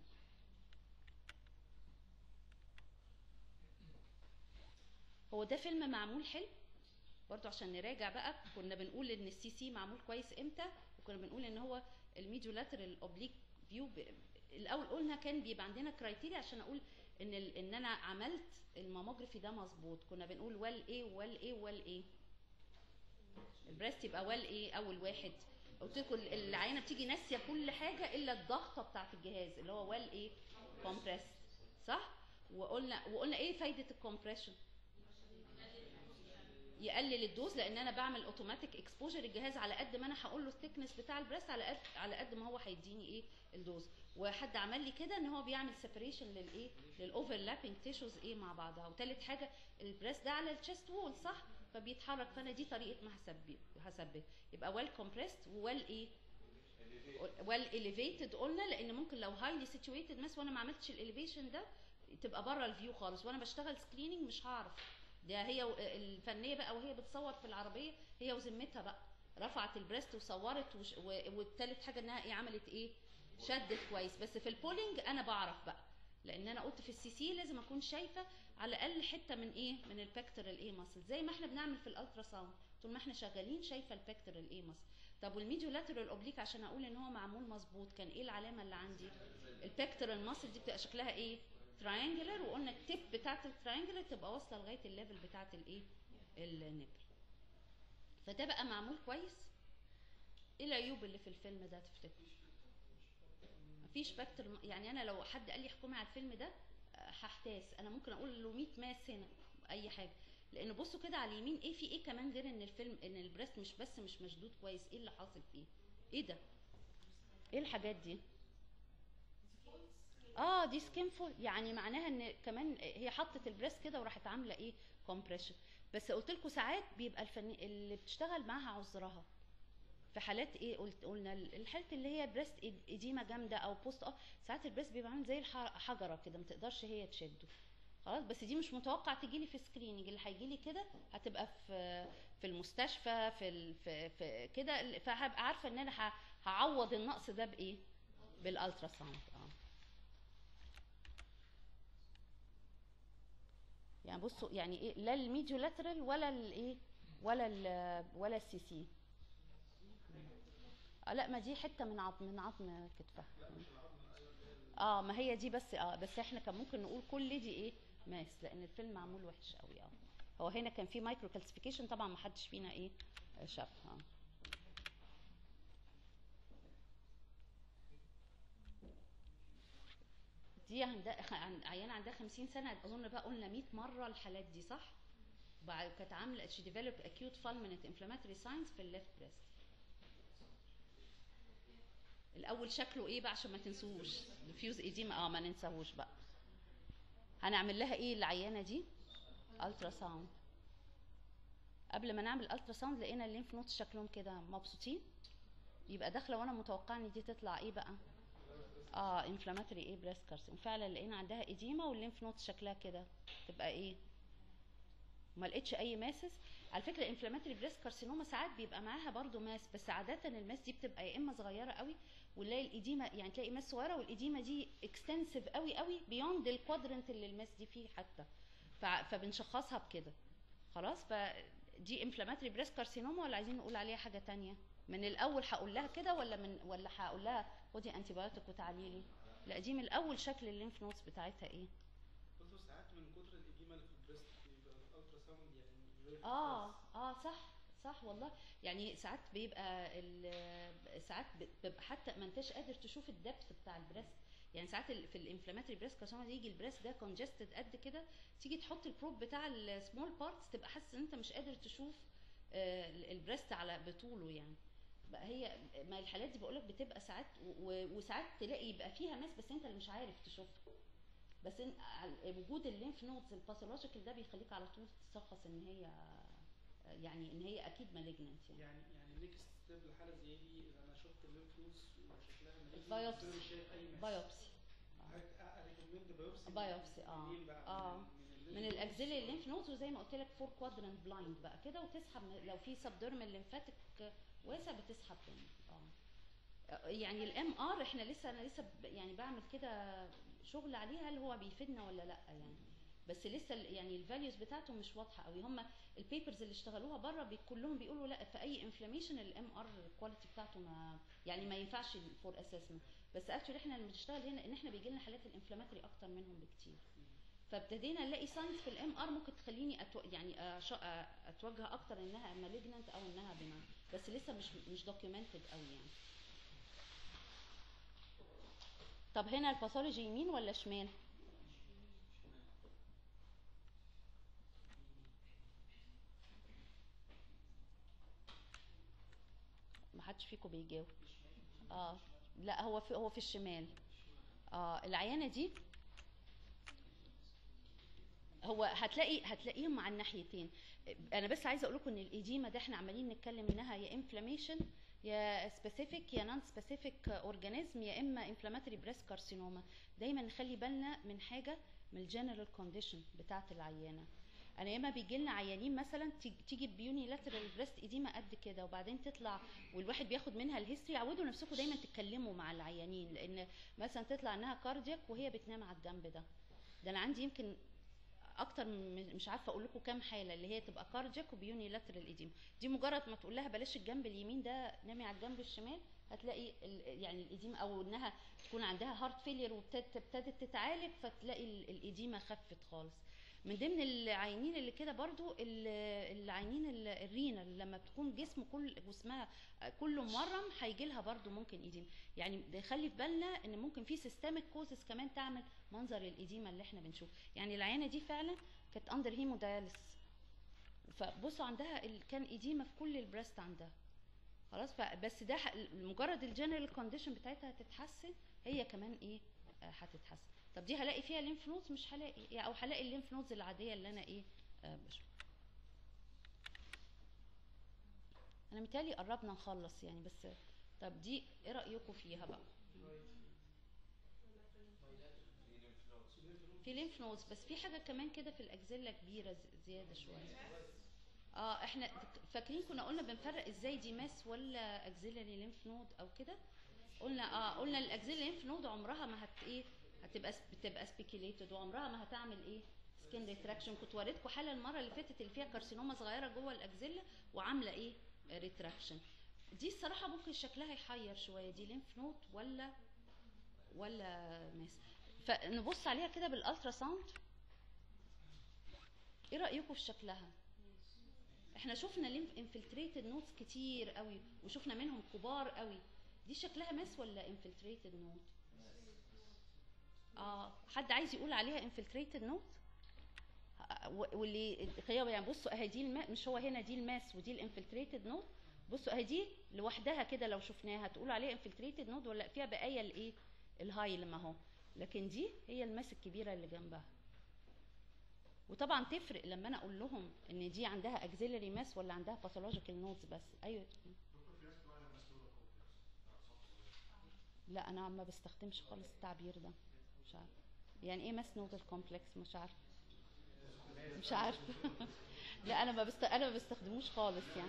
هو ده فيلم معمول حلو برضو عشان نراجع بقى كنا بنقول ان السي سي معمول كويس امتى وكنا بنقول ان هو الميديولاترال اوبليك فيو الاول قلنا كان بيبقى عندنا كرايتيريا عشان اقول ان ال... ان انا عملت الماموجرافي ده مظبوط كنا بنقول وال ايه وال ايه وال ايه البريست يبقى وال ايه اول واحد قلت لكم العينه بتيجي ناسيه كل حاجه الا الضغطه بتاعه الجهاز اللي هو وال ايه كومبريس صح وقلنا وقلنا ايه فايده الكومبريشن يقلل الدوز لان انا بعمل اوتوماتيك اكسبوجر الجهاز على قد ما انا هقول له الثيكنس بتاع البريست على قد على قد ما هو هيديني ايه الدوز وحد عمل لي كده ان هو بيعمل سيبريشن للايه للاوفرلابنج تيشوز ايه مع بعضها وثالث حاجه البريست ده على الشيست وول صح فبيتحرك فانا دي طريقه ما هثبت هثبت يبقى ويل كومبريست وويل ايه ويل اليفيتد قلنا لان ممكن لو هايلي سيتويتد مس وانا ما عملتش الاليفيشن ده تبقى بره الفيو خالص وانا بشتغل سكريننج مش هعرف ده هي و- الفنيه بقى وهي بتصور في العربيه هي وذمتها بقى رفعت البريست وصورت وش- و- والتالت حاجه انها ايه عملت ايه شدت كويس بس في البولينج انا بعرف بقى لان انا قلت في السي سي لازم اكون شايفه على الاقل حته من ايه من البكترال ايه ماسل زي ما احنا بنعمل في الالترا ساوند طول ما احنا شغالين شايفه البكترال ايه ماسل طب والميديو لاترال اوبليك عشان اقول ان هو معمول مظبوط كان ايه العلامه اللي عندي البكترال ماسل دي بتبقى شكلها ايه تراينجلر وقلنا التيب بتاعت التراينجلر تبقى واصله لغايه الليفل بتاعت الايه النبل فده بقى معمول كويس ايه العيوب اللي في الفيلم ده تفتكر مفيش بكتر يعني انا لو حد قال لي احكمي على الفيلم ده آه، هحتاس انا ممكن اقول له 100 ماس هنا اي حاجه لان بصوا كده على اليمين ايه في ايه كمان غير ان الفيلم ان البريست مش بس مش مشدود كويس ايه اللي حاصل فيه ايه ده ايه الحاجات دي اه دي سكين فول يعني معناها ان كمان هي حطت البريست كده وراحت عامله ايه كومبريشن بس قلت لكم ساعات بيبقى الفني اللي بتشتغل معاها عذرها في حالات ايه قلت قلنا الحاله اللي هي بريست اديمه جامده او بوست اه ساعات البريست بيبقى عامل زي الحجره كده ما تقدرش هي تشده خلاص بس دي مش متوقع تجيلي في سكريننج اللي هيجيلي كده هتبقى في في المستشفى في ال- في, في كده فهبقى عارفه ان انا ه- هعوض النقص ده بايه بالالترا ساوند اه يعني بصوا يعني ايه لا الميديو لاترال ولا الايه ولا ال ولا السي سي اه لا ما دي حته من عظم من عظم كتفها اه ما هي دي بس اه بس احنا كان ممكن نقول كل دي ايه ماس لان الفيلم معمول وحش قوي اه هو هنا كان في مايكرو كالسيفيكيشن طبعا ما حدش فينا ايه آه، شافها دي عندها عن- عيانه عندها 50 سنه اظن بقى قلنا 100 مره الحالات دي صح وبعد كانت عامله she developed acute fulminant inflammatory signs في الليفت بريست الاول شكله ايه بقى عشان ما تنسوش الفيوز ايديما اه ما ننساهوش بقى هنعمل لها ايه العيانه دي الترا ساوند قبل ما نعمل الترا ساوند لقينا الليمف نودز شكلهم كده مبسوطين يبقى داخله وانا متوقعه ان دي تطلع ايه بقى اه انفلاماتوري ايه بريست كارسين وفعلا لقينا عندها ايديما والليمف نودز شكلها كده تبقى ايه ما لقيتش اي ماسس على فكره انفلاماتوري بريست كارسينوما ساعات بيبقى معاها برضو ماس بس عاده الماس دي بتبقى يا اما صغيره قوي ونلاقي الايديما يعني تلاقي ماس صغيره والايديما دي اكستنسيف قوي قوي بيوند الكوادرنت اللي الماس دي فيه حتى ف- فبنشخصها بكده خلاص فدي انفلاماتوري بريست كارسينوما ولا عايزين نقول عليها حاجه تانية من الاول هقول لها كده ولا من ولا هقول لها خدي انتي بايوتيك وتعالي لي لا دي من الاول شكل الليمف نودز بتاعتها ايه دكتور ساعات من كتر الإديمة اللي في البريست بيبقى الألترا ساوند يعني غير اه كويس. اه صح صح والله يعني ساعات بيبقى ال- ساعات بيبقى حتى ما انتش قادر تشوف الدبث بتاع البريست يعني ساعات ال- في الانفلاماتوري بريست كارسينوما يجي البريست ده كونجستد قد كده تيجي تحط البروب بتاع السمول بارتس تبقى حاسس ان انت مش قادر تشوف آه، ال- البريست على بطوله يعني بقى هي ما الحالات دي بقولك بتبقى ساعات و- و- وساعات تلاقي يبقى فيها ماس بس انت اللي مش عارف تشوفها بس إن على- وجود الليمف نودز الباثولوجيكال ده بيخليك على طول تشخص ان هي يعني ان هي اكيد مالجننت يعني يعني يعني نيكست ستيب لحالة زي دي إذا أنا شفت الليمف نودز وشكلها مالجنت البايوبسي. بس أنا مش شايف أي ماس بايوبسي أريكومند بايوبسي بايوبسي، آه. منين بقى؟ آه. من, من الاكزيلي الليمف نودز وزي ما قلت لك فور كوادرنت بلايند بقى كده وتسحب من- لو في سبديرمال ليمفاتيك واسع بتسحب تاني اه يعني الام ار احنا لسه انا لسه ب- يعني بعمل كده شغل عليه هل هو بيفيدنا ولا لا يعني بس لسه ال- يعني الفاليوز بتاعته مش واضحه قوي هم البيبرز اللي اشتغلوها بره بي كلهم بيقولوا لا في اي انفلاميشن الام ار الكواليتي بتاعته ما يعني ما ينفعش فور اسسمنت بس اكشولي احنا اللي بنشتغل هنا ان احنا بيجي لنا حالات الانفلاماتوري اكتر منهم بكتير فابتدينا نلاقي ساينز في الام ار ممكن تخليني أتو... يعني أش... اتوجه اكتر انها مالجننت او انها بناين بس لسه مش مش دوكيومنتد قوي يعني طب هنا الباثولوجي يمين ولا شمال ما حدش فيكم بيجاوب اه لا هو في هو في الشمال اه العيانه دي هو هتلاقي هتلاقيهم على الناحيتين انا بس عايزه اقول لكم ان الايديما ده احنا عمالين نتكلم انها يا انفلاميشن يا سبيسيفيك يا نون سبيسيفيك اورجانيزم يا اما انفلاماتوري بريست كارسينوما دايما نخلي بالنا من حاجه من الجنرال كونديشن بتاعه العيانه انا ياما بيجي لنا عيانين مثلا تيجي- تيجي بيوني لاترال بريست ايديما قد كده وبعدين تطلع والواحد بياخد منها الهيستوري عودوا نفسكم دايما تتكلموا مع العيانين لان مثلا تطلع انها كاردياك وهي بتنام على الجنب ده ده انا عندي يمكن اكتر من مش عارفه اقول لكم كام حاله اللي هي تبقى كاردياك وبيوني لاترال ايديما دي مجرد ما تقول لها بلاش الجنب اليمين ده نامي على الجنب الشمال هتلاقي ال- يعني الايديما او انها تكون عندها هارت فيلير وابتدت تتعالج فتلاقي ال- الايديما خفت خالص من ضمن العينين اللي كده برضو ال- العينين ال- الرينال لما بتكون جسم كل جسمها كله مورم هيجي لها برضو ممكن ايديما يعني نخلي في بالنا ان ممكن في سيستميك كوزز كمان تعمل منظر الايديما اللي احنا بنشوفه يعني العينه دي فعلا كانت اندر هيموداياليسيس فبصوا عندها ال- كان ايديما في كل البريست عندها خلاص ف- بس ده ح- مجرد الجنرال كونديشن بتاعتها هتتحسن هي كمان ايه آه، هتتحسن طب دي هلاقي فيها ليمف نودز مش هلاقي يعني او هلاقي الليمف نودز العاديه اللي انا ايه آه بشوف انا متهيألي قربنا نخلص يعني بس طب دي ايه رايكم فيها بقى في ليمف نودز بس في حاجه كمان كده في الاكزيلا كبيره ز- زياده شويه اه احنا فاكرين كنا قلنا بنفرق ازاي دي ماس ولا اكزيلاري ليمف نود او كده قلنا اه قلنا الاكزيلاري ليمف نود عمرها ما هت ايه هتبقى س- بتبقى سبيكيليتد وعمرها ما هتعمل ايه سكين ريتراكشن كنت وريتكم حاله المره اللي فاتت اللي فيها كارسينوما صغيره جوه الاكزيلا وعامله ايه ريتراكشن دي الصراحه ممكن شكلها يحير شويه دي ليمف نود ولا ولا ماس فنبص عليها كده بالالترا ساوند ايه رايكم في شكلها احنا شفنا ليمف انفلتريتد نودز كتير قوي وشفنا منهم كبار قوي دي شكلها ماس ولا انفلتريتد نود اه حد عايز يقول عليها انفلتريتد نود و- واللي خيال يعني بصوا اهي دي الما مش هو هنا دي الماس ودي الانفلتريتد نود بصوا اهي دي لوحدها كده لو شفناها تقولوا عليها انفلتريتد نود ولا فيها بقايا الايه الهاي لما اهو لكن دي هي الماس الكبيره اللي جنبها وطبعا تفرق لما انا اقول لهم ان دي عندها اكزيلري ماس ولا عندها باثولوجيكال نودز بس ايوه لا انا ما بستخدمش خالص التعبير ده مش عارف يعني ايه ماس نودل كومبلكس مش عارف مش عارف لا انا ما بست... انا ما بستخدموش خالص يعني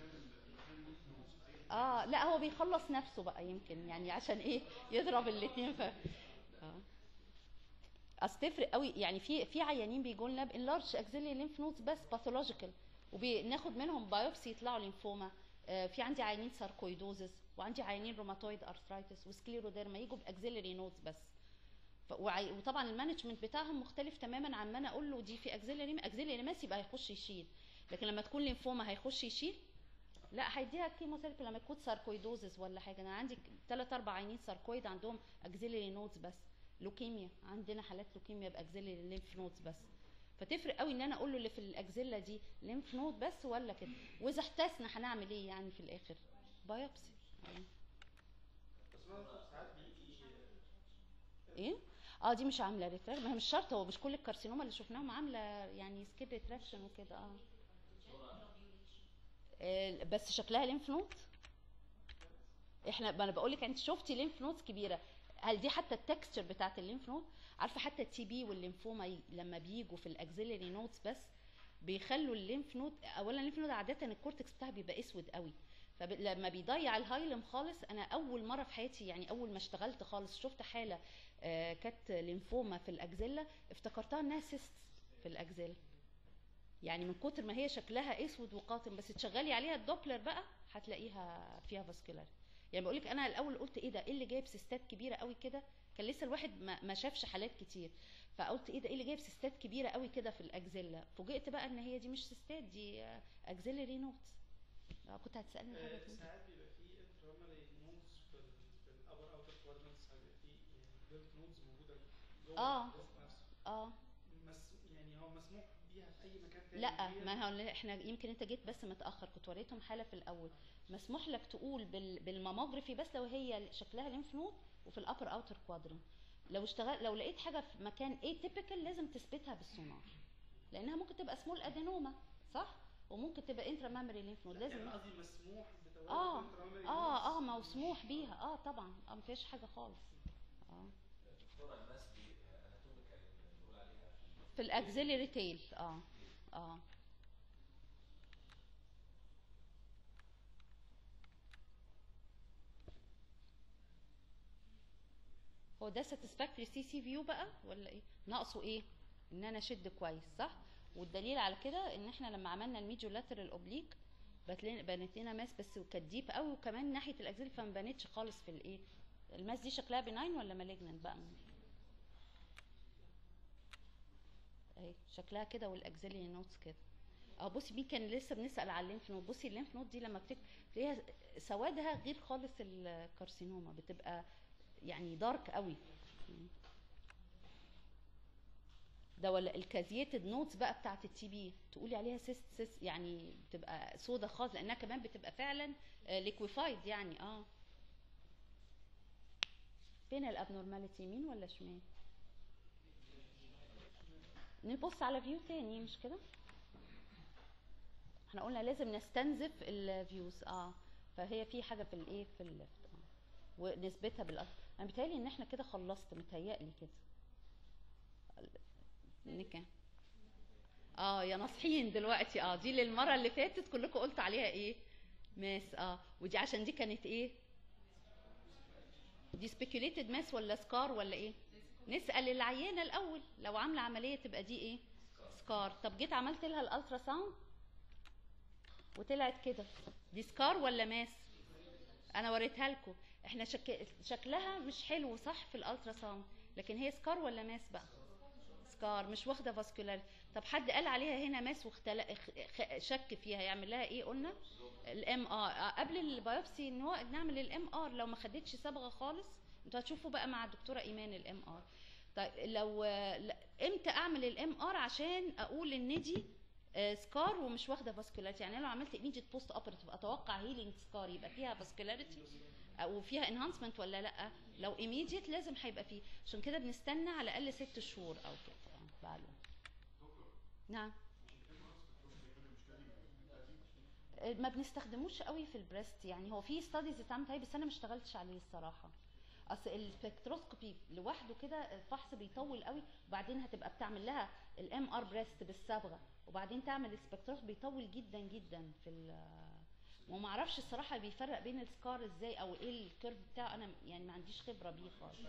اه لا هو بيخلص نفسه بقى يمكن يعني عشان ايه يضرب الاثنين ف اه اصل تفرق قوي يعني في في عيانين بيجوا لنا بانلارج اكزيلي ليمف نودز بس باثولوجيكال وبناخد منهم بايوبسي يطلعوا لينفوما آه في عندي عيانين ساركويدوزس وعندي عيانين روماتويد ارثرايتس وسكليروديرما يجوا باكزيلري نودز بس ف- وعي- وطبعا المانجمنت بتاعهم مختلف تماما عن ما انا اقول له دي في اكزيلري اكزيلري ماس يبقى هيخش يشيل لكن لما تكون لينفوما هيخش يشيل لا هيديها كيموثيرابي لما يكون ساركويدوزس ولا حاجه انا عندي ثلاث اربع عينين ساركويد عندهم اكزيلري نودز بس لوكيميا عندنا حالات لوكيميا باكزيلري ليمف نودز بس فتفرق قوي ان انا اقول له اللي في الاكزيلا دي ليمف نود بس ولا كده واذا احتسنا هنعمل ايه يعني في الاخر بايوبسي بس ما ساعات بيجي ايه اه دي مش عامله ريتراكشن ما هي مش شرط هو مش كل الكارسينوما اللي شفناهم عامله يعني سكيب ريتراكشن وكده اه آه، بس شكلها ليمف نود احنا ما انا بقول لك انت شفتي ليمف نودز كبيره هل دي حتى التكستشر بتاعت الليمف نود عارفه حتى التي بي والليمفوما ي- لما بيجوا في الاكزيلري نودز بس بيخلوا الليمف نود اولا الليمف نود عاده الكورتكس بتاعها بيبقى اسود قوي فلما بيضيع الهايلم خالص انا اول مره في حياتي يعني اول ما اشتغلت خالص شفت حاله آه، كانت ليمفوما في الاكزيلا افتكرتها انها سيست في الاكزيلا يعني من كتر ما هي شكلها اسود وقاتم بس تشغلي عليها الدوبلر بقى هتلاقيها فيها فاسكولار يعني بقول لك انا الاول قلت ايه ده ايه اللي جايب سيستات كبيره قوي كده كان لسه الواحد ما, ما شافش حالات كتير فقلت ايه ده ايه اللي جايب سيستات كبيره قوي كده في الاكزيلا فوجئت بقى ان هي دي مش سيستات دي اكزيلري نوتس كنت هتسالني حاجه آه، تانية. ساعات بيبقى في انترامالي نودز في ال في الابر اوتر كوادرنت ساعات بيبقى في ليمف نودز موجوده جوه آه. البريست نفسه اه مس يعني هو مسموح بيها في اي مكان تاني لا غير- ما هو احنا يمكن انت جيت بس متاخر كنت وريتهم حاله في الاول مسموح لك تقول بال بالماموجرافي بس لو هي شكلها ليمف نود وفي الابر اوتر كوادرنت لو اشتغل لو لقيت حاجه في مكان اي تيبيكال لازم تثبتها بالسونار لانها ممكن تبقى سمول ادينوما صح وممكن تبقى انترا مامري ليمف نود لا، لازم يعني قصدي مسموح بتواجد اه intramedullary اه اه nodes. مسموح بيها اه طبعا اه ما فيهاش حاجه خالص اه دكتورة الناس دي اناتوميكال بنقول عليها في في الاكزيلري تيل اه اه هو ده ساتسفاكتوري سي سي فيو بقى ولا ايه ناقصه ايه ان انا اشد كويس صح والدليل على كده ان احنا لما عملنا الميديو لاترال اوبليك بنت لنا ماس بس كانت ديب قوي وكمان ناحيه الاكزيل فما بانتش خالص في الايه الماس دي شكلها بناين ولا مالجنت بقى اهي شكلها كده والاكزيلي نوتس كده اه بصي مين كان لسه بنسال على الليمف نود بصي الليمف نود دي لما بتك تلاقيها سوادها غير خالص الكارسينوما بتبقى يعني دارك قوي ده ولا الكازيتد نوتس بقى بتاعت التي بي تقولي عليها سيست سيست يعني بتبقى سودا خالص لانها كمان بتبقى فعلا ليكويفايد يعني اه فين الابنورماليتي يمين ولا شمال نبص على فيو تاني مش كده احنا قلنا لازم نستنزف الفيوز اه فهي في حاجه في الايه في الليفت اه ونسبتها بالأرض انا بيتهيألي ان احنا كده خلصت متهيألي كده نكا اه يا ناصحين دلوقتي اه دي للمره اللي فاتت كلكم قلت عليها ايه ماس اه ودي عشان دي كانت ايه دي سبيكوليتد ماس ولا سكار ولا ايه نسال العيانه الاول لو عامله عمليه تبقى دي ايه سكار طب جيت عملت لها الالترا ساوند وطلعت كده دي سكار ولا ماس انا وريتها لكم احنا شك... شكلها مش حلو صح في الالترا ساوند لكن هي سكار ولا ماس بقى سكار مش واخده فاسكولار طب حد قال عليها هنا ماس واختل... خ- شك فيها يعمل لها ايه قلنا الام ار قبل البيوبسي ان هو نعمل الام ار لو ما خدتش صبغه خالص انتوا هتشوفوا بقى مع الدكتوره ايمان الام ار طيب لو لا- امتى اعمل الام ار عشان اقول ان دي آه، سكار ومش واخده فاسكولاريتي يعني أنا لو عملت ايميديت بوست اوبراتيف اتوقع هيلينج سكار يبقى فيها فاسكولاريتي وفيها انهانسمنت ولا لا لو ايميديت لازم هيبقى فيه عشان كده بنستنى على الاقل ست شهور او كده آه، بعد نعم آه، ما بنستخدموش قوي في البريست يعني هو في ستاديز اتعملت عليه بس انا ما اشتغلتش عليه الصراحه اصل السبكتروسكوبي لوحده كده الفحص بيطول قوي وبعدين هتبقى بتعمل لها الام ار بريست بالصبغه وبعدين تعمل السبكتروسكوبي بيطول جدا جدا في ال وما اعرفش الصراحه بيفرق بين السكار ازاي او ايه الكيرف بتاعه انا يعني ما عنديش خبره بيه خالص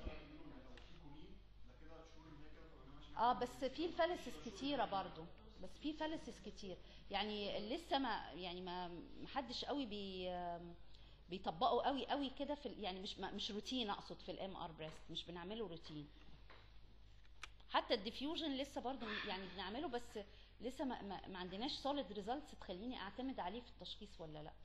اه بس في فالسس كتيره برضو بس في فالسس كتير يعني لسه ما يعني ما محدش قوي بي بيطبقوا قوي قوي كده في ال- يعني مش ما- مش روتين اقصد في الام ار بريست مش بنعمله روتين حتى الديفيوجن لسه برضو يعني بنعمله بس لسه ما, ما, ما عندناش سوليد ريزلتس تخليني اعتمد عليه في التشخيص ولا لا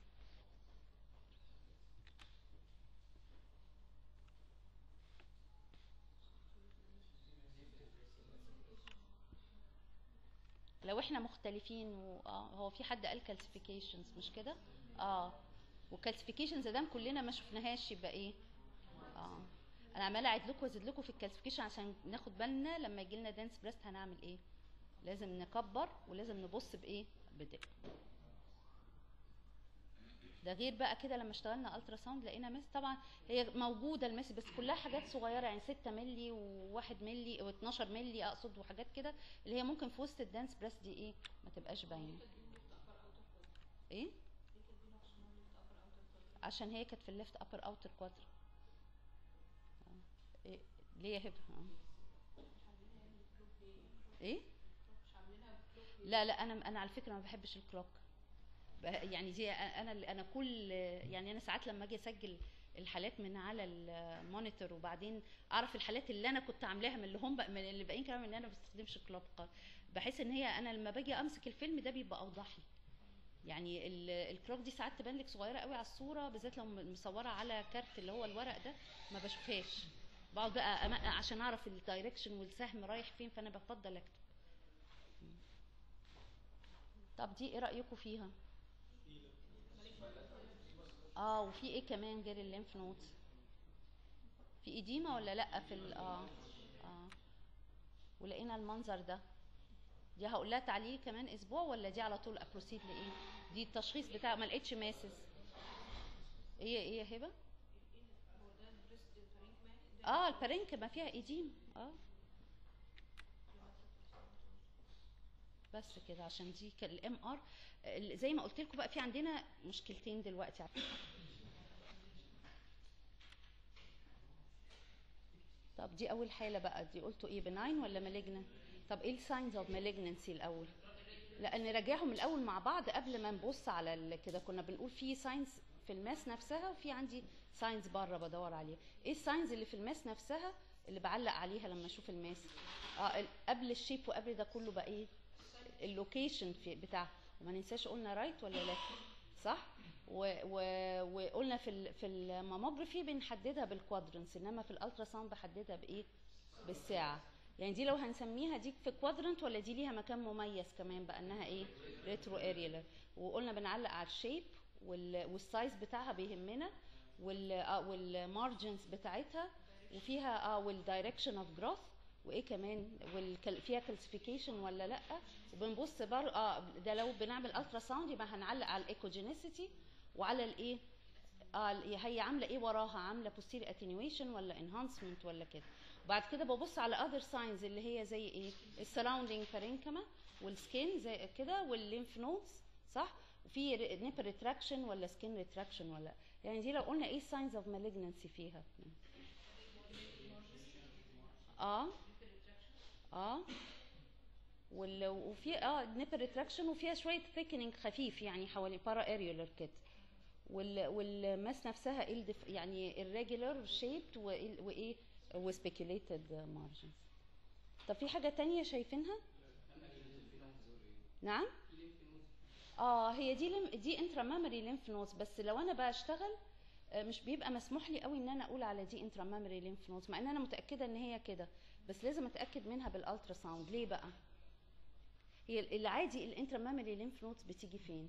لو احنا مختلفين و... اه هو في حد قال كالسيفيكيشنز مش كده اه والكالسيفيكيشنز ده كلنا ما شفناهاش يبقى ايه اه انا عماله اعيد لكم وازيد لكم في الكالسيفيكيشن عشان ناخد بالنا لما يجي لنا دانس بريست هنعمل ايه لازم نكبر ولازم نبص بايه بدقه ده غير بقى كده لما اشتغلنا الترا ساوند لقينا مس طبعا هي موجوده المس بس كلها حاجات صغيره يعني 6 مللي و1 مللي و12 مللي اقصد وحاجات كده اللي هي ممكن في وسط الدانس بريس دي ايه ما تبقاش باينه ايه عشان هي كانت في الليفت ابر اوتر كوادر ايه ليه يا هبه آه. ايه لا لا انا انا على فكره ما بحبش الكلوك ب- يعني دي انا انا كل يعني انا ساعات لما اجي اسجل الحالات من على المونيتور وبعدين اعرف الحالات اللي انا كنت عاملاها من اللي هم من اللي باقيين كمان ان انا ما بستخدمش كلوك بحس ان هي انا لما باجي امسك الفيلم ده بيبقى اوضح لي يعني ال- الكلوك دي ساعات تبان لك صغيره قوي على الصوره بالذات لو مصوره على كارت اللي هو الورق ده ما بشوفهاش بقعد بقى أم- عشان اعرف الدايركشن والسهم رايح فين فانا بفضل اكتب طب دي ايه رايكم فيها اه وفي ايه كمان غير الليمف نودز في ايديما ولا لا في ال اه اه ولقينا المنظر ده دي هقول لها تعالي كمان اسبوع ولا دي على طول ابروسيد لايه دي التشخيص بتاع ما لقيتش ماسس ايه ايه يا هبه اه البارينك ما فيها ايديم اه بس كده عشان دي الام ار زي ما قلت لكم بقى في عندنا مشكلتين دلوقتي طب دي اول حاله بقى دي قلتوا ايه بناين ولا مالجنن طب ايه الساينز اوف مالجنسي الاول لا نراجعهم الاول مع بعض قبل ما نبص على ال- كده كنا بنقول في ساينز في الماس نفسها وفي عندي ساينز بره بدور عليها ايه الساينز اللي في الماس نفسها اللي بعلق عليها لما اشوف الماس اه ال- قبل الشيب وقبل ده كله بقى ايه اللوكيشن في بتاعها وما ننساش قلنا رايت ولا ليفت صح و و وقلنا في ال في الماموجرافي بنحددها بالكوادرنس انما في الالترا ساوند بحددها بايه بالساعه يعني دي لو هنسميها دي في كوادرنت ولا دي ليها مكان مميز كمان بقى انها ايه ريترو اريولار وقلنا بنعلق على الشيب وال والسايز بتاعها بيهمنا وال آه والمارجنز بتاعتها وفيها اه والدايركشن اوف جروث وايه كمان والكل فيها كالسيفيكيشن ولا لا وبنبص بر اه ده لو بنعمل الترا ساوند يبقى هنعلق على الايكوجينيسيتي وعلى الايه اه ال- هي عامله ايه وراها عامله بوستير اتنيويشن ولا انهانسمنت ولا كده بعد كده ببص على اذر ساينز اللي هي زي ايه السراوندينج بارينكما والسكين زي كده والليمف نودز صح وفي نيبل ريتراكشن ولا سكين ريتراكشن ولا يعني دي لو قلنا ايه ساينز اوف مالجنسي فيها اه اه وال- وفي اه نيبل ريتراكشن وفيها شويه ثيكنينج خفيف يعني حوالي بارا اريولر كده وال والماس نفسها ايه الدف... يعني irregular shaped وايه وايه وسبيكيوليتد مارجنز طب في حاجه تانية شايفينها نعم اه هي دي لم... دي انترا مامري ليمف نودز بس لو انا بشتغل آه، مش بيبقى مسموح لي قوي ان انا اقول على دي انترا مامري ليمف نودز مع ان انا متاكده ان هي كده بس لازم اتاكد منها بالالترا ساوند ليه بقى هي العادي الانترا مامري ليمف نودز بتيجي فين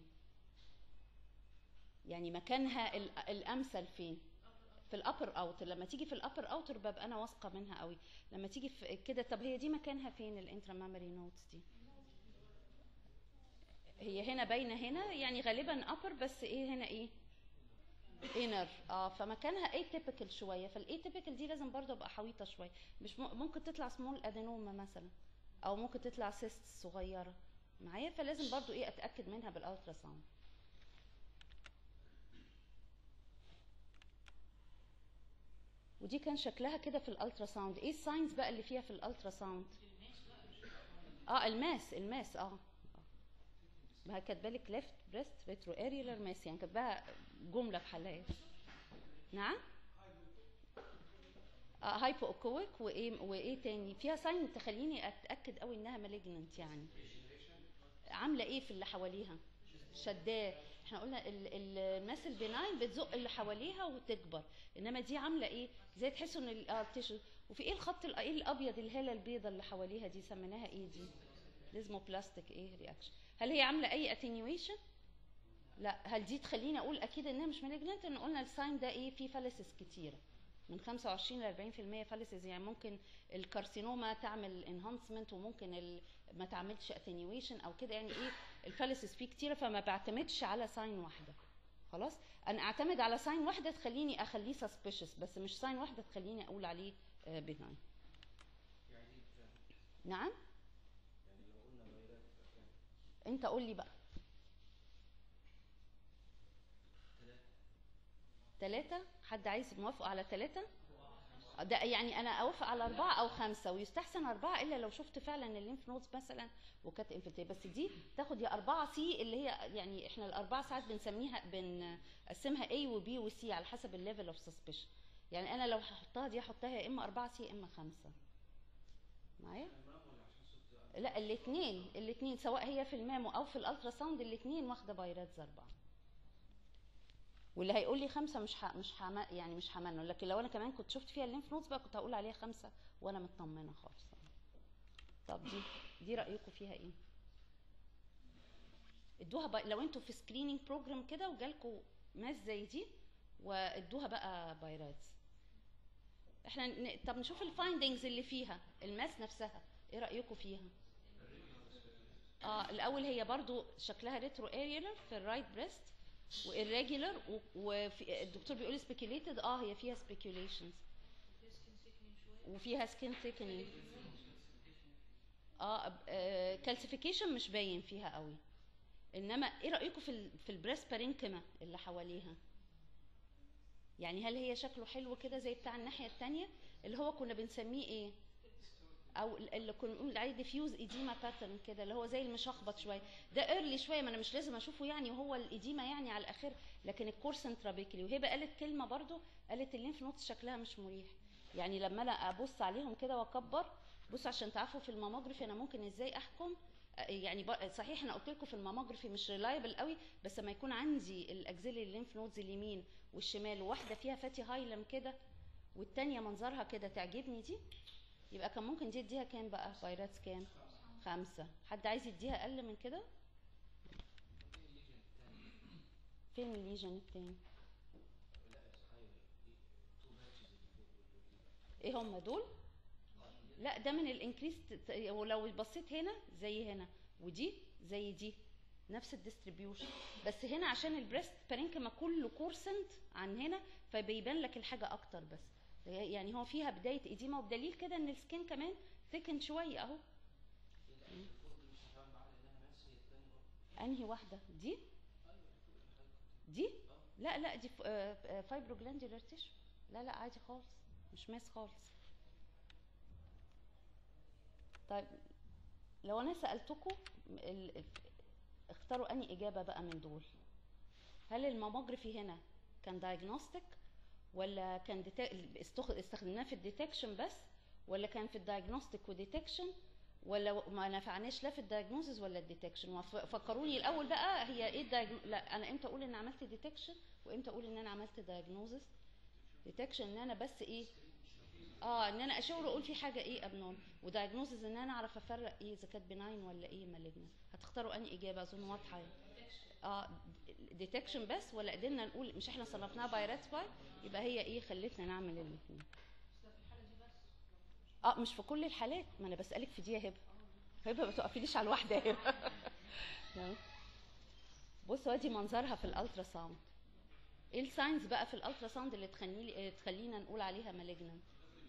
يعني مكانها ال- الامثل فين في الابر اوتر لما تيجي في الابر اوتر ببقى انا واثقه منها قوي لما تيجي في كده طب هي دي مكانها فين الانترا مامري نودز دي هي هنا باينه هنا يعني غالبا ابر بس ايه هنا ايه انر اه فمكانها اي تيبيكال شويه فالاي تيبيكال دي لازم برضه ابقى حويطه شويه مش م- ممكن تطلع سمول ادينوما مثلا او ممكن تطلع سيست صغيره معايا فلازم برضه ايه اتاكد منها بالالترا ساوند ودي كان شكلها كده في الالترا ساوند ايه الساينز بقى اللي فيها في الالترا ساوند اه الماس الماس اه ما هي كاتبه لك ليفت بريست ريترو اريولار ماس يعني كاتباها جمله بحالها نعم آه هايبو اوكويك وايه وايه تاني فيها ساين تخليني اتاكد قوي انها مالجننت يعني عامله ايه في اللي حواليها شداه احنا قلنا ال- ال- الماس البناين بتزق اللي حواليها وتكبر انما دي عامله ايه زي تحسوا ان ال- اه بتش- وفي ايه الخط ال- ايه الابيض الهاله البيضه اللي حواليها دي سميناها ايه دي لازمه بلاستيك ايه رياكشن هل هي عامله اي اتنيويشن لا هل دي تخليني اقول اكيد انها مش مالجننت ان قلنا الساين ده ايه فيه فالسز كتيره من 25 ل 40% فالسز يعني ممكن الكارسينوما تعمل انهانسمنت وممكن ال... ما تعملش اتنيويشن او كده يعني ايه الفالسز فيه كتيره فما بعتمدش على ساين واحده خلاص انا اعتمد على ساين واحده تخليني اخليه سسبيشس بس مش ساين واحده تخليني اقول عليه بناين نعم انت قول لي بقى ثلاثة حد عايز موافق على ثلاثة ده يعني انا اوافق على اربعة او خمسة ويستحسن اربعة الا لو شفت فعلا الليمف نودز مثلا وكانت انفلتري بس دي تاخد يا اربعة سي اللي هي يعني احنا الاربعة ساعات بنسميها بنقسمها A و B و C على حسب الليفل اوف سسبشن يعني انا لو هحطها دي هحطها يا اما اربعة سي يا اما خمسة معايا لا الاثنين الاثنين سواء هي في المامو او في الالترا ساوند الاثنين واخده بايرات اربعه واللي هيقول لي خمسه مش ح... مش حم... يعني مش همنه لكن لو انا كمان كنت شفت فيها الليمف نودز بقى كنت هقول عليها خمسه وانا مطمنه خالص طب دي دي رايكم فيها ايه ادوها بقى لو انتوا في سكريننج بروجرام كده وجالكوا ماس زي دي وادوها بقى بايراتس احنا ن... طب نشوف الفايندنجز اللي فيها الماس نفسها ايه رايكم فيها اه الاول هي برضو شكلها ريترو اريولار في الرايت بريست والريجولار وفي الدكتور بيقول سبيكيوليتد اه هي فيها سبيكيوليشنز وفيها سكين ثيكنينج اه كالسيفيكيشن مش باين فيها قوي انما ايه رايكم في ال في البريست بارينكما اللي حواليها يعني هل هي شكله حلو كده زي بتاع الناحيه الثانيه اللي هو كنا بنسميه ايه او اللي كنا بنقول عليه ديفيوز ايديما باترن كده اللي هو زي المشخبط شويه ده ايرلي شويه ما انا مش لازم اشوفه يعني وهو الايديما يعني على الاخر لكن الكورس انترابيكلي وهبه قالت كلمه برضو قالت الليمف نودز شكلها مش مريح يعني لما انا ابص عليهم كده واكبر بص عشان تعرفوا في الماموجرافي انا ممكن ازاي احكم يعني صحيح انا قلت لكم في الماموجرافي مش ريلايبل قوي بس لما يكون عندي الاكزيلي الليمف نودز اليمين والشمال وواحده فيها فاتي هايلم كده والتانيه منظرها كده تعجبني دي يبقى كان ممكن دي اديها كام بقى بايراتس كام خمسة حد عايز يديها اقل من كده فين الليجن التاني ايه هم دول لا ده من الانكريس ولو بصيت هنا زي هنا ودي زي دي نفس الديستريبيوشن بس هنا عشان البريست بارينكما كله كورسنت عن هنا فبيبان لك الحاجه اكتر بس يعني هو فيها بدايه ايديما وبدليل كده ان السكين كمان ثيكن شويه اهو انهي واحده دي دي لا لا دي فايبروجلاندولار تيشو لا لا عادي خالص مش ماس خالص طيب لو انا سالتكم اختاروا اني اجابه بقى من دول هل الماموجرافي هنا كان دايجنوستيك ولا كان استخدمناه في الديتكشن بس ولا كان في الدايجنوستيك وديتكشن ولا ما نفعناش لا في الدايجنوزز ولا الديتكشن فكروني الاول بقى هي ايه الدايجنو... لا انا امتى اقول ان عملت ديتكشن وامتى اقول ان انا عملت دايجنوزز ديتكشن ان انا بس ايه اه ان انا اشاور واقول في حاجه ايه ابنون ودايجنوزز ان انا اعرف افرق ايه اذا كانت بناين ولا ايه مالجنس هتختاروا انهي اجابه اظن واضحه يعني. اه ديتكشن بس ولا قدرنا نقول مش احنا صنفناها بايرات باي يبقى هي ايه خلتنا نعمل الاثنين اه مش في كل الحالات ما انا بسالك في دي يا هبه هبه ما تقفيليش على الواحده يا هبه تمام. بصوا ادي منظرها في الالترا ساوند ايه الساينز بقى في الالترا ساوند اللي تخليني تخلينا نقول عليها مالجنانت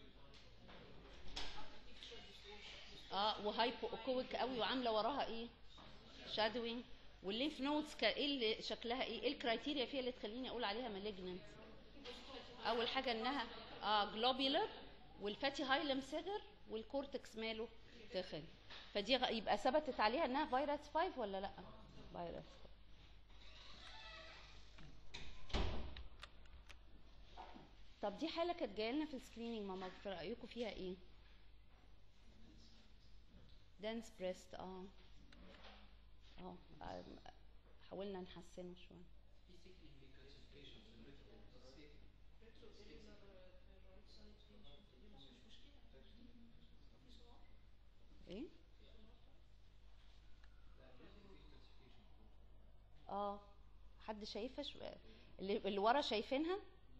اه وهايبو اوكويك قوي وعامله وراها ايه شادوينج والليمف نودز كا- ايه اللي شكلها ايه ايه الكرايتيريا فيها اللي تخليني اقول عليها مالجنانت اول حاجه انها اه جلوبيولر والفاتي هايلم صغر والكورتكس ماله تخن فدي غ- يبقى ثبتت عليها انها فيروس 5 ولا لا فيروس طب دي حاله كانت جايه لنا في السكريننج ماما في رايكم فيها ايه دانس بريست اه اه آه، حاولنا نحسنه شويه ايه اه حد شايفها شو... اللي, اللي ورا شايفينها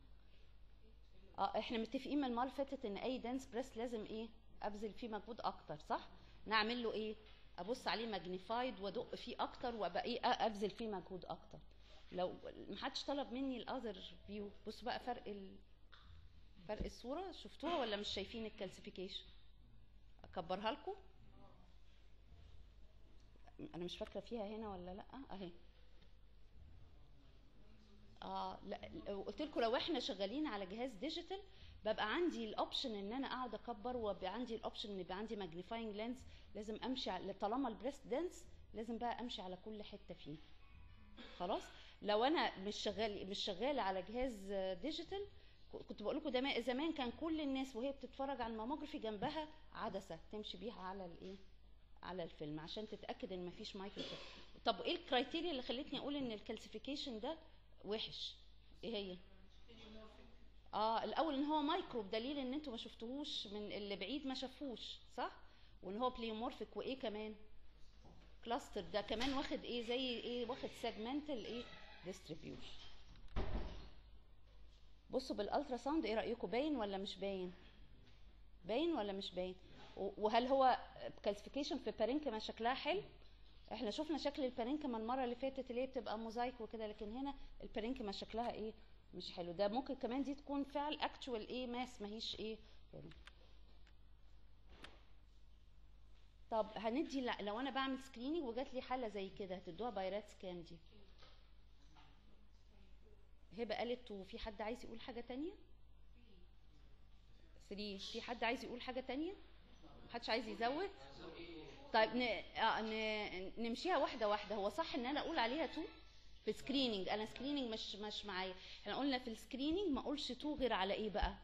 اه احنا متفقين من المره اللي فاتت ان اي دانس بريس لازم ايه ابذل فيه مجهود اكتر صح نعمل له ايه ابص عليه ماجنيفايد وادق فيه اكتر وابقى ايه أ- ابذل فيه مجهود اكتر لو محدش طلب مني الاذر فيو بصوا بقى فرق ال... فرق الصوره شفتوها ولا مش شايفين الكالسيفيكيشن اكبرها لكم انا مش فاكره فيها هنا ولا لا اهي اه لا قلت لكم لو احنا شغالين على جهاز ديجيتال ببقى عندي الاوبشن ان انا اقعد اكبر ويبقى عندي الاوبشن ان يبقى عندي ماجنيفاينج لينز لازم امشي على طالما البريست دنس لازم بقى امشي على كل حته فيه خلاص لو انا مش شغال مش شغاله على جهاز ديجيتال كنت بقول لكم ده ما- زمان كان كل الناس وهي بتتفرج على الماموجرافي جنبها عدسه تمشي بيها على الايه على الفيلم عشان تتاكد ان مفيش مايكرو طب ايه الكرايتيريا اللي خلتني اقول ان الكالسيفيكيشن ده وحش ايه هي اه الاول ان هو مايكرو بدليل ان انتوا ما شفتوهوش من اللي بعيد ما شافوش صح وان هو بليومورفيك وايه كمان كلاستر ده كمان واخد ايه زي ايه واخد سيجمنتال ايه ديستريبيوشن بصوا بالالترا ساوند ايه رايكم باين ولا مش باين باين ولا مش باين و- وهل هو كالسيفيكيشن في بارينكما شكلها حلو احنا شفنا شكل البارينكما المره اللي فاتت اللي هي بتبقى موزايك وكده لكن هنا البارينكما شكلها ايه مش حلو ده ممكن كمان دي تكون فعل اكتوال ايه ماس ماهيش ايه يعني. طب هندي لا- لو انا بعمل سكريننج وجات لي حاله زي كده هتدوها بايرات كام دي هبه قالت وفي حد عايز يقول حاجه تانية 3 في حد عايز يقول حاجه تانية محدش عايز يزود طيب ن... آه ن... نمشيها واحده واحده هو صح ان انا اقول عليها 2 في سكريننج انا سكريننج مش مش معايا احنا قلنا في السكريننج ما اقولش 2 غير على ايه بقى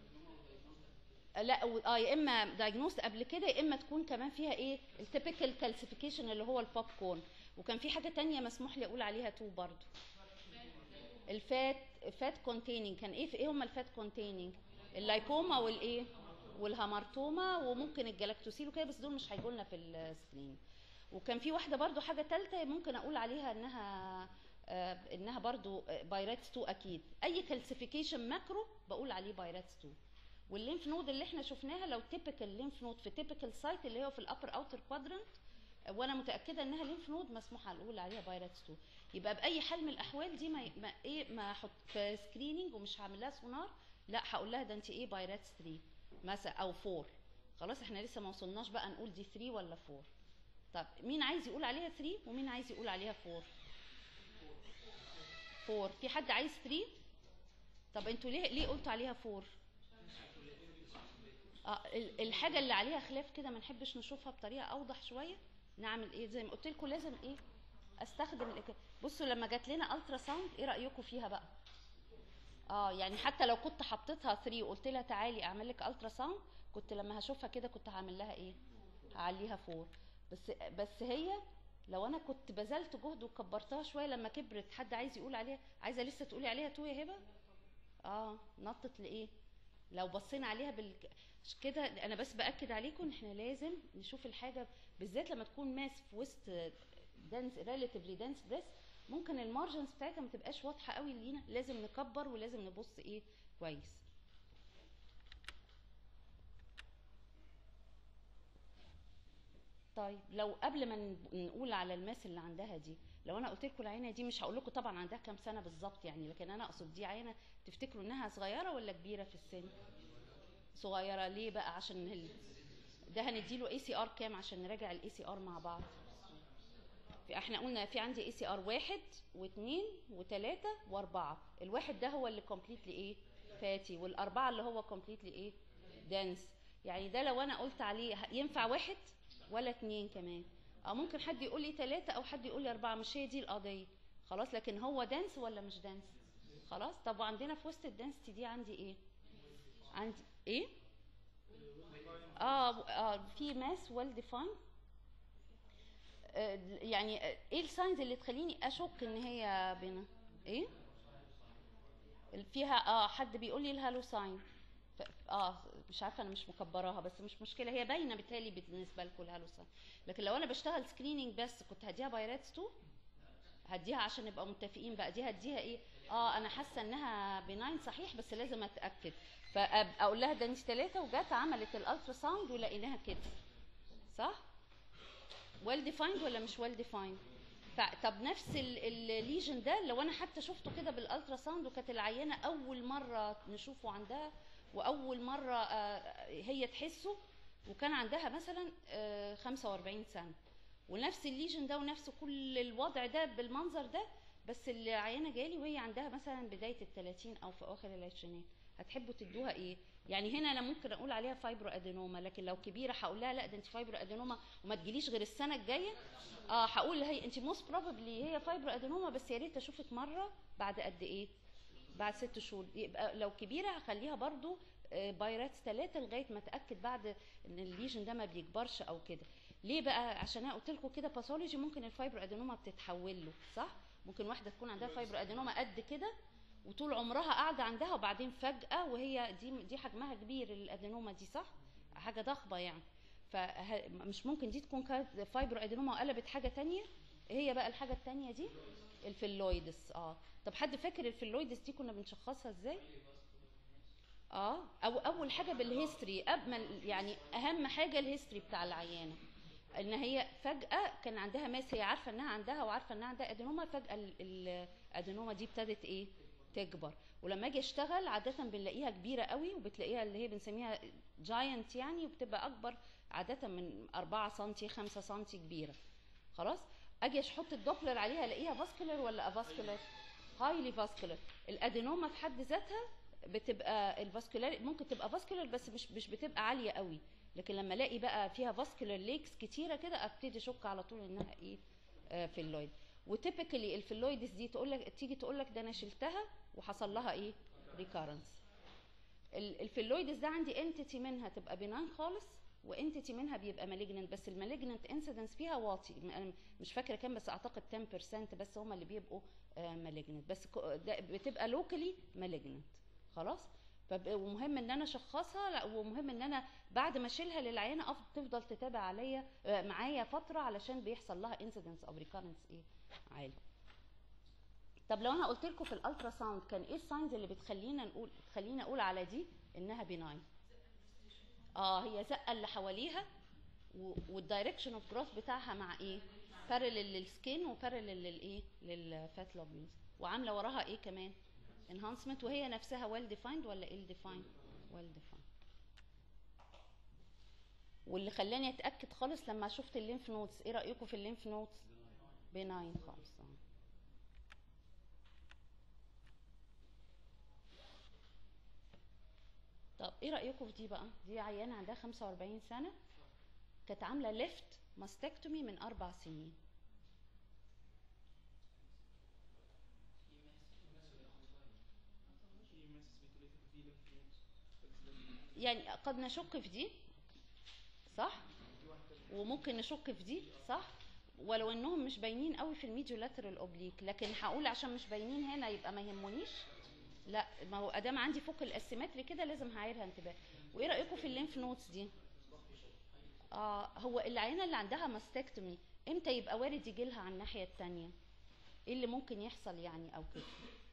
لا و- اه يا اما دايجنوست قبل كده يا اما تكون كمان فيها ايه التيبيكال كالسيفيكيشن اللي هو البوب كورن وكان في حاجه تانية مسموح لي اقول عليها 2 برضو الفات فات كونتيننج كان ايه في ايه هم الفات كونتيننج اللايبوما والايه والهامارتوما وممكن الجلاكتوسيل وكده بس دول مش هيجوا لنا في السكرين وكان في واحده برضو حاجه ثالثه ممكن اقول عليها انها آه انها برضو بايراتس 2 اكيد اي كالسيفيكيشن ماكرو بقول عليه بايراتس 2 والليمف نود اللي احنا شفناها لو تيبيكال ليمف نود في تيبيكال سايت اللي هو في الابر اوتر كوادرنت وانا متاكده انها ليمف نود مسموح اقول عليها بايراتس 2 يبقى باي حال من الاحوال دي ما, ما ايه ما احط في سكريننج ومش هعمل لها سونار لا هقول لها ده انت ايه بايراتس 3 مثلا او 4 خلاص احنا لسه ما وصلناش بقى نقول دي 3 ولا 4 طب مين عايز يقول عليها 3 ومين عايز يقول عليها 4 4 في حد عايز 3 طب انتوا ليه ليه قلتوا عليها 4 اه ال- الحاجه اللي عليها خلاف كده ما نحبش نشوفها بطريقه اوضح شويه نعمل ايه زي ما قلت لكم لازم ايه استخدم الإك... بصوا لما جات لنا الترا ساوند ايه رايكم فيها بقى اه يعني حتى لو كنت حطيتها 3 وقلت لها تعالي اعمل لك الترا ساوند كنت لما هشوفها كده كنت هعمل لها ايه هعليها فور بس بس هي لو انا كنت بذلت جهد وكبرتها شويه لما كبرت حد عايز يقول عليها عايزه لسه تقولي عليها تو يا هبه اه نطت لايه لو بصينا عليها بال عشان كده انا بس باكد عليكم ان احنا لازم نشوف الحاجه بالذات لما تكون ماس في وسط دانس ريلاتيفلي دانس دريس ممكن المارجنز بتاعتها ما تبقاش واضحه قوي لينا لازم نكبر ولازم نبص ايه كويس طيب لو قبل ما ن- نقول على الماس اللي عندها دي لو انا قلت لكم العينه دي مش هقول لكم طبعا عندها كام سنه بالظبط يعني لكن انا اقصد دي عينه تفتكروا انها صغيره ولا كبيره في السن صغيره ليه بقى عشان ال... ده هنديله اي سي ار كام عشان نراجع الاي سي ار مع بعض في احنا قلنا في عندي اي سي ار واحد واثنين وثلاثة واربعة الواحد ده هو اللي كومبليتلي ايه فاتي والاربعة اللي هو كومبليتلي ايه دانس يعني ده لو انا قلت عليه ه- ينفع واحد ولا اتنين كمان او ممكن حد يقول لي ثلاثة او حد يقول لي اربعة مش هي دي القضية خلاص لكن هو دانس ولا مش دانس خلاص طب وعندنا في وسط الدانس دي عندي ايه عندي ايه اه اه في ماس ويل ديفاين يعني آه، ايه الساينز اللي تخليني اشك ان هي بنا ايه فيها اه حد بيقول لي الهالو ساين ف- اه مش عارفه انا مش مكبراها بس مش مشكله هي باينه بالتالي بالنسبه لكم الهالو ساين لكن لو انا بشتغل سكريننج بس كنت هديها بايراتس 2 هديها عشان نبقى متفقين بقى دي هديها ايه اه انا حاسه انها بناين صحيح بس لازم اتاكد فاقول لها ده انت ثلاثه وجت عملت الالترا ساوند ولقيناها كده صح ويل ديفايند ولا مش ويل ديفايند طب نفس الليجن ده لو انا حتى شفته كده بالالترا ساوند وكانت العينه اول مره نشوفه عندها واول مره آه، هي تحسه وكان عندها مثلا آه، 45 سنه ونفس الليجن ده ونفس كل الوضع ده بالمنظر ده بس العيانه جالي وهي عندها مثلا بدايه ال 30 او في اخر العشرينات هتحبوا تدوها ايه يعني هنا انا ممكن اقول عليها فايبرو ادينوما لكن لو كبيره هقول لها لا ده انت فايبرو ادينوما وما تجيليش غير السنه الجايه اه هقول هي انت موست بروبلي هي فايبرو ادينوما بس يا ريت اشوفك مره بعد قد ايه بعد ست شهور يبقى لو كبيره هخليها برضو آه، بايراتس ثلاثة لغايه ما اتاكد بعد ان الليجن ده ما بيكبرش او كده ليه بقى عشان انا قلت لكم كده باثولوجي ممكن الفايبرو ادينوما بتتحول له صح ممكن واحده تكون عندها فايبرو ادينوما قد كده وطول عمرها قاعده عندها وبعدين فجاه وهي دي دي حجمها كبير الادينوما دي صح حاجه ضخمه يعني فمش ممكن دي تكون كانت فايبرو ادينوما وقلبت حاجه تانية هي بقى الحاجه التانية دي الفيلويدس اه طب حد فاكر الفيلويدس دي كنا بنشخصها ازاي اه او اول حاجه بالهيستوري قبل ما- يعني اهم حاجه الهيستوري بتاع العيانه ان هي فجاه كان عندها ماس هي عارفه انها عندها وعارفه انها عندها ادينوما فجاه ال- ال- الادينوما دي ابتدت ايه تكبر ولما اجي اشتغل عاده بنلاقيها كبيره قوي وبتلاقيها اللي هي بنسميها جاينت يعني وبتبقى اكبر عاده من 4 سم 5 سم كبيره خلاص اجي احط الدوبلر عليها الاقيها فاسكولار ولا افاسكولار هايلي فاسكولار الادينوما في حد ذاتها بتبقى الفاسكولار ممكن تبقى فاسكولار بس مش مش بتبقى عاليه قوي لكن لما الاقي بقى فيها فاسكولار ليكس كتيره كده ابتدي اشك على طول انها ايه آه فيلويد وتيبيكالي الفيلويدز دي تقول لك تيجي تقول لك ده انا شلتها وحصل لها ايه ريكارنس الفيلويدز ده عندي انتيتي منها تبقى بنان خالص وانتيتي منها بيبقى مالجننت بس المالجننت انسيدنس فيها واطي انا مش فاكره كام بس اعتقد 10% بس هم اللي بيبقوا مالجننت بس كو- ده بتبقى لوكالي مالجننت خلاص فب- ومهم ان انا اشخصها لا ومهم ان انا بعد ما اشيلها للعيانه أف- تفضل تتابع عليا آه، معايا فتره علشان بيحصل لها انسيدنس او ريكارنس ايه عالي طب لو انا قلت لكم في الالترا ساوند كان ايه الساينز اللي بتخلينا نقول تخلينا اقول على دي انها بيناين اه هي زقه اللي حواليها والدايركشن اوف جروث بتاعها مع ايه بارلل للسكين وبارلل للايه للفات لوبيولز وعامله وراها ايه كمان enhancement وهي نفسها well defined ولا ill defined well defined واللي خلاني اتاكد خالص لما شفت الليمف نودز ايه رايكم في الليمف نودز بناين خالص آه. طب ايه رايكم في دي بقى دي عيانه عندها 45 سنه كانت عامله ليفت ماستكتومي من اربع سنين في ماسس فيتوليتد في lymph nodes. يعني قد نشك في دي صح في واحدة وممكن نشك في دي صح ولو انهم مش باينين قوي في الميديو لاترال اوبليك لكن هقول عشان مش باينين هنا يبقى ما يهمونيش لا ما هو ادام عندي فوق الاسيمتري كده لازم هعيرها انتباه وايه رايكم في الليمف نودز دي اه هو العينه اللي عندها ماستكتومي امتى يبقى وارد يجي لها على الناحيه الثانيه ايه اللي ممكن يحصل يعني او كده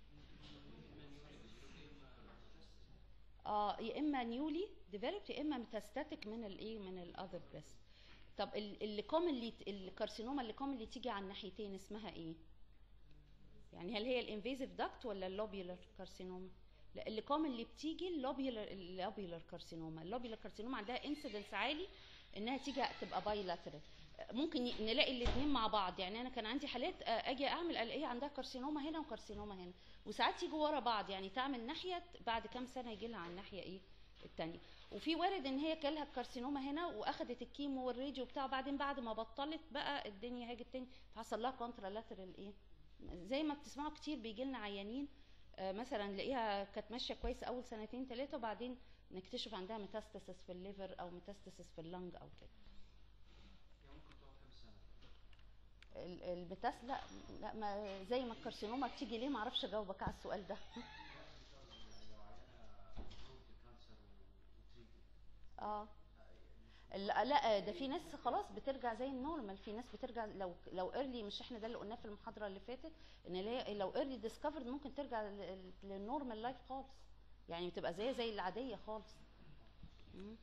اه يا اما نيولي ديفلوبد يا اما ميتاستاتيك من الايه من الاذر بريست طب ال- اللي كومنلي الكارسينوما اللي كومنلي تيجي على الناحيتين اسمها ايه يعني هل هي الانفيزيف داكت ولا اللوبيولار كارسينوما لا اللي كومنلي بتيجي اللوبيولار اللوبيولار كارسينوما اللوبيولار كارسينوما عندها انسيدنس عالي انها تيجي تبقى بايلاترال ممكن ي- نلاقي الاثنين مع بعض يعني انا كان عندي حالات آه، اجي اعمل الاقي عندها كارسينوما هنا وكارسينوما هنا وساعات يجوا ورا بعض يعني تعمل ناحيه بعد كام سنه يجي لها على الناحيه ايه الثانيه وفي وارد ان هي جالها الكارسينوما هنا واخدت الكيمو والراديو بتاع وبعدين بعد ما بطلت بقى الدنيا هاجت تاني فحصل لها كونترا لاترال ايه زي ما بتسمعوا كتير بيجي لنا عيانين آه، مثلا نلاقيها كانت ماشيه كويس اول سنتين ثلاثه وبعدين نكتشف عندها ميتاستاسيس في الليفر او ميتاستاسيس في اللنج او كده يعني ممكن تقعد كام سنه ال- الميتاس لا لا ما زي ما الكارسينوما بتيجي ليه ما اعرفش اجاوبك على السؤال ده يعني لو عيانه approved كانسر وتريتد اه لا لا ده في ناس خلاص بترجع زي النورمال في ناس بترجع لو لو ايرلي مش احنا ده اللي قلناه في المحاضره اللي فاتت ان ليه- لو ايرلي ديسكفرد ممكن ترجع لل- للنورمال لايف خالص يعني بتبقى زي زي العاديه خالص مم.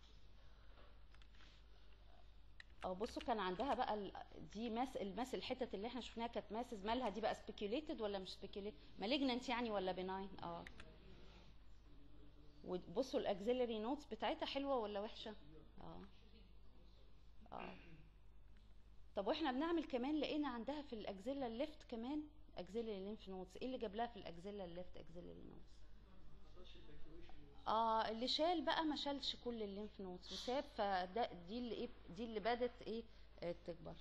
اه بصوا كان عندها بقى ال- دي ماس الماس الحتت اللي احنا شفناها كانت ماسز مالها دي بقى سبيكيوليتد ولا مش سبيكيوليتد مالجننت يعني ولا بناين اه وبصوا الاكزيلري نوتس بتاعتها حلوه ولا وحشه اه اه طب واحنا بنعمل كمان لقينا عندها في الاكزيلا الليفت كمان اكزيلري لينف نوتس ايه اللي جاب لها في الاكزيلا الليفت اكزيلري نوتس اه اللي شال بقى ما شالش كل الليمف نودز وساب فده دي اللي ايه دي اللي بدت ايه آه، تكبر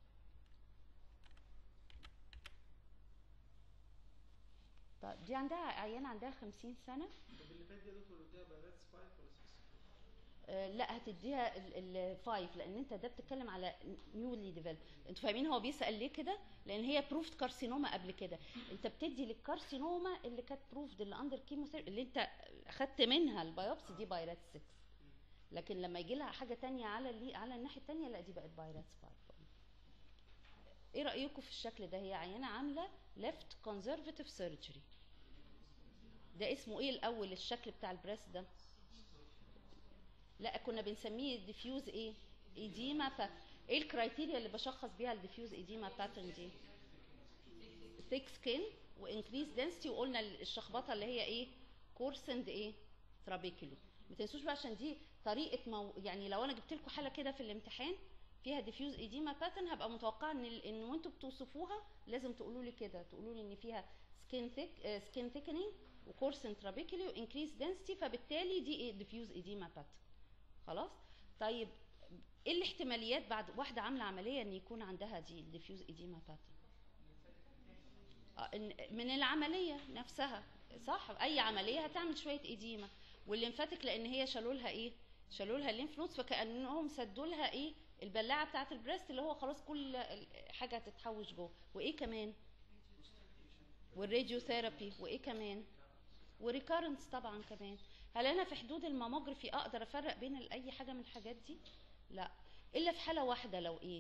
طيب دي عندها عيانة عندها 50 سنة طب اللي فات دي يا دكتور اديها بايراتس 5 ولا 6 آه، لا هتديها الفايف لان انت ده بتتكلم على نيولي ديفلوب انتوا فاهمين هو بيسال ليه كده لان هي بروفد كارسينوما قبل كده انت بتدي للكارسينوما اللي كانت بروفد اللي اندر كيموثيرابي اللي انت اخدت منها البيوبسي دي بايرات 6 لكن لما يجي لها حاجه تانية على اللي على الناحيه التانية لا دي بقت بايرات 5 ايه رايكم في الشكل ده هي عيانه عامله ليفت كونزرفاتيف سيرجري ده اسمه ايه الاول الشكل بتاع البريس ده لا كنا بنسميه ديفيوز ايه ايديما ف... ايه الكرايتيريا اللي بشخص بيها الديفيوز ايديما باترن دي ثيك سكين وانكريز دنسيتي وقلنا الشخبطه اللي هي ايه كورسند ايه ترابيكولي ما تنسوش بقى عشان دي طريقه مو... يعني لو انا جبت لكم حاله كده في الامتحان فيها ديفيوز ايديما باترن هبقى متوقعه ان ال- ان وانتوا بتوصفوها لازم تقولوا لي كده تقولوا لي ان فيها سكين ثيك سكين ثيكنينج وكورسن ترابيكولي وانكريز دنسيتي فبالتالي دي ايه ديفيوز ايديما باترن خلاص طيب ايه الاحتماليات بعد واحده عامله عمليه ان يكون عندها دي الديفيوز ايديما باترن آه، إن- من العمليه نفسها صح اي عمليه هتعمل شويه ايديما والليمفاتيك لان هي شالوا لها ايه شالوا لها الليمف نودز فكانهم سدوا لها ايه البلاعه بتاعه البريست اللي هو خلاص كل ال- حاجه هتتحوش جوه وايه كمان والراديو ثيرابي وايه كمان وريكارنس طبعا كمان هل انا في حدود الماموجرافي اقدر افرق بين ال- اي حاجه من الحاجات دي لا الا في حاله واحده لو ايه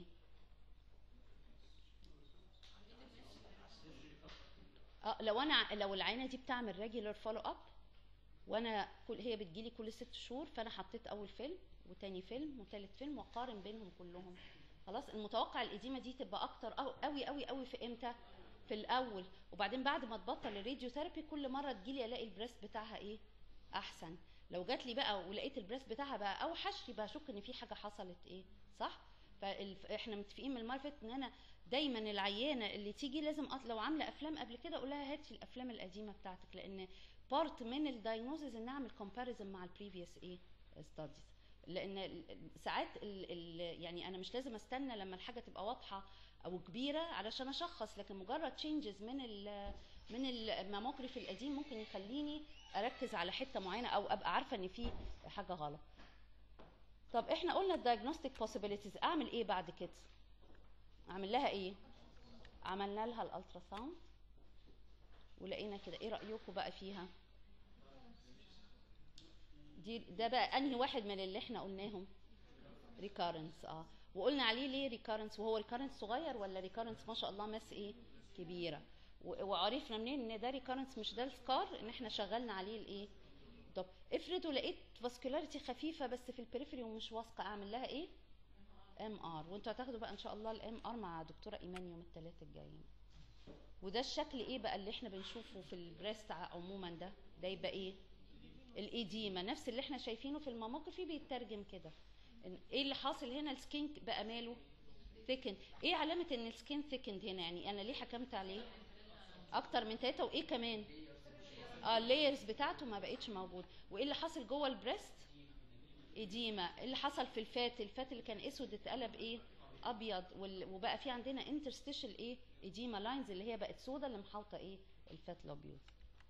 اه لو انا لو العينه دي بتعمل ريجولار فولو اب وانا كل هي بتجيلي كل ست شهور فانا حطيت اول فيلم وتاني فيلم وتالت فيلم واقارن بينهم كلهم خلاص المتوقع الاديمه دي تبقى اكتر أو- قوي قوي قوي في امتى في الاول وبعدين بعد ما تبطل الراديو ثيرابي كل مره تجيلي الاقي البريست بتاعها ايه احسن لو جات لي بقى ولقيت البريست بتاعها بقى اوحش يبقى اشك ان في حاجه حصلت ايه صح فاحنا متفقين من المره اللي فاتت ان انا دايما العيانه اللي تيجي لازم أط... لو عامله افلام قبل كده اقول لها هاتي الافلام القديمه بتاعتك لان بارت من الدايجنوزز ان اعمل كومباريزن مع البريفيوس ايه ستاديز لان ال- ال- ساعات ال ال يعني انا مش لازم استنى لما الحاجه تبقى واضحه او كبيره علشان اشخص لكن مجرد تشينجز من ال من الماموجرافي القديم ممكن يخليني اركز على حته معينه او ابقى عارفه ان في حاجه غلط طب احنا قلنا الدايجنوستيك possibilities اعمل ايه بعد كده اعمل لها ايه عملنا لها الالترا ساوند ولقينا كده ايه رايكم بقى فيها دي ده بقى انهي واحد من اللي احنا قلناهم ريكارنس اه وقلنا عليه ليه ريكارنس وهو ريكارنس صغير ولا ريكارنس ما شاء الله ماس ايه كبيره و- وعرفنا منين ان ده ريكارنس مش ده السكار ان احنا شغلنا عليه الايه طب افرضوا لقيت فاسكولاريتي خفيفه بس في البريفري ومش واثقه اعمل لها ايه ام ار وانتوا هتاخدوا بقى ان شاء الله الام ار مع دكتوره ايمان يوم الثلاث الجايين وده الشكل ايه بقى اللي احنا بنشوفه في البريست عموما ده ده يبقى ايه الايديما نفس اللي احنا شايفينه في الماموجرافي بيترجم كده إن ايه اللي حاصل هنا السكين بقى ماله ثيكن ايه علامه ان السكين ثيكند هنا يعني انا ليه حكمت عليه اكتر من ثلاثة وايه كمان اه اللايرز بتاعته ما بقتش موجود وايه اللي حصل جوه البريست اديما إيه اللي حصل في الفات الفات اللي كان اسود اتقلب ايه ابيض وال- وبقى في عندنا انترستيشال ايه اديما لاينز اللي هي بقت سودا اللي محاوطه ايه الفات الابيض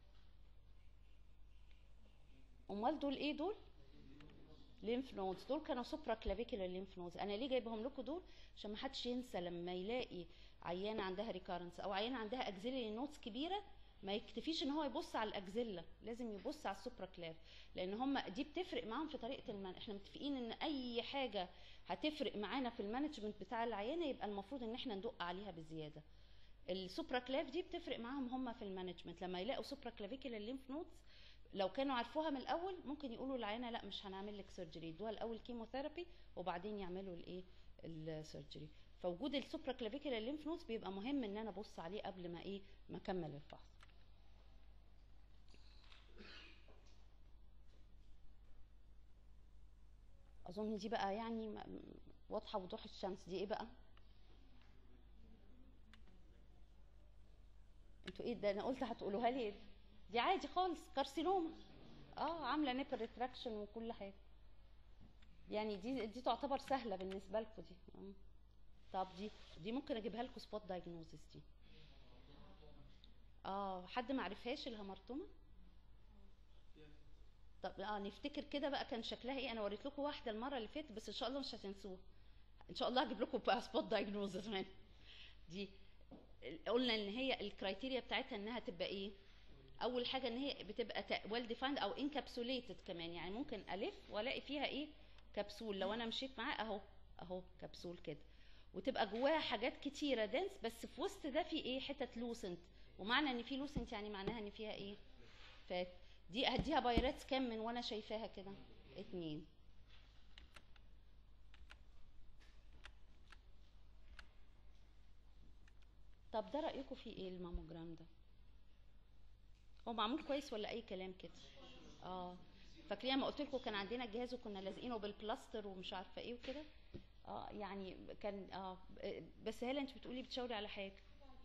امال دول ايه دول ليمف نودز دول كانوا سوبرا كلافيكولار ليمف نودز انا ليه جايبهم لكم دول عشان ما حدش ينسى لما يلاقي عيانه عندها ريكارنس او عيانه عندها اكزيلري نودز كبيره ما يكتفيش ان هو يبص على الاكزيلا لازم يبص على السوبرا كلاف لان هم دي بتفرق معاهم في طريقه المن... احنا متفقين ان اي حاجه هتفرق معانا في المانجمنت بتاع العيانه يبقى المفروض ان احنا ندق عليها بزياده السوبرا كلاف دي بتفرق معاهم هم في المانجمنت لما يلاقوا سوبرا كلافيكولار ليمف نودز لو كانوا عارفوها من الاول ممكن يقولوا للعيانه لا مش هنعمل لك سيرجري يدوها الاول كيموثيرابي وبعدين يعملوا الايه السيرجري فوجود السوبرا كلافيكولار ليمف نودز بيبقى مهم ان انا ابص عليه قبل ما ايه ما اكمل الفحص اظن دي بقى يعني م- واضحه وضوح الشمس دي ايه بقى انتوا ايه ده انا قلت هتقولوها لي دي عادي خالص كارسينوما اه عامله نيبل ريتراكشن وكل حاجه يعني دي دي تعتبر سهله بالنسبه لكم دي آه. طب دي دي ممكن اجيبها لكم سبوت دايجنوزس دي اه حد ما عرفهاش الهمرتومه طب اه نفتكر كده بقى كان شكلها ايه انا وريت لكم واحده المره اللي فاتت بس ان شاء الله مش هتنسوها ان شاء الله هجيب لكم بقى سبوت دايجنوزس من دي قلنا ان هي الكرايتيريا بتاعتها انها تبقى ايه اول حاجه ان هي بتبقى ويل ديفايند او انكابسوليتد كمان يعني ممكن الف والاقي فيها ايه كبسول لو انا مشيت معاه اهو اهو كبسول كده وتبقى جواها حاجات كتيره دنس بس في وسط ده في ايه حتت لوسنت ومعنى ان في لوسنت يعني معناها ان فيها ايه فات دي هديها بايراتس كام من وانا شايفاها كده اتنين طب ده رايكم في ايه الماموجرام ده هو معمول كويس ولا اي كلام كده اه فاكرين ما قلت لكم كان عندنا الجهاز وكنا لازقينه بالبلاستر ومش عارفه ايه وكده اه يعني كان اه بس هلا انت بتقولي بتشاوري على حاجه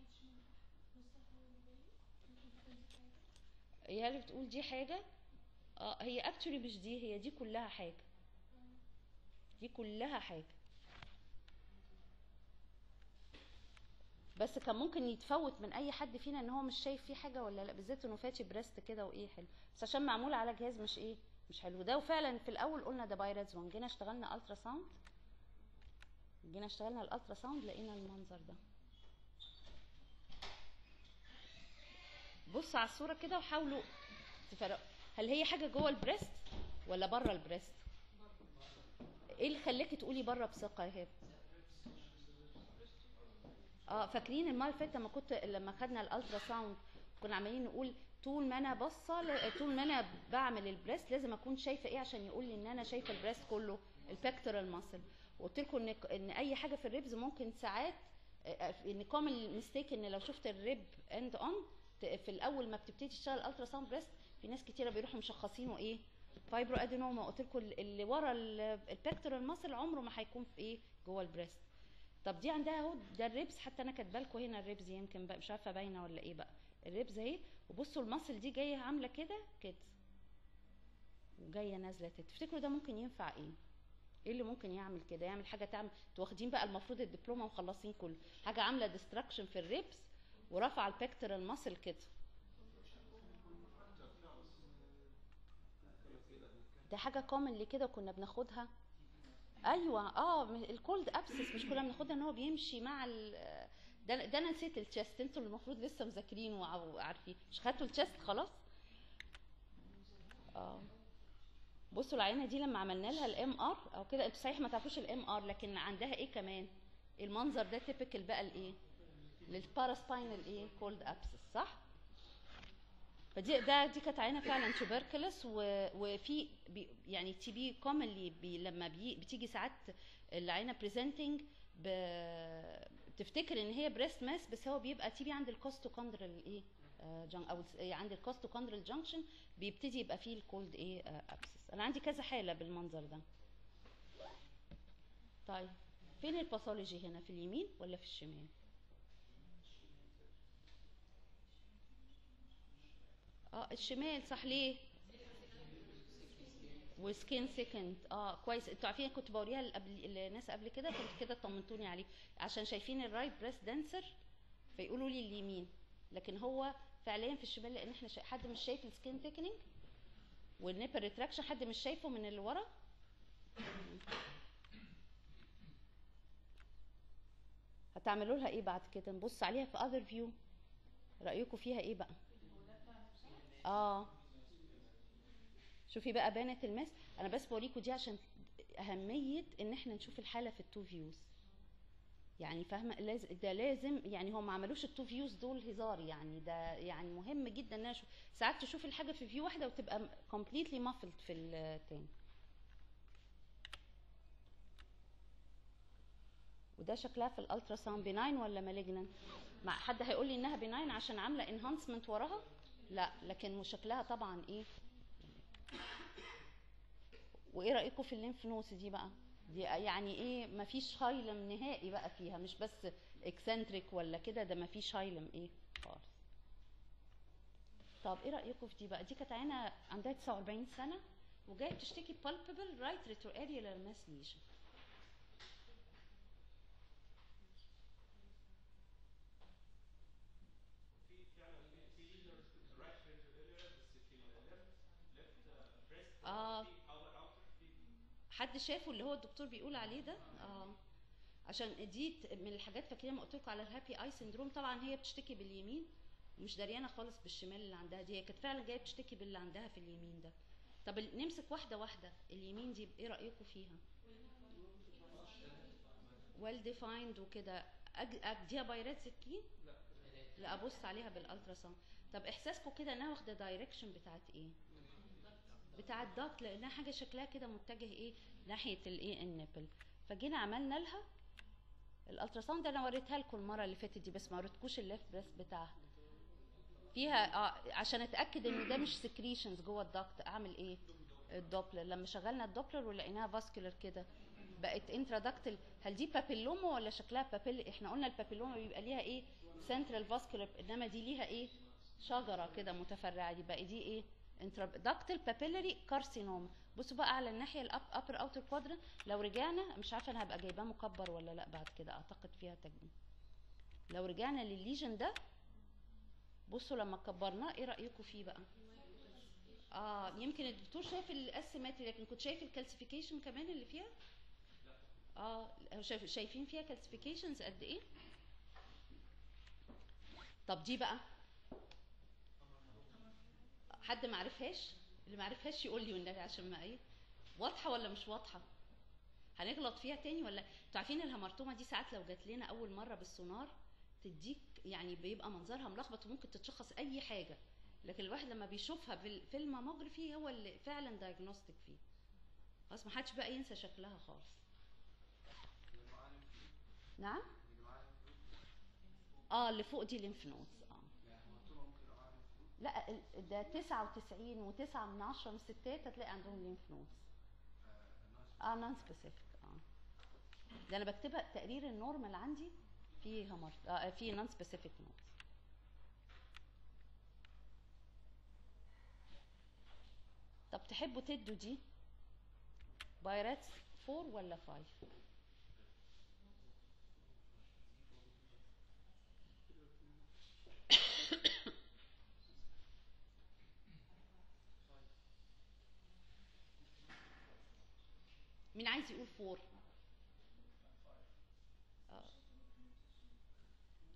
هي اللي بتقول دي حاجه اه هي اكشولي مش دي هي دي كلها حاجه دي كلها حاجه بس كان ممكن يتفوت من اي حد فينا ان هو مش شايف فيه حاجه ولا لا بالذات انه فاتي بريست كده وايه حلو بس عشان معمول على جهاز مش ايه مش حلو ده وفعلا في الاول قلنا ده بايرادز 1 جينا اشتغلنا الترا ساوند جينا اشتغلنا الالترا ساوند لقينا المنظر ده بصوا على الصوره كده وحاولوا تفرقوا هل هي حاجه جوه البريست ولا بره البريست ايه اللي خلاكي تقولي بره بثقه يا هبه اه فاكرين المره اللي فاتت لما كنت لما خدنا الالترا ساوند كنا عمالين نقول طول ما انا باصه ل- طول ما انا بعمل البريست لازم اكون شايفه ايه عشان يقول لي ان انا شايفه البريست كله البكتورال ماسل وقلت لكم ان ان اي حاجه في الريبز ممكن ساعات آه، ان كومن ميستيك ان لو شفت الريب اند اون في الاول ما بتبتدي تشتغل الترا ساوند بريست في ناس كتيره بيروحوا مشخصينه ايه فايبرو ادينوما قلت لكم اللي ورا البكتورال ماسل عمره ما هيكون في ايه جوه البريست طب دي عندها اهو ده الريبس حتى انا كاتبه لكم هنا الريبس يمكن بقى مش عارفه باينه ولا ايه بقى الريبس اهي وبصوا المصل دي جايه عامله كده كده وجايه نازله كده. تفتكروا ده ممكن ينفع ايه ايه اللي ممكن يعمل كده يعمل حاجه تعمل انتوا واخدين بقى المفروض الدبلومه ومخلصين كله حاجه عامله ديستراكشن في الريبس ورفع البكتورال ماسل كده ده حاجه كومنلي كده كنا بناخدها ايوه اه م- الكولد ابسس مش كنا بناخدها ان هو بيمشي مع ال ده ده انا نسيت التشست انتوا اللي المفروض لسه مذاكرين وعارفين مش خدتوا التشست خلاص اه بصوا العينه دي لما عملنا لها الام ار او كده انتوا صحيح ما تعرفوش الام ار لكن عندها ايه كمان المنظر ده تيبيكال بقى الايه للباراسباينال ايه كولد ابسس صح فدي ده دي كانت عينه فعلا توبركلس وفي بي يعني تي بي كومنلي بي لما بي بتيجي ساعات العينه بريزنتنج بتفتكر ان هي بريست ماس بس هو بيبقى تي بي عند الكوستوكوندرال ايه آه، جن او الس- إيه، عند الكوستوكوندرال جانكشن بيبتدي يبقى فيه الكولد ايه ابسس انا عندي كذا حاله بالمنظر ده طيب فين الباثولوجي هنا في اليمين ولا في الشمال اه الشمال صح ليه وسكين سيكند اه كويس انتوا عارفين كنت بوريها قبل الناس قبل كده كنت كده طمنتوني عليه عشان شايفين الرايت بريست دانسر فيقولوا لي اليمين لكن هو فعليا في الشمال لان احنا شا... حد مش شايف السكين ثيكنينج والنيبل ريتراكشن حد مش شايفه من اللي ورا هتعملوا لها ايه بعد كده نبص عليها في اذر فيو رايكم فيها ايه بقى اه شوفي بقى بانت الماس انا بس بوريكم دي عشان اهميه ان احنا نشوف الحاله في التو فيوز يعني فاهمه لازم ده لازم يعني هم ما عملوش التو فيوز دول هزار يعني ده يعني مهم جدا ان انا اشوف ساعات تشوف الحاجه في فيو واحده وتبقى كومبليتلي مافلد في التاني وده شكلها في الالترا ساوند بناين ولا مالجنان مع حد هيقول لي انها بناين عشان عامله انهانسمنت وراها لا لكن شكلها طبعا ايه وايه رايكم في الليمف نوس دي بقى دي يعني ايه مفيش هايلم نهائي بقى فيها مش بس اكسنتريك ولا كده ده مفيش هايلم ايه خالص طب ايه رايكم في دي بقى دي كانت عينه عندها 49 سنه وجايه بتشتكي بالبابل رايت ريترواريولار ماس ليجن في فعلا في في ليجنز في الرايت فينتريكولار بس في الليفت ليفت بريست آه. في اوتر اوتر في حد شافه اللي هو الدكتور بيقول عليه ده اه عشان دي ت- من الحاجات فاكرين ما قلت لكم على الهابي اي سندروم طبعا هي بتشتكي باليمين مش دريانه خالص بالشمال اللي عندها دي هي كانت فعلا جايه بتشتكي باللي عندها في اليمين ده طب ال- نمسك واحده واحده اليمين دي ايه رايكم فيها ويل ديفايند وكده أج- اديها بايرات سكين لا ابص عليها بالالترا ساوند طب احساسكم كده انها واخده دايركشن بتاعت ايه بتاع الضغط لانها حاجه شكلها كده متجه ايه ناحيه الايه النبل فجينا عملنا لها الالتراساوند انا وريتها لكم المره اللي فاتت دي بس ما وريتكوش الليفت بريست بتاعها فيها اه عشان اتاكد ان ده مش سكريشنز جوه الضغط اعمل ايه الدوبلر لما شغلنا الدوبلر ولقيناها فاسكولار كده بقت انترادكتل هل دي بابيلوما ولا شكلها بابيل احنا قلنا البابيلوما بيبقى ليها ايه سنترال فاسكولار انما دي ليها ايه شجره كده متفرعه دي بقى دي ايه انترادكتل بابيلاري كارسينوما بصوا بقى على الناحيه الاب ابر اوتر كوادرنت لو رجعنا مش عارفه انا هبقى جايباه مكبر ولا لا بعد كده اعتقد فيها تجميل لو رجعنا للليجن ده بصوا لما كبرناه ايه رايكم فيه بقى اه يمكن الدكتور شايف الاسيمتري لكن كنت شايف الكالسيفيكيشن كمان اللي فيها اه شايف شايفين فيها كالسيفيكيشنز قد ايه طب دي بقى حد ما عرفهاش اللي ما عرفهاش يقول لي والنبي عشان ما ايه واضحه ولا مش واضحه هنغلط فيها تاني ولا انتوا عارفين الهمرتومه دي ساعات لو جات لنا اول مره بالسونار تديك يعني بيبقى منظرها ملخبط وممكن تتشخص اي حاجه لكن الواحد لما بيشوفها بال- في الماموجرافي هو اللي فعلا دايجنوستيك فيه خلاص ما حدش بقى ينسى شكلها خالص نعم اه اللي فوق دي ليمف نودز اه لا ال- ده 99 و9 من 10 من الستات هتلاقي عندهم ليمف نودز اه نون سبيسيفيك اه ده انا بكتبها تقرير النورمال عندي في همر آه في نون سبيسيفيك نودز طب تحبوا تدوا دي بايراتس 4 ولا 5 مين عايز يقول 4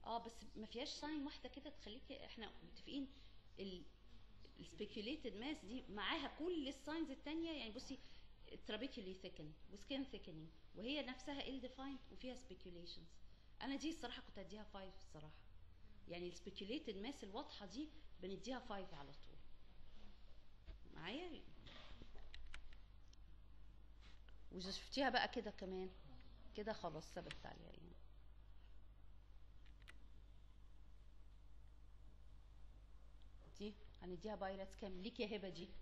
اه بس ما فيهاش ساين واحده كده تخليك احنا متفقين السبيكيوليتد ماس دي معاها كل الساينز التانية يعني بصي ترابيكولي ثيكن وسكين ثيكنينج وهي نفسها ال ديفايند وفيها سبيكيوليشنز انا دي الصراحه كنت اديها 5 الصراحه يعني السبيكيوليتد ماس الواضحه دي بنديها 5 على طول معايا واذا شفتيها بقى كده كمان كده خلاص ثبت عليها يعني دي هنديها بايرتس كام ليك يا هبه دي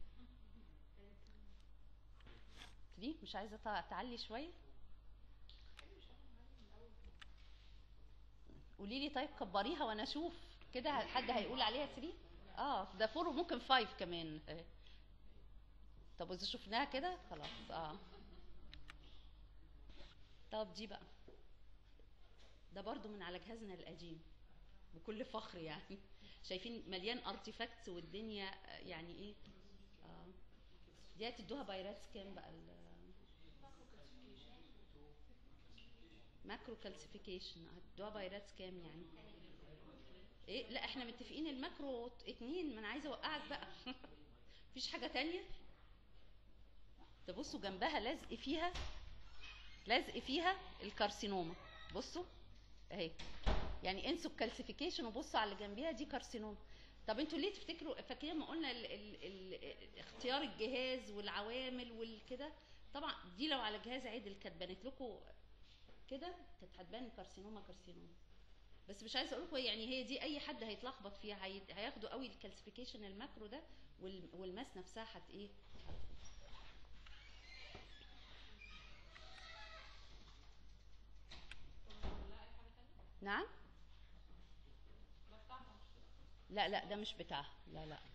دي مش عايزه تع- تعلي شويه قولي لي طيب كبريها وانا اشوف كده حد هيقول عليها 3 اه ده 4 وممكن 5 كمان آه. طب واذا شفناها كده خلاص اه طب دي بقى ده برضو من على جهازنا القديم بكل فخر يعني شايفين مليان ارتيفاكتس والدنيا آه، يعني ايه اه دي هتدوها بايراتس كام بقى ال ماكرو كالسيفيكيشن هتدوها بايراتس كام يعني ايه لا احنا متفقين الماكرو اتنين ما انا عايزه اوقعك بقى مفيش حاجه تانية تبصوا جنبها لزق فيها لزق فيها الكارسينوما بصوا اهي يعني انسوا الكالسيفيكيشن وبصوا على اللي جنبيها دي كارسينوما طب انتوا ليه تفتكروا فاكرين ما قلنا ال ال ال اختيار الجهاز والعوامل والكده طبعا دي لو على جهاز عدل كانت بانت لكم كده كانت هتبان كارسينوما كارسينوما بس مش عايزه اقول لكم يعني هي دي اي حد هيتلخبط فيها هي- هياخدوا قوي الكالسيفيكيشن الماكرو ده وال- والماس نفسها هت ايه نعم لا لا ده مش بتاعها لا لا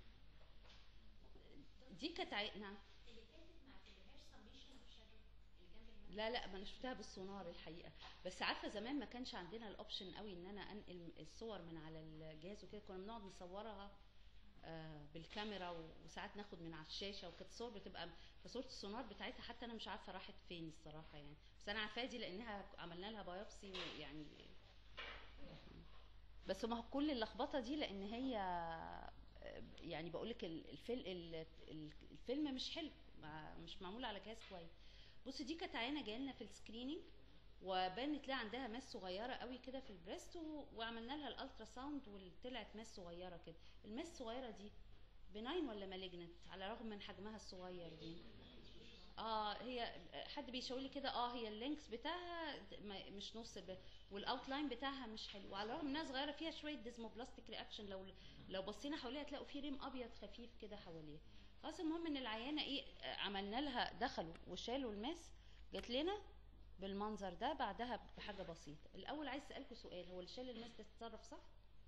دي كانت عي... نعم اللي فاتت ما اعتبرهاش سميشن اوف شادو اللي جنب المكتب لا لا ما انا شفتها بالسونار الحقيقه بس عارفه زمان ما كانش عندنا الاوبشن قوي ان انا انقل الصور من على الجهاز وكده كنا بنقعد نصورها آه، بالكاميرا و- وساعات ناخد من على الشاشه وكانت الصور بتبقى فصوره السونار بتاعتها حتى انا مش عارفه راحت فين الصراحه يعني بس انا عارفاها دي لانها عملنا لها بايوبسي يعني بس ما هو كل اللخبطه دي لان هي آه، يعني بقول لك الفيلم الفيلم مش حلو ما- مش معمول على جهاز كويس بصي دي كانت عينه جايه لنا في السكريننج وبانت لها عندها ماس صغيره قوي كده في البريست و... وعملنا لها الالترا ساوند وطلعت ماس صغيره كده الماس الصغيره دي بناين ولا مالجنت على الرغم من حجمها الصغير دي اه هي حد بيشاور لي كده اه هي اللينكس بتاعها د- ما- مش نص ب... والاوتلاين بتاعها مش حلو وعلى الرغم انها صغيره فيها شويه ديزموبلاستيك رياكشن لو لو بصينا حواليها هتلاقوا في ريم ابيض خفيف كده حواليها خلاص المهم ان العيانه ايه آه، عملنا لها دخلوا وشالوا الماس جت لنا بالمنظر ده بعدها بحاجه بسيطه الاول عايز اسالكم سؤال هو اللي شال الماس ده اتصرف صح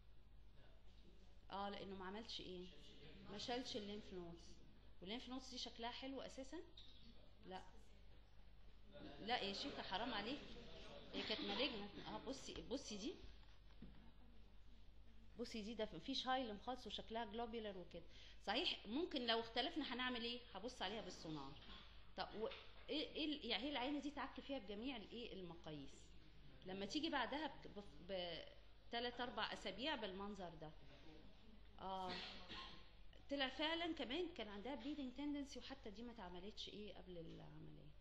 اه لانه ما عملش ايه ما شالش الليمف نودز والليمف نودز دي شكلها حلو اساسا لا لا يا شيخه حرام عليك هي كانت مالجنة اه بصي بصي دي بصي دي ده مفيش هايلم خالص وشكلها جلوبيولار وكده صحيح ممكن لو اختلفنا هنعمل ايه هبص عليها بالسونار طب و... ايه ايه ال- يعني هي العينه دي تعك فيها بجميع الايه المقاييس لما تيجي بعدها ب... ب... بثلاث اربع اسابيع بالمنظر ده اه طلع فعلا كمان كان عندها بليدنج تندنسي وحتى دي ما اتعملتش ايه قبل العمليه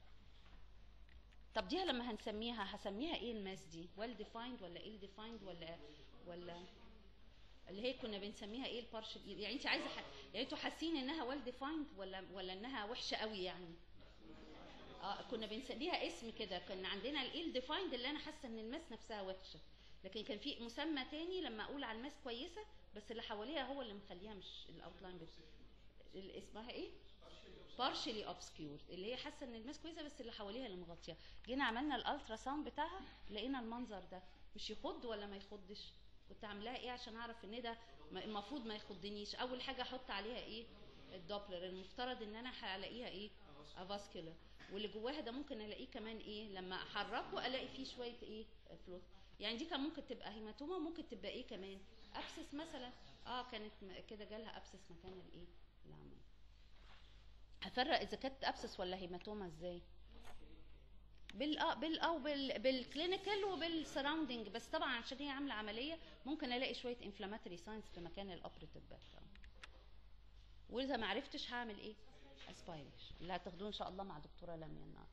طب دي لما هنسميها هسميها ايه الماس دي ويل ديفايند ولا ايه ديفايند ولا ولا اللي هي كنا بنسميها ايه البارشل يعني انت عايزه ح... يعني انتوا حاسين انها ويل ديفايند ولا ولا انها وحشه قوي يعني اه كنا بنسميها اسم كده كان عندنا الايل ديفايند اللي انا حاسه ان الماس نفسها وحشه لكن كان في مسمى تاني لما اقول على الماس كويسه بس اللي حواليها هو اللي مخليها مش الاوتلاين بس ال- اسمها ايه partially obscured اللي هي حاسه ان الماس كويسه بس اللي حواليها اللي مغطيه جينا عملنا الالترا ساوند بتاعها لقينا المنظر ده مش يخض ولا ما يخضش كنت عاملاها ايه عشان اعرف ان ده ما- المفروض ما يخضنيش اول حاجه احط عليها ايه الدوبلر المفترض ان انا هلاقيها ايه افاسكولار واللي جواها ده ممكن الاقيه كمان ايه لما احركه الاقي فيه شويه ايه فلوت يعني دي كان ممكن تبقى هيماتوما وممكن تبقى ايه كمان ابسس مثلا اه كانت م- كده جالها ابسس مكان الايه العمل هفرق اذا كانت ابسس ولا هيماتوما ازاي بال اه بال او بال بالكلينيكال وبالسراوندنج بس طبعا عشان هي عامله عمليه ممكن الاقي شويه انفلاماتوري ساينس في مكان الاوبريتيف باك واذا ما عرفتش هعمل ايه اسبايريشن اللي هتاخدوه ان شاء الله مع دكتوره لميا النهارده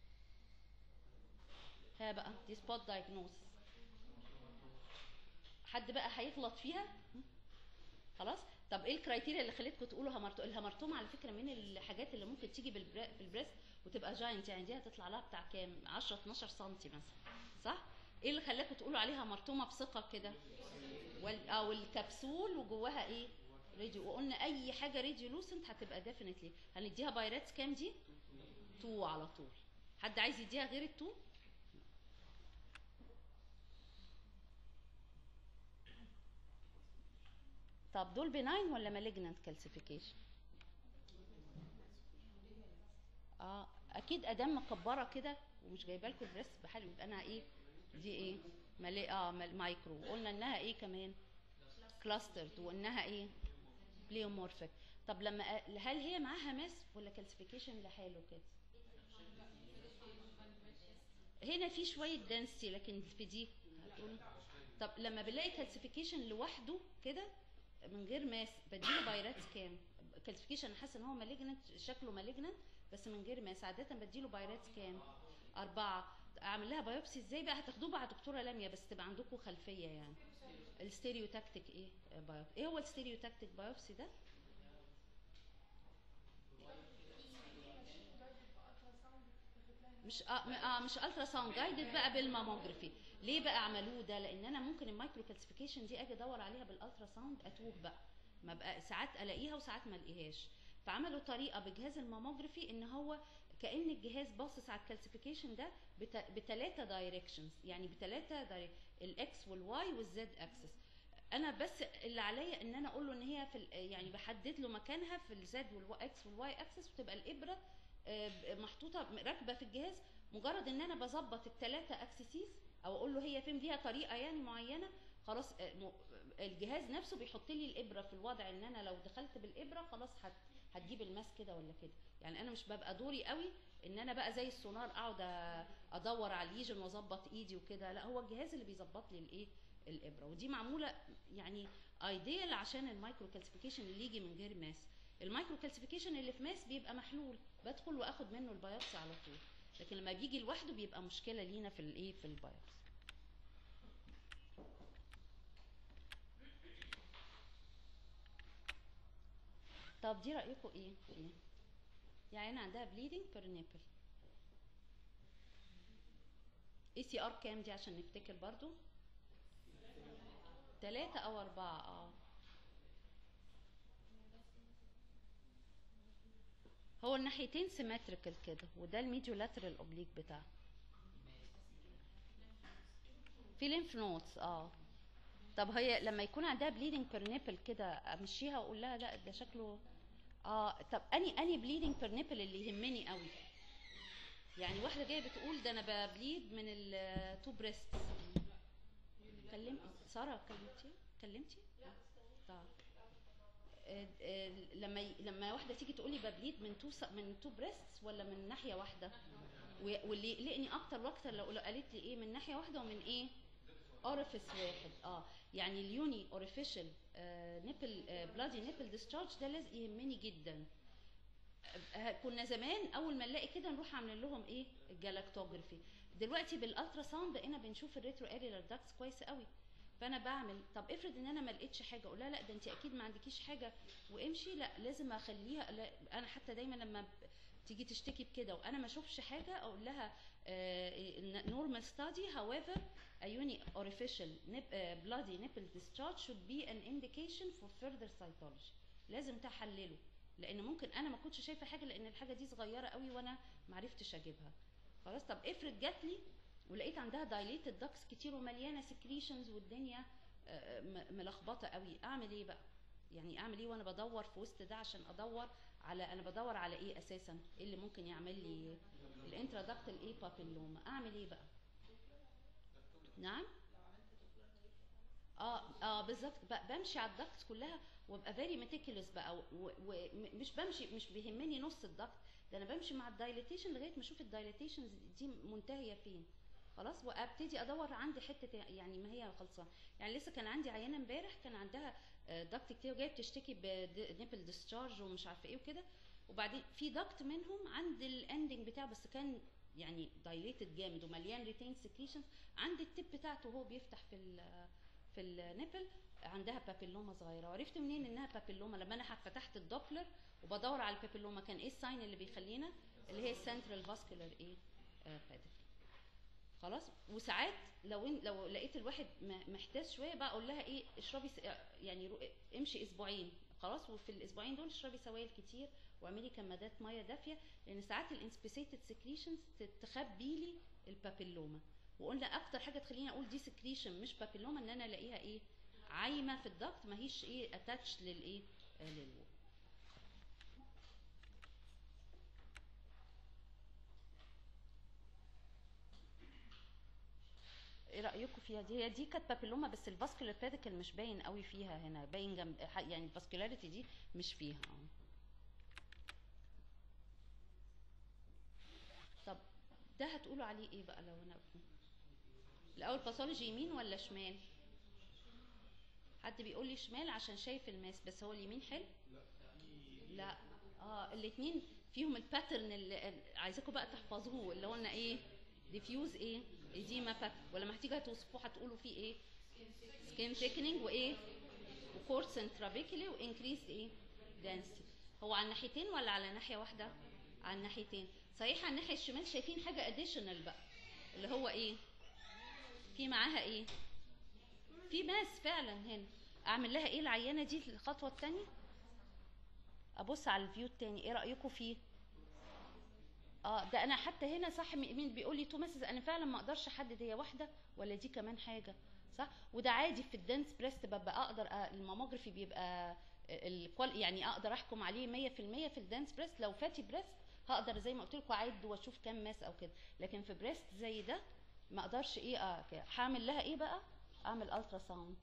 ها بقى دي سبوت دايجنوز حد بقى هيغلط فيها خلاص طب ايه الكرايتيريا اللي خلتكم تقولوا همرتوم الهمرتوم على فكره من الحاجات اللي ممكن تيجي بالبرا... في البريست وتبقى جاينت يعني دي هتطلع لها بتاع كام 10 12 سم مثلا صح ايه اللي خلاكم تقولوا عليها مرتومه بثقه كده وال... او الكبسول وجواها ايه راديو وقلنا اي حاجه راديو لوسنت هتبقى ديفينتلي هنديها بايراتس كام دي 2 على طول حد عايز يديها غير التو طب دول بناين ولا مالجنانت كالسيفيكيشن اه اكيد ادام مكبره كده ومش جايبه لكم البريست بحال يبقى انا ايه دي ايه مالي اه مال- مايكرو قلنا انها ايه كمان كلاسترد وانها ايه بليومورفيك طب لما أ- هل هي معاها ماس ولا كالسيفيكيشن لحاله كده هنا في شويه دنسي لكن في دي هتقول طب لما بنلاقي كالسيفيكيشن لوحده كده من غير ماس بديله بايراتس كام كالسيفيكيشن حاسه ان هو مالجنت شكله مالجنت بس من غير ماس عاده بديله بايراتس كام أربعة أعمل لها بايوبسي إزاي بقى هتاخدوه مع دكتورة لميا بس تبقى عندكم خلفية يعني الستيريوتاكتيك إيه بايوبسي إيه هو الستيريوتاكتيك بايوبسي ده؟ مش اه م- اه مش الترا ساوند جايدد بقى بالماموجرافي ليه بقى عملوه ده لان انا ممكن المايكرو كالسيفيكيشن دي اجي ادور عليها بالالترا ساوند اتوه بقى ما بقى ساعات الاقيها وساعات ما الاقيهاش فعملوا طريقه بجهاز الماموجرافي ان هو كان الجهاز باصص على الكالسيفيكيشن ده بثلاثه دايركشنز يعني بثلاثه الاكس والواي والزد اكسس انا بس اللي عليا ان انا اقول له ان هي في ال- يعني بحدد له مكانها في الزد والاكس والواي اكسس وتبقى الابره آه، محطوطه راكبه في الجهاز مجرد ان انا بظبط الثلاثه اكسسيز او اقول له هي فين فيها طريقه يعني معينه خلاص آه، م- الجهاز نفسه بيحط لي الابره في الوضع ان انا لو دخلت بالابره خلاص هت هتجيب الماس كده ولا كده يعني انا مش ببقى دوري قوي ان انا بقى زي السونار اقعد أ- ادور على الليجن واظبط ايدي وكده لا هو الجهاز اللي بيظبط لي الايه الابره ودي معموله يعني ايديال عشان المايكرو كالسيفيكيشن اللي يجي من غير ماس المايكرو كالسيفيكيشن اللي في ماس بيبقى محلول بدخل واخد منه البيوبسي على طول لكن لما بيجي لوحده بيبقى مشكله لينا في الايه في البيوبسي طب دي رايكم ايه ايه يعني انا عندها bleeding per nipple اي سي ار كام دي عشان نفتكر برضو ثلاثة او اربعة اه هو الناحيتين سيمتريكال كده وده الميديو لاترال اوبليك بتاعه في لينف نودز اه طب هي لما يكون عندها بليدنج بير نيبل كده امشيها واقول لها لا ده شكله اه طب اني اني بليدنج بير نيبل اللي يهمني قوي يعني واحده جايه بتقول ده انا ببليد من التو بريست كلمت ساره كلمتي كلمتي طب آه، آه، لما ي- لما واحده تيجي تقول لي ببليد من تو من تو بريستس ولا من ناحيه واحده و- واللي يقلقني اكتر واكتر لو لو قالت لي ايه من ناحيه واحده ومن ايه اوريفيس واحد اه يعني اليوني اوريفيشال نيبل بلادي نيبل ديسشارج ده لازم يهمني جدا آه، كنا زمان اول ما نلاقي كده نروح عاملين لهم ايه الجلاكتوجرافي دلوقتي بالالترا ساوند بقينا بنشوف الريترو اريلر داكتس كويس قوي فانا بعمل طب افرض ان انا ما لقيتش حاجه اقول لها لا ده انت اكيد ما عندكيش حاجه وامشي لا لازم اخليها لا انا حتى دايما لما ب- تيجي تشتكي بكده وانا ما اشوفش حاجه اقول لها normal study however a uni orificial nip, uh, bloody nipple discharge should be an indication for further cytology لازم تحلله لان ممكن انا ما كنتش شايفه حاجه لان الحاجه دي صغيره قوي وانا ما عرفتش اجيبها خلاص طب افرض جات لي ولقيت عندها دايليتد داكس كتير ومليانه سكريشنز والدنيا آه، م- ملخبطه قوي اعمل ايه بقى يعني اعمل ايه وانا بدور في وسط ده عشان ادور على انا بدور على ايه اساسا ايه اللي ممكن يعمل لي الانترادكتال ايه بابيلوما اعمل ايه بقى نعم اه اه بالظبط ب- بمشي على الدكت كلها وابقى فيري ميتيكولس بقى ومش بمشي مش بيهمني نص الدكت ده انا بمشي مع الدايليتيشن لغايه ما اشوف الدايليتيشن دي منتهيه فين خلاص وابتدي ادور عندي حته يعني ما هي خلصان يعني لسه كان عندي عيانه امبارح كان عندها دكت كتير وجايه بتشتكي بنيبل ديسشارج ومش عارفه ايه وكده وبعدين في دكت منهم عند الاندنج بتاعه بس كان يعني دايليتد جامد ومليان ريتين سكريشنز عند التip بتاعته وهو بيفتح في ال في النبل عندها بابيلوما صغيره وعرفت منين انها بابيلوما لما انا فتحت الدوبلر وبدور على البابيلوما كان ايه الساين اللي بيخلينا اللي هي السنترال فاسكولار ايه بادل خلاص وساعات لو إن لو لقيت الواحد م- محتاج شويه بقى اقول لها ايه اشربي س- يعني رو- امشي اسبوعين خلاص وفي الاسبوعين دول اشربي سوائل كتير واعملي كمادات ميه دافيه لان ساعات الانسبيسيتد سكريشنز تخبي لي البابيلوما وقلنا اكتر حاجه تخليني اقول دي سكريشن مش بابيلوما ان انا الاقيها ايه عايمه في الضغط ما هيش ايه اتاتش للايه آه للوول ايه رايكم فيها دي هي دي كانت بابيلوما بس الفاسكولار باديكل مش باين قوي فيها هنا باين جنب يعني الفاسكولاريتي دي مش فيها اه طب ده هتقولوا عليه ايه بقى لو انا الاول باثولوجي يمين ولا شمال حد بيقول لي شمال عشان شايف الماس بس هو اليمين حلو لا اه الاثنين فيهم الباترن اللي عايزاكم بقى تحفظوه اللي قلنا ايه ديفيوز ايه ايديما بات ولما هتيجوا هتوصفوه هتقولوا فيه ايه سكين ثيكنينج وايه وكورس انترابيكلي وانكريز ايه دانسي هو على الناحيتين ولا على ناحيه واحده على الناحيتين صحيح على الناحيه الشمال شايفين حاجه اديشنال بقى اللي هو ايه في معاها ايه في ماس فعلا هنا اعمل لها ايه العيانه دي الخطوه الثانيه ابص على الفيو التاني ايه رايكم فيه اه ده انا حتى هنا صح م- مين بيقول لي تو ماسز انا فعلا ما اقدرش احدد هي واحده ولا دي كمان حاجه صح وده عادي في الدنس بريست ببقى اقدر أ- الماموجرافي بيبقى الكوال يعني اقدر احكم عليه 100% في الدنس بريست لو فاتي بريست هقدر زي ما قلت لكم اعد واشوف كام ماس او كده لكن في بريست زي ده ما اقدرش ايه اه كده. هعمل لها ايه بقى اعمل الترا ساوند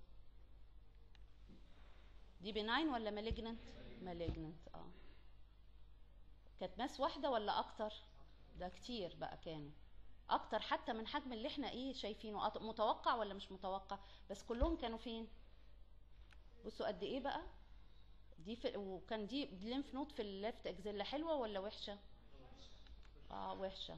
دي بناين ولا مالجننت مالجننت اه كانت ماس واحده ولا اكتر ده كتير بقى كانوا اكتر حتى من حجم اللي احنا ايه شايفينه أط- متوقع ولا مش متوقع بس كلهم كانوا فين بصوا قد ايه بقى دي في وكان دي الليمف نود في الليفت اكزيلا حلوه ولا وحشه اه وحشه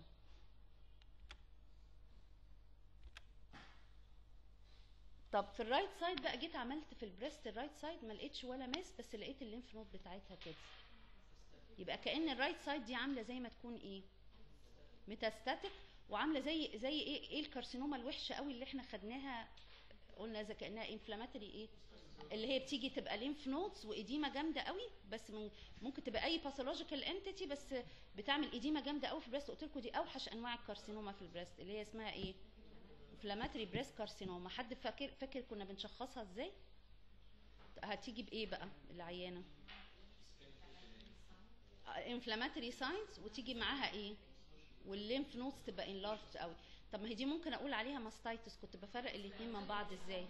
طب في الرايت سايد بقى جيت عملت في البريست الرايت سايد ما لقيتش ولا ماس بس لقيت الليمف نود بتاعتها كده يبقى كأن الرايت سايد دي عامله زي ما تكون ايه ميتاستاتيك وعامله زي زي ايه ايه الكارسينوما الوحشه قوي اللي احنا خدناها قلنا زي كانها انفلاماتوري ايه اللي هي بتيجي تبقى ليمف نودز واديمه جامده قوي بس من ممكن تبقى اي باثولوجيكال انتيتي بس بتعمل اديمه جامده قوي في البريست قلت لكم دي اوحش انواع الكارسينوما في البريست اللي هي اسمها ايه انفلاماتوري بريست كارسينوما حد فاكر فاكر كنا بنشخصها ازاي هتيجي بايه بقى العيانه انفلاماتوري ساينز وتيجي معاها ايه والليمف نودز تبقى انلارجد قوي طب ما هي دي ممكن اقول عليها ماستايتس كنت بفرق الاثنين من بعض ازاي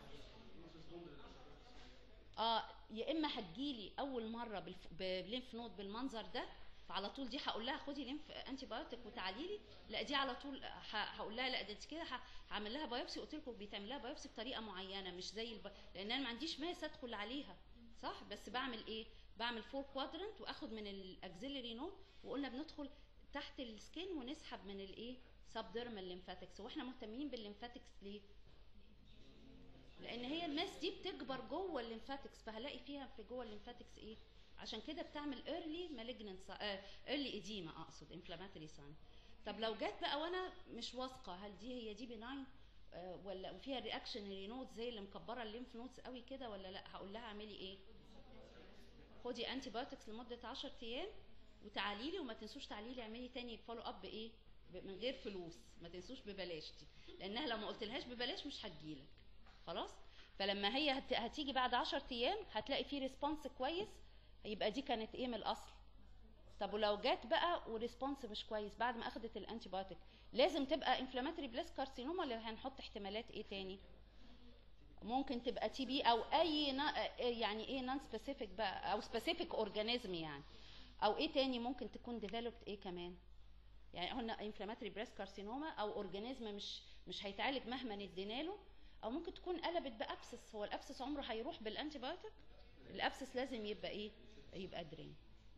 اه يا اما هتجيلي اول مره بالف... بليمف نود بالمنظر ده فعلى طول دي هقول لها خدي ليمف انتي بايوتيك وتعالي لي لا دي على طول ه- هقول لها لا ده انت كده ه- هعمل لها بايوبسي قلت لكم بيتعمل لها بايوبسي بطريقه معينه مش زي الب... لان انا ما عنديش ماس ادخل عليها صح بس بعمل ايه بعمل فور كوادرنت واخد من الاكزيلري نود وقلنا بندخل تحت السكين ونسحب من الايه سبديرمال ليمفاتكس واحنا مهتمين بالليمفاتكس ليه لان هي الماس دي بتكبر جوه الليمفاتكس فهلاقي فيها في جوه الليمفاتكس ايه عشان كده بتعمل early malignant آه early edema اقصد inflammatory sign طب لو جت بقى وانا مش واثقه هل دي هي دي بناين آه ولا وفيها رياكشنري نودز زي اللي مكبره الليمف نودز قوي كده ولا لا هقول لها اعملي ايه خدي انتي بايوتكس لمده 10 ايام وتعالي لي وما تنسوش تعالي لي اعملي تاني فولو اب بايه ب- من غير فلوس ما تنسوش ببلاش دي لانها لو ما قلتلهاش ببلاش مش هتجيلك خلاص فلما هي هت... هتيجي بعد 10 ايام هتلاقي فيه ريسبونس كويس يبقى دي كانت ايه من الاصل طب ولو جت بقى وريسبونس مش كويس بعد ما اخدت الانتي بايوتيك لازم تبقى انفلاماتوري بليس كارسينوما ولا هنحط احتمالات ايه تاني ممكن تبقى تي بي او اي نا... يعني ايه نون سبيسيفيك بقى او سبيسيفيك اورجانيزم يعني او ايه تاني ممكن تكون ديفلوبد ايه كمان يعني قلنا انفلاماتوري بريست كارسينوما او اورجانيزم مش مش هيتعالج مهما ندينا له او ممكن تكون قلبت بابسس هو الابسس عمره هيروح بالانتي بايوتيك الابسس لازم يبقى ايه يبقى درين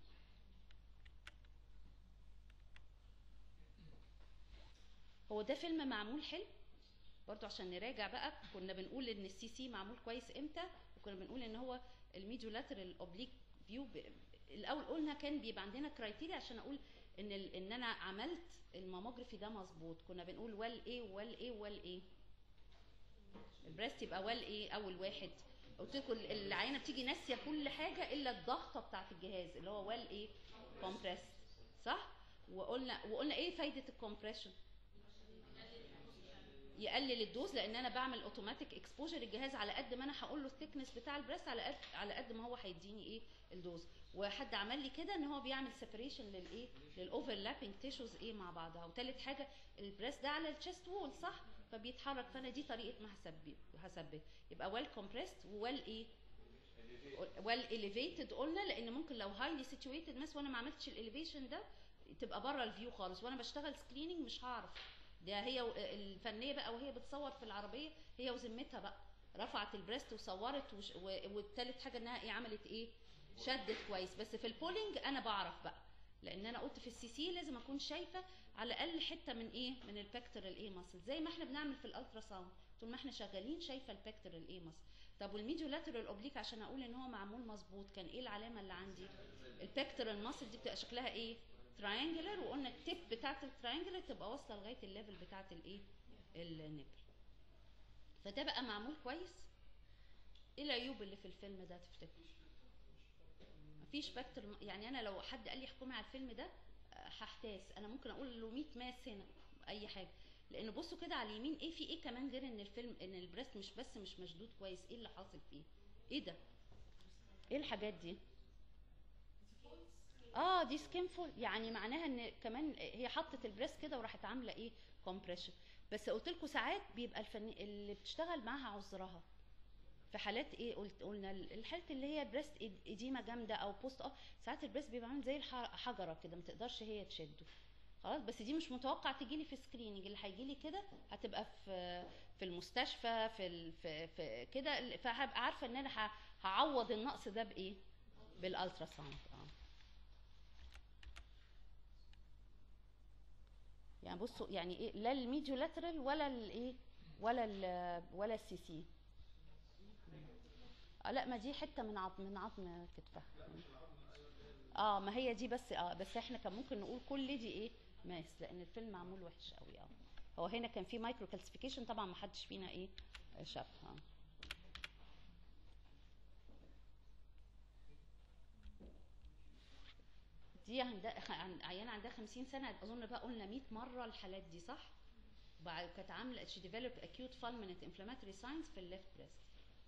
هو ده فيلم معمول حلو برضو عشان نراجع بقى كنا بنقول ان السي سي معمول كويس امتى وكنا بنقول ان هو الميديو لاترال اوبليك فيو الاول قلنا كان بيبقى عندنا كرايتيريا عشان اقول ان ال... ان انا عملت الماموجرافي ده مظبوط كنا بنقول وال ايه وال ايه وال ايه البريست يبقى وال ايه اول واحد قلت لكم العينه بتيجي ناسيه كل حاجه الا الضغطه بتاعه الجهاز اللي هو وال ايه كومبريس صح وقلنا وقلنا ايه فايده الكومبريشن يقلل الدوز لان انا بعمل اوتوماتيك اكسبوجر الجهاز على قد ما انا هقول له الثيكنس بتاع البريست على قد على قد ما هو هيديني ايه الدوز وحد عمل لي كده ان هو بيعمل سيبريشن للايه للاوفرلابنج تيشوز ايه مع بعضها وثالث حاجه البريست ده على الشيست وول صح فبيتحرك فانا دي طريقه ما هثبت هثبت يبقى ويل كومبريست وويل ايه ويل اليفيتد قلنا لان ممكن لو هايلي سيتويتد مس وانا ما عملتش الاليفيشن ده تبقى بره الفيو خالص وانا بشتغل سكريننج مش هعرف ده هي و- الفنيه بقى وهي بتصور في العربيه هي وذمتها بقى رفعت البريست وصورت وش- و- والتالت حاجه انها ايه عملت ايه شدت كويس بس في البولينج انا بعرف بقى لان انا قلت في السي سي لازم اكون شايفه على الاقل حته من ايه من البكترال ايه ماسل زي ما احنا بنعمل في الالترا ساوند طول ما احنا شغالين شايفه البكترال ايه ماسل طب والميديو لاترال اوبليك عشان اقول ان هو معمول مظبوط كان ايه العلامه اللي عندي البكترال ماسل دي بتبقى شكلها ايه تراينجلر وقلنا التيب بتاعت التراينجلر تبقى واصله لغايه الليفل بتاعت الايه النبل فده بقى معمول كويس ايه العيوب اللي في الفيلم ده تفتكر مفيش فاكتور يعني انا لو حد قال لي احكمي على الفيلم ده آه، هحتاس انا ممكن اقول له 100 ماس هنا اي حاجه لان بصوا كده على اليمين ايه في ايه كمان غير ان الفيلم ان البريست مش بس مش مشدود كويس ايه اللي حاصل فيه ايه ده ايه الحاجات دي اه دي سكين فول يعني معناها ان كمان هي حطت البريست كده وراحت عامله ايه كومبريشن بس قلت لكم ساعات بيبقى الفني اللي بتشتغل معاها عذرها في حالات ايه قلت قلنا الحاله اللي هي بريست اديمه جامده او بوست اه ساعات البريست بيبقى عامل زي الحجره كده ما تقدرش هي تشده خلاص بس دي مش متوقع تجي لي في سكريننج اللي هيجي لي كده هتبقى في في المستشفى في ال في, في كده فهبقى عارفه ان انا ه- هعوض النقص ده بايه بالالترا ساوند اه يعني بصوا يعني ايه لا الميديو لاترال ولا الايه ولا ال ولا السي سي اه لا ما دي حته من عظم من عظم كتفها اه ما هي دي بس اه بس احنا كان ممكن نقول كل دي ايه ماس لان الفيلم معمول وحش قوي اه هو هنا كان في مايكرو كالسيفيكيشن طبعا ما حدش فينا ايه شافها دي عندها عن- عيانه عندها 50 سنه اظن بقى قلنا 100 مره الحالات دي صح وبعد كانت عامله she developed acute fulminant inflammatory signs في الليفت بريست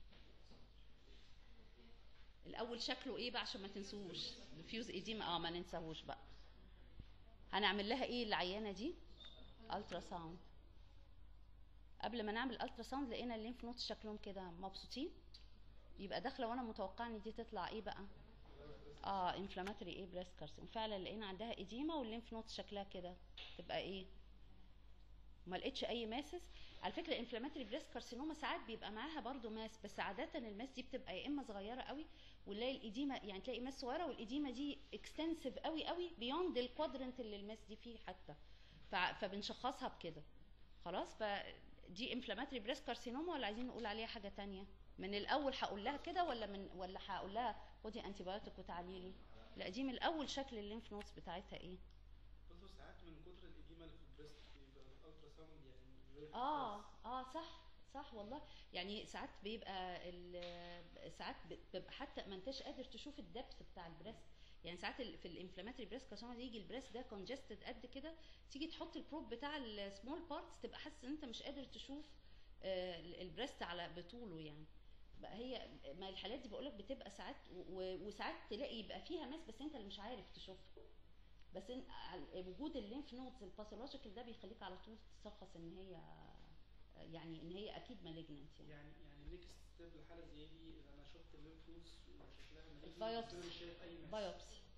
الاول شكله ايه بقى عشان ما تنسوش الفيوز ايديما اه ما ننساهوش بقى هنعمل لها ايه العيانه دي الترا ساوند قبل ما نعمل الترا ساوند لقينا الليمف نوتس شكلهم كده مبسوطين يبقى داخله وانا متوقعه ان دي تطلع ايه بقى اه انفلاماتوري ايه بريست كارسينوم فعلا لقينا عندها اديما والليمف نوتس شكلها كده تبقى ايه ما لقيتش اي ماسس على فكره انفلاماتوري بريست كارسينوما ساعات بيبقى معاها برضو ماس بس عاده الماس دي بتبقى يا اما صغيره قوي ونلاقي الاديمه يعني تلاقي ماس صغيره والاديمه دي اكستنسيف قوي قوي بيوند الكوادرنت اللي الماس دي فيه حتى ف- فبنشخصها بكده خلاص فدي انفلاماتوري بريست كارسينوما ولا عايزين نقول عليها حاجه تانية من الاول هقول لها كده ولا من ولا هقول لها خدي انتي بايوتيك وتعالي لي لا دي من الاول شكل الليمف نودز بتاعتها ايه برضه ساعات من كتر الإديمة اللي في البريست بيبقى الألترا ساوند يعني غير اه كويس. اه صح صح والله يعني ساعات بيبقى ال- ساعات بيبقى حتى ما انتش قادر تشوف الدبث بتاع البريست يعني ساعات ال- في الانفلاماتوري بريست كارسينوما يجي البريست ده كونجستد قد كده تيجي تحط البروب بتاع السمول بارتس تبقى حاسس ان انت مش قادر تشوف آه، ال- البريست على بطوله يعني بقى هي ما الحالات دي بقولك بتبقى ساعات و- وساعات تلاقي يبقى فيها ماس بس انت اللي مش عارف تشوفها بس إن على- وجود الليمف نودز الباثولوجيكال ده بيخليك على طول تشخص ان هي يعني ان هي اكيد مالجننت يعني يعني يعني نيكست ستيب لحالة زي دي إذا أنا شفت الليمف نودز وشكلها مالجنت، البايوبسي. بس أنا مش شايف أي ماس. بايوبسي آه.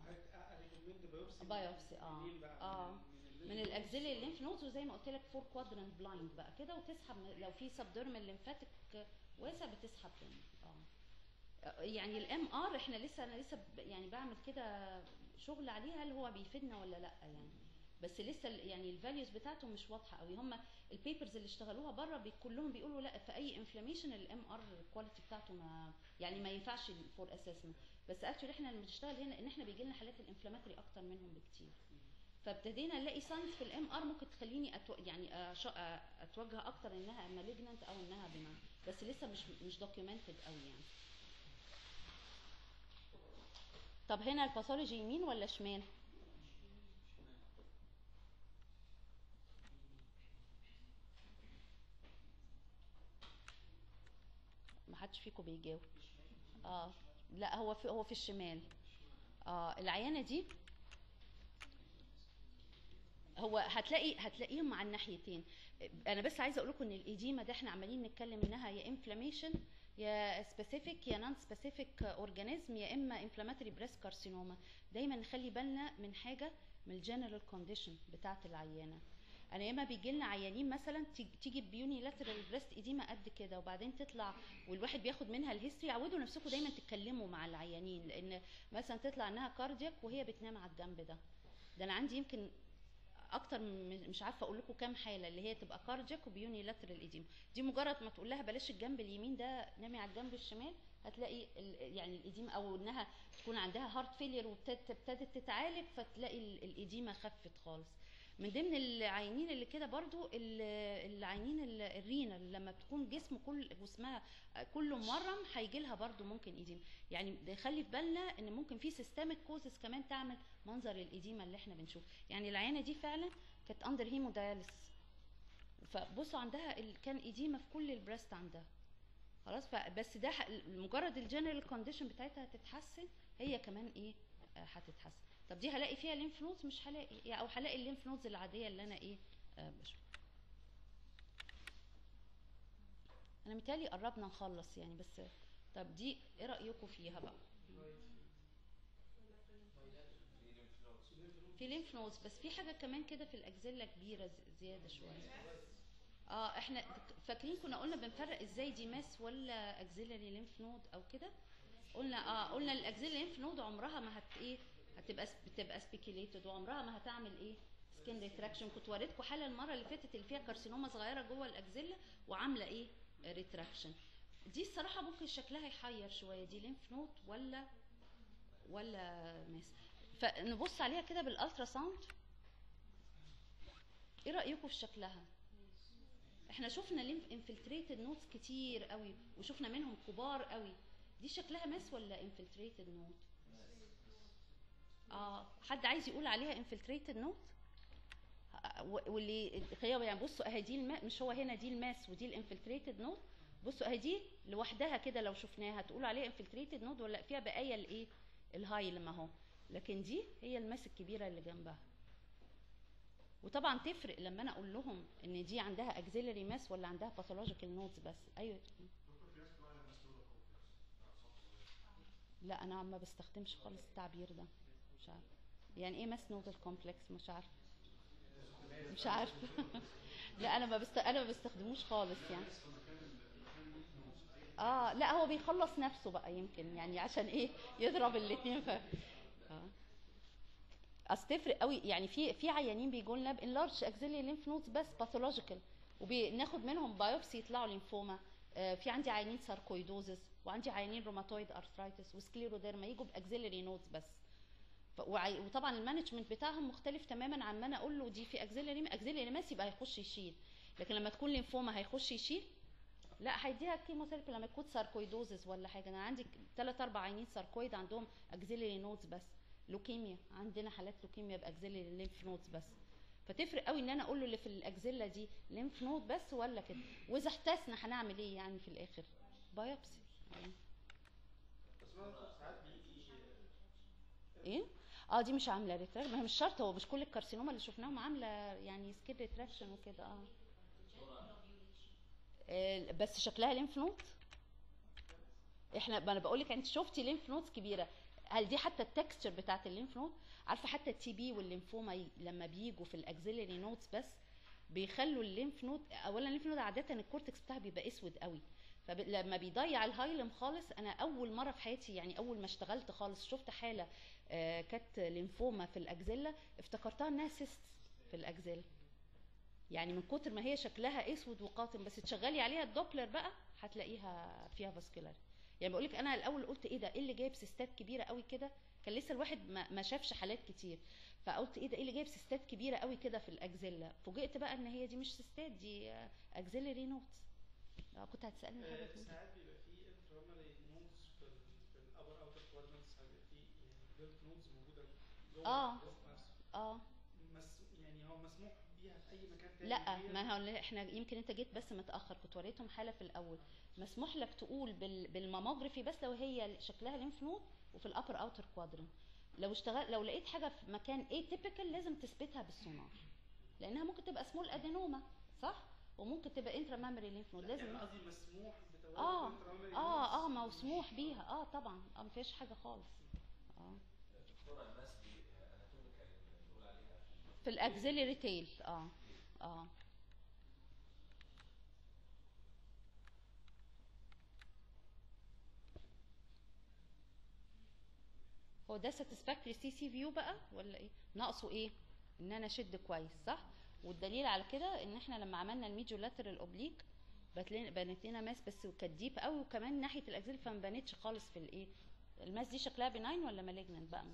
ريكومند بايوبسي بايوبسي، آه. منين بقى؟ آه. من من الاكزيلي الليمف نودز وزي ما قلت لك فور كوادرنت بلايند بقى كده وتسحب من- لو في سبديرمال ليمفاتيك واسع بتسحب تاني اه يعني الام ار احنا لسه انا لسه ب- يعني بعمل كده شغل عليه هل هو بيفيدنا ولا لا يعني بس لسه ال- يعني الفاليوز بتاعته مش واضحه قوي هم البيبرز اللي اشتغلوها بره بي كلهم بيقولوا لا في اي انفلاميشن الام ار الكواليتي بتاعته ما يعني ما ينفعش فور اسسمنت بس اكشولي احنا اللي بنشتغل هنا ان احنا بيجي لنا حالات الانفلاماتوري اكتر منهم بكتير فابتدينا نلاقي ساينز في الام ار ممكن تخليني أتو... يعني أش... اتوجه اكتر انها مالجننت او انها بما بس لسه مش مش دوكيومنتد قوي يعني طب هنا الباثولوجي يمين ولا شمال ما حدش فيكم بيجاوب اه لا هو في هو في الشمال اه العيانه دي هو هتلاقي هتلاقيهم على الناحيتين انا بس عايزه اقول لكم ان الايديما ده احنا عمالين نتكلم انها يا انفلاميشن يا سبيسيفيك يا نون سبيسيفيك اورجانيزم يا اما انفلاماتوري بريست كارسينوما دايما نخلي بالنا من حاجه من الجنرال كونديشن بتاعه العيانه انا ياما بيجي لنا عيانين مثلا تيجي- تيجي بيوني لاترال بريست ايديما قد كده وبعدين تطلع والواحد بياخد منها الهيستوري عودوا نفسكم دايما تتكلموا مع العيانين لان مثلا تطلع انها كاردياك وهي بتنام على الجنب ده ده انا عندي يمكن اكتر من مش عارفه اقول لكم كام حاله اللي هي تبقى كاردياك وبيوني لاترال ايديم دي مجرد ما تقول لها بلاش الجنب اليمين ده نامي على الجنب الشمال هتلاقي ال- يعني الايديم او انها تكون عندها هارت فيلير وابتدت تتعالج فتلاقي ال- الايديمه خفت خالص من ضمن العينين اللي كده برضو ال- العينين ال- الرينال لما بتكون جسم كل جسمها كله مورم هيجي لها برضو ممكن ايديم يعني نخلي في بالنا ان ممكن في سيستمك كوزز كمان تعمل منظر الايديما اللي احنا بنشوفه يعني العينه دي فعلا كانت اندر هيموداياليسيس فبصوا عندها ال... كان ايديما في كل البريست عندها خلاص فبس ده ح- مجرد الجنرال كونديشن بتاعتها هتتحسن هي كمان ايه آه، هتتحسن طب دي هلاقي فيها ليمف نودز مش هلاقي يعني او هلاقي الليمف نودز العاديه اللي انا ايه آه بشوف انا متهيألي قربنا نخلص يعني بس طب دي ايه رايكم فيها بقى في ليمف نودز بس في حاجه كمان كده في الاكزيلا كبيره ز- زياده شويه اه احنا فاكرين كنا قلنا بنفرق ازاي دي ماس ولا اكزيلاري ليمف نود او كده قلنا اه قلنا الاكزيلاري ليمف نود عمرها ما هت ايه هتبقى س- بتبقى سبيكيليتد وعمرها ما هتعمل ايه سكين ريتراكشن كنت وريتكم حاله المره اللي فاتت اللي فيها كارسينوما صغيره جوه الاكزيلا وعامله ايه ريتراكشن دي الصراحه ممكن شكلها يحير شويه دي ليمف نود ولا ولا ماس فنبص عليها كده بالالترا ساوند ايه رايكم في شكلها احنا شفنا ليمف انفلتريتد نودز كتير قوي وشفنا منهم كبار قوي دي شكلها ماس ولا انفلتريتد نود اه حد عايز يقول عليها انفلتريتد نود واللي خيال يعني بصوا اهي دي الما مش هو هنا دي الماس ودي الانفلتريتد نود بصوا اهي دي لوحدها كده لو شفناها تقولوا عليها انفلتريتد نود ولا فيها بقايا الايه الهاي لما اهو لكن دي هي الماس الكبيره اللي جنبها وطبعا تفرق لما انا اقول لهم ان دي عندها اكزيلري ماس ولا عندها باثولوجيكال نودز بس ايوه لا انا ما بستخدمش خالص التعبير ده مش عارف يعني ايه ماس نودل كومبلكس مش عارف مش عارف لا انا ما بست... انا ما بستخدموش خالص يعني اه لا هو بيخلص نفسه بقى يمكن يعني عشان ايه يضرب الاثنين ف اه اصل تفرق قوي يعني في في عيانين بيجوا لنا بانلارج اكزيلي ليمف نودز بس باثولوجيكال وبناخد منهم بايوبسي يطلعوا لينفوما آه في عندي عيانين ساركويدوزس وعندي عيانين روماتويد ارثرايتس وسكليروديرما يجوا باكزيلري نودز بس ف- وعي- وطبعا المانجمنت بتاعهم مختلف تماما عن ما انا اقول له دي في اكزيلري اكزيلري ماس يبقى هيخش يشيل لكن لما تكون لينفوما هيخش يشيل لا هيديها كيموثيرابي لما يكون ساركويدوزس ولا حاجه انا عندي ثلاث اربع عيانين ساركويد عندهم اكزيلري نودز بس لوكيميا عندنا حالات لوكيميا باكزيلري ليمف نودز بس فتفرق قوي ان انا اقول له اللي في الاكزيلا دي ليمف نود بس ولا كده واذا احتسنا هنعمل ايه يعني في الاخر بايوبسي يعني. بس برضه ساعات بيجي ايه اه دي مش عامله ريتراكشن ما هي مش شرط هو مش كل الكارسينوما اللي شفناهم عامله يعني سكين ريتراكشن وكده اه آه، بس شكلها ليمف نود احنا ما انا بقول لك انت شفتي ليمف نودز كبيره هل دي حتى التكستشر بتاعت الليمف نود عارفه حتى التي بي والليمفوما ي- لما بيجوا في الاكزيلري نودز بس بيخلوا الليمف نود اولا الليمف نود عاده الكورتكس بتاعها بيبقى اسود قوي فلما بيضيع الهايلم خالص انا اول مره في حياتي يعني اول ما اشتغلت خالص شفت حاله آه، كانت ليمفوما في الاكزيلا افتكرتها انها سيست في الاكزيلا يعني من كتر ما هي شكلها اسود وقاتم بس تشغلي عليها الدوبلر بقى هتلاقيها فيها فاسكولار يعني بقول لك انا الاول قلت ايه ده ايه اللي جايب سيستات كبيره قوي كده كان لسه الواحد ما, ما شافش حالات كتير فقلت ايه ده ايه اللي جايب سيستات كبيره قوي كده في الاكزيلا فوجئت بقى ان هي دي مش سيستات دي اكزيلري نوتس كنت هتسالني حاجه آه، تانية. ساعات بيبقى فيه انترمالي نودز في ال في الابر اوتر كوادرنتس بيبقى فيه يعني lymph نودز موجوده جوه آه. البريست نفسه اه مس يعني هو مسموح بيها في اي مكان تاني لا غير- ما هو احنا يمكن انت جيت بس متاخر كنت وريتهم حاله في الاول مسموح لك تقول بال بالماموجرافي بس لو هي شكلها ليمف نود وفي الابر اوتر كوادرنت لو اشتغل لو لقيت حاجه في مكان اي تيبيكال لازم تثبتها بالسونار لانها ممكن تبقى سمول ادينوما صح وممكن تبقى انترا مامري ليمف نود لا، لازم يعني قصدي مسموح بتواجد اه intramemory اه اه nodes. مسموح بيها اه طبعا اه ما فيهاش حاجه خالص اه دكتورة الناس دي اناتوميكال اللي بنقول عليها في في الاكزيلري تيل اه اه هو ده ساتسفاكتوري سي سي فيو بقى ولا ايه ناقصه ايه ان انا اشد كويس صح والدليل على كده ان احنا لما عملنا الميديو لاترال اوبليك بنت لنا ماس بس كانت ديب قوي وكمان ناحيه الاكزيل فما بانتش خالص في الايه الماس دي شكلها بناين ولا مالجنت بقى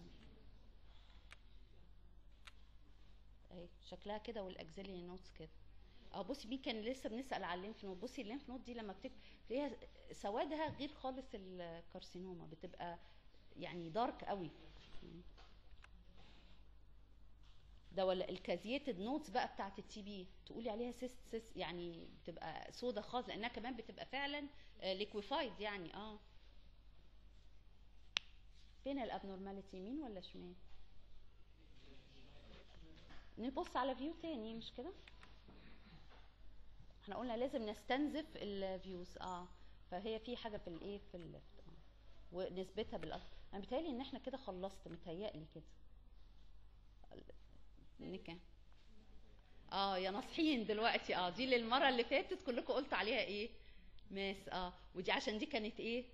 اهي شكلها كده والاكزيلري نوتس كده اه بصي مين كان لسه بنسال على الليمف نود بصي الليمف نود دي لما بتك تلاقيها سوادها غير خالص الكارسينوما بتبقى يعني دارك قوي ده ولا الكازيتد نوتس بقى بتاعت التي بي تقولي عليها سيست سيست يعني بتبقى سودا خالص لانها كمان بتبقى فعلا ليكويفايد يعني اه فين الابنورماليتي يمين ولا شمال نبص على فيو تاني مش كده احنا قلنا لازم نستنزف الفيوز اه فهي في حاجه في الايه في الليفت اه ونسبتها بالأرض انا بيتهيألي ان احنا كده خلصت متهيألي كده نكا اه يا ناصحين دلوقتي اه دي للمره اللي فاتت كلكم قلت عليها ايه ماس اه ودي عشان دي كانت ايه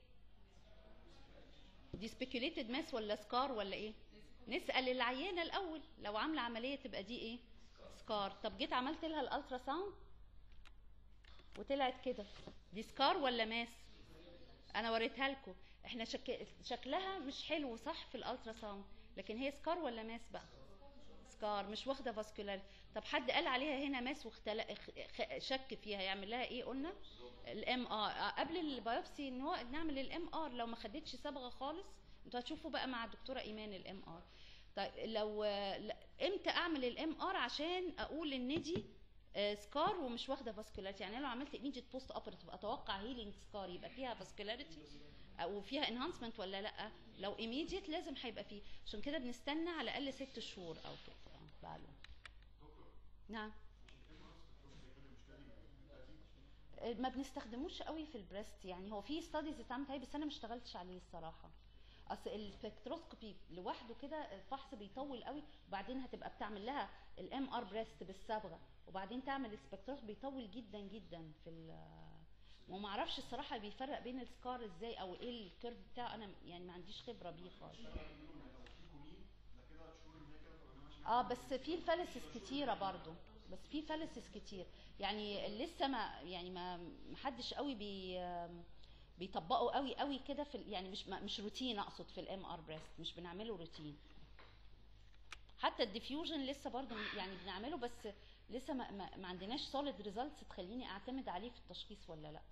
دي سبيكيوليتد ماس ولا سكار ولا ايه نسال العيانه الاول لو عامله عمليه تبقى دي ايه سكار طب جيت عملت لها الالترا ساوند وطلعت كده دي سكار ولا ماس انا وريتها لكم احنا شك... شكلها مش حلو صح في الالترا ساوند لكن هي سكار ولا ماس بقى سكار مش واخده فاسكولار طب حد قال عليها هنا ماس واختل... خ- شك فيها يعمل لها ايه قلنا الام ار قبل البيوبسي إن هو نعمل الام ار لو ما خدتش صبغه خالص انتوا هتشوفوا بقى مع الدكتوره ايمان الام ار طيب لو لا- امتى اعمل الام ار عشان اقول ان دي آه، سكار ومش واخده فاسكولاريتي يعني أنا لو عملت ايميديت بوست اوبرتيف اتوقع هيلينج سكار يبقى فيها فاسكولاريتي وفيها انهانسمنت ولا لا لو ايميديت لازم هيبقى فيه عشان كده بنستنى على الاقل ست شهور او كده آه، بعد نعم آه، ما بنستخدموش قوي في البريست يعني هو في ستاديز اتعملت عليه بس انا ما اشتغلتش عليه الصراحه اصل السبكتروسكوبي لوحده كده الفحص بيطول قوي وبعدين هتبقى بتعمل لها الام ار بريست بالصبغه وبعدين تعمل السبكتروسكوبي بيطول جدا جدا في ال وما اعرفش الصراحه بيفرق بين السكار ازاي او ايه الكيرف بتاعه انا يعني ما عنديش خبره بيه خالص اه بس في فالسس كتيره برضو بس في فالسس كتير يعني لسه ما يعني ما محدش قوي بي بيطبقوا قوي قوي كده في ال- يعني مش ما- مش روتين اقصد في الام ار بريست مش بنعمله روتين حتى الديفيوجن لسه برضو يعني بنعمله بس لسه ما, ما, ما عندناش سوليد ريزلتس تخليني اعتمد عليه في التشخيص ولا لا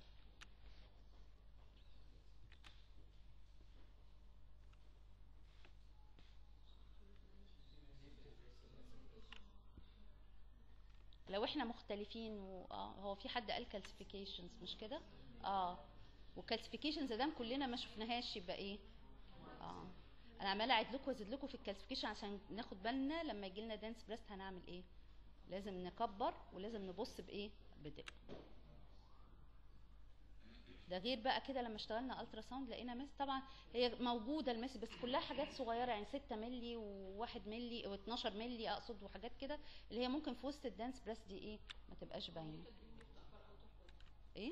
لو احنا مختلفين و... اه هو في حد قال كالسيفيكيشنز مش كده اه والكالسيفيكيشنز ده كلنا ما شفناهاش يبقى ايه اه انا عماله اعيد لكم وازيد لكم في الكالسيفيكيشن عشان ناخد بالنا لما يجي لنا دانس بريست هنعمل ايه لازم نكبر ولازم نبص بايه بدقه ده غير بقى كده لما اشتغلنا الترا ساوند لقينا مس طبعا هي موجوده المس بس كلها حاجات صغيره يعني 6 مللي و1 مللي و12 مللي اقصد وحاجات كده اللي هي ممكن في وسط الدانس بريس دي ايه ما تبقاش باينه ايه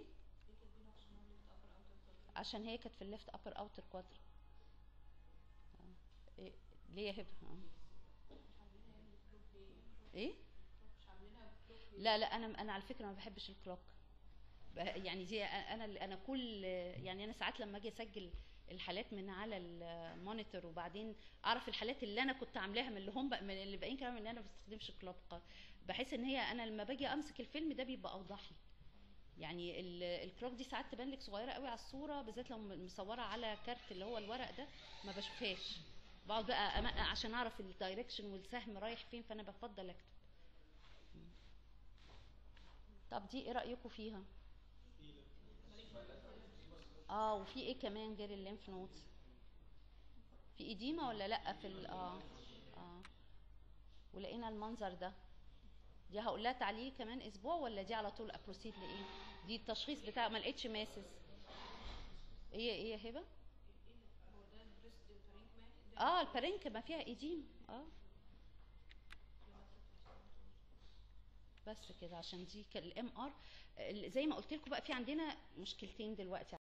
عشان هي كانت في الليفت ابر اوتر كوادر إيه ليه يا هبه آه. ايه لا لا انا انا على فكره ما بحبش الكلوك ب- يعني دي انا انا كل يعني انا ساعات لما اجي اسجل الحالات من على المونيتور وبعدين اعرف الحالات اللي انا كنت عاملاها من اللي هم من اللي باقيين كمان ان انا ما بستخدمش كلوك بحس ان هي انا لما باجي امسك الفيلم ده بيبقى اوضح لي يعني ال- الكلوك دي ساعات تبان لك صغيره قوي على الصوره بالذات لو مصوره على كارت اللي هو الورق ده ما بشوفهاش بقعد بقى أم- عشان اعرف الدايركشن والسهم رايح فين فانا بفضل اكتب طب دي ايه رايكم فيها اه وفي ايه كمان غير الليمف نودز في اديمه ولا لا في ال اه اه ولقينا المنظر ده دي هقول لها تعليق كمان اسبوع ولا دي على طول ابروسيد لايه دي التشخيص بتاع ما لقيتش ماسس ايه ايه يا هبه اه البارينك ما فيها ايديم اه بس كده عشان دي الام ار زي ما قلت لكم بقى في عندنا مشكلتين دلوقتي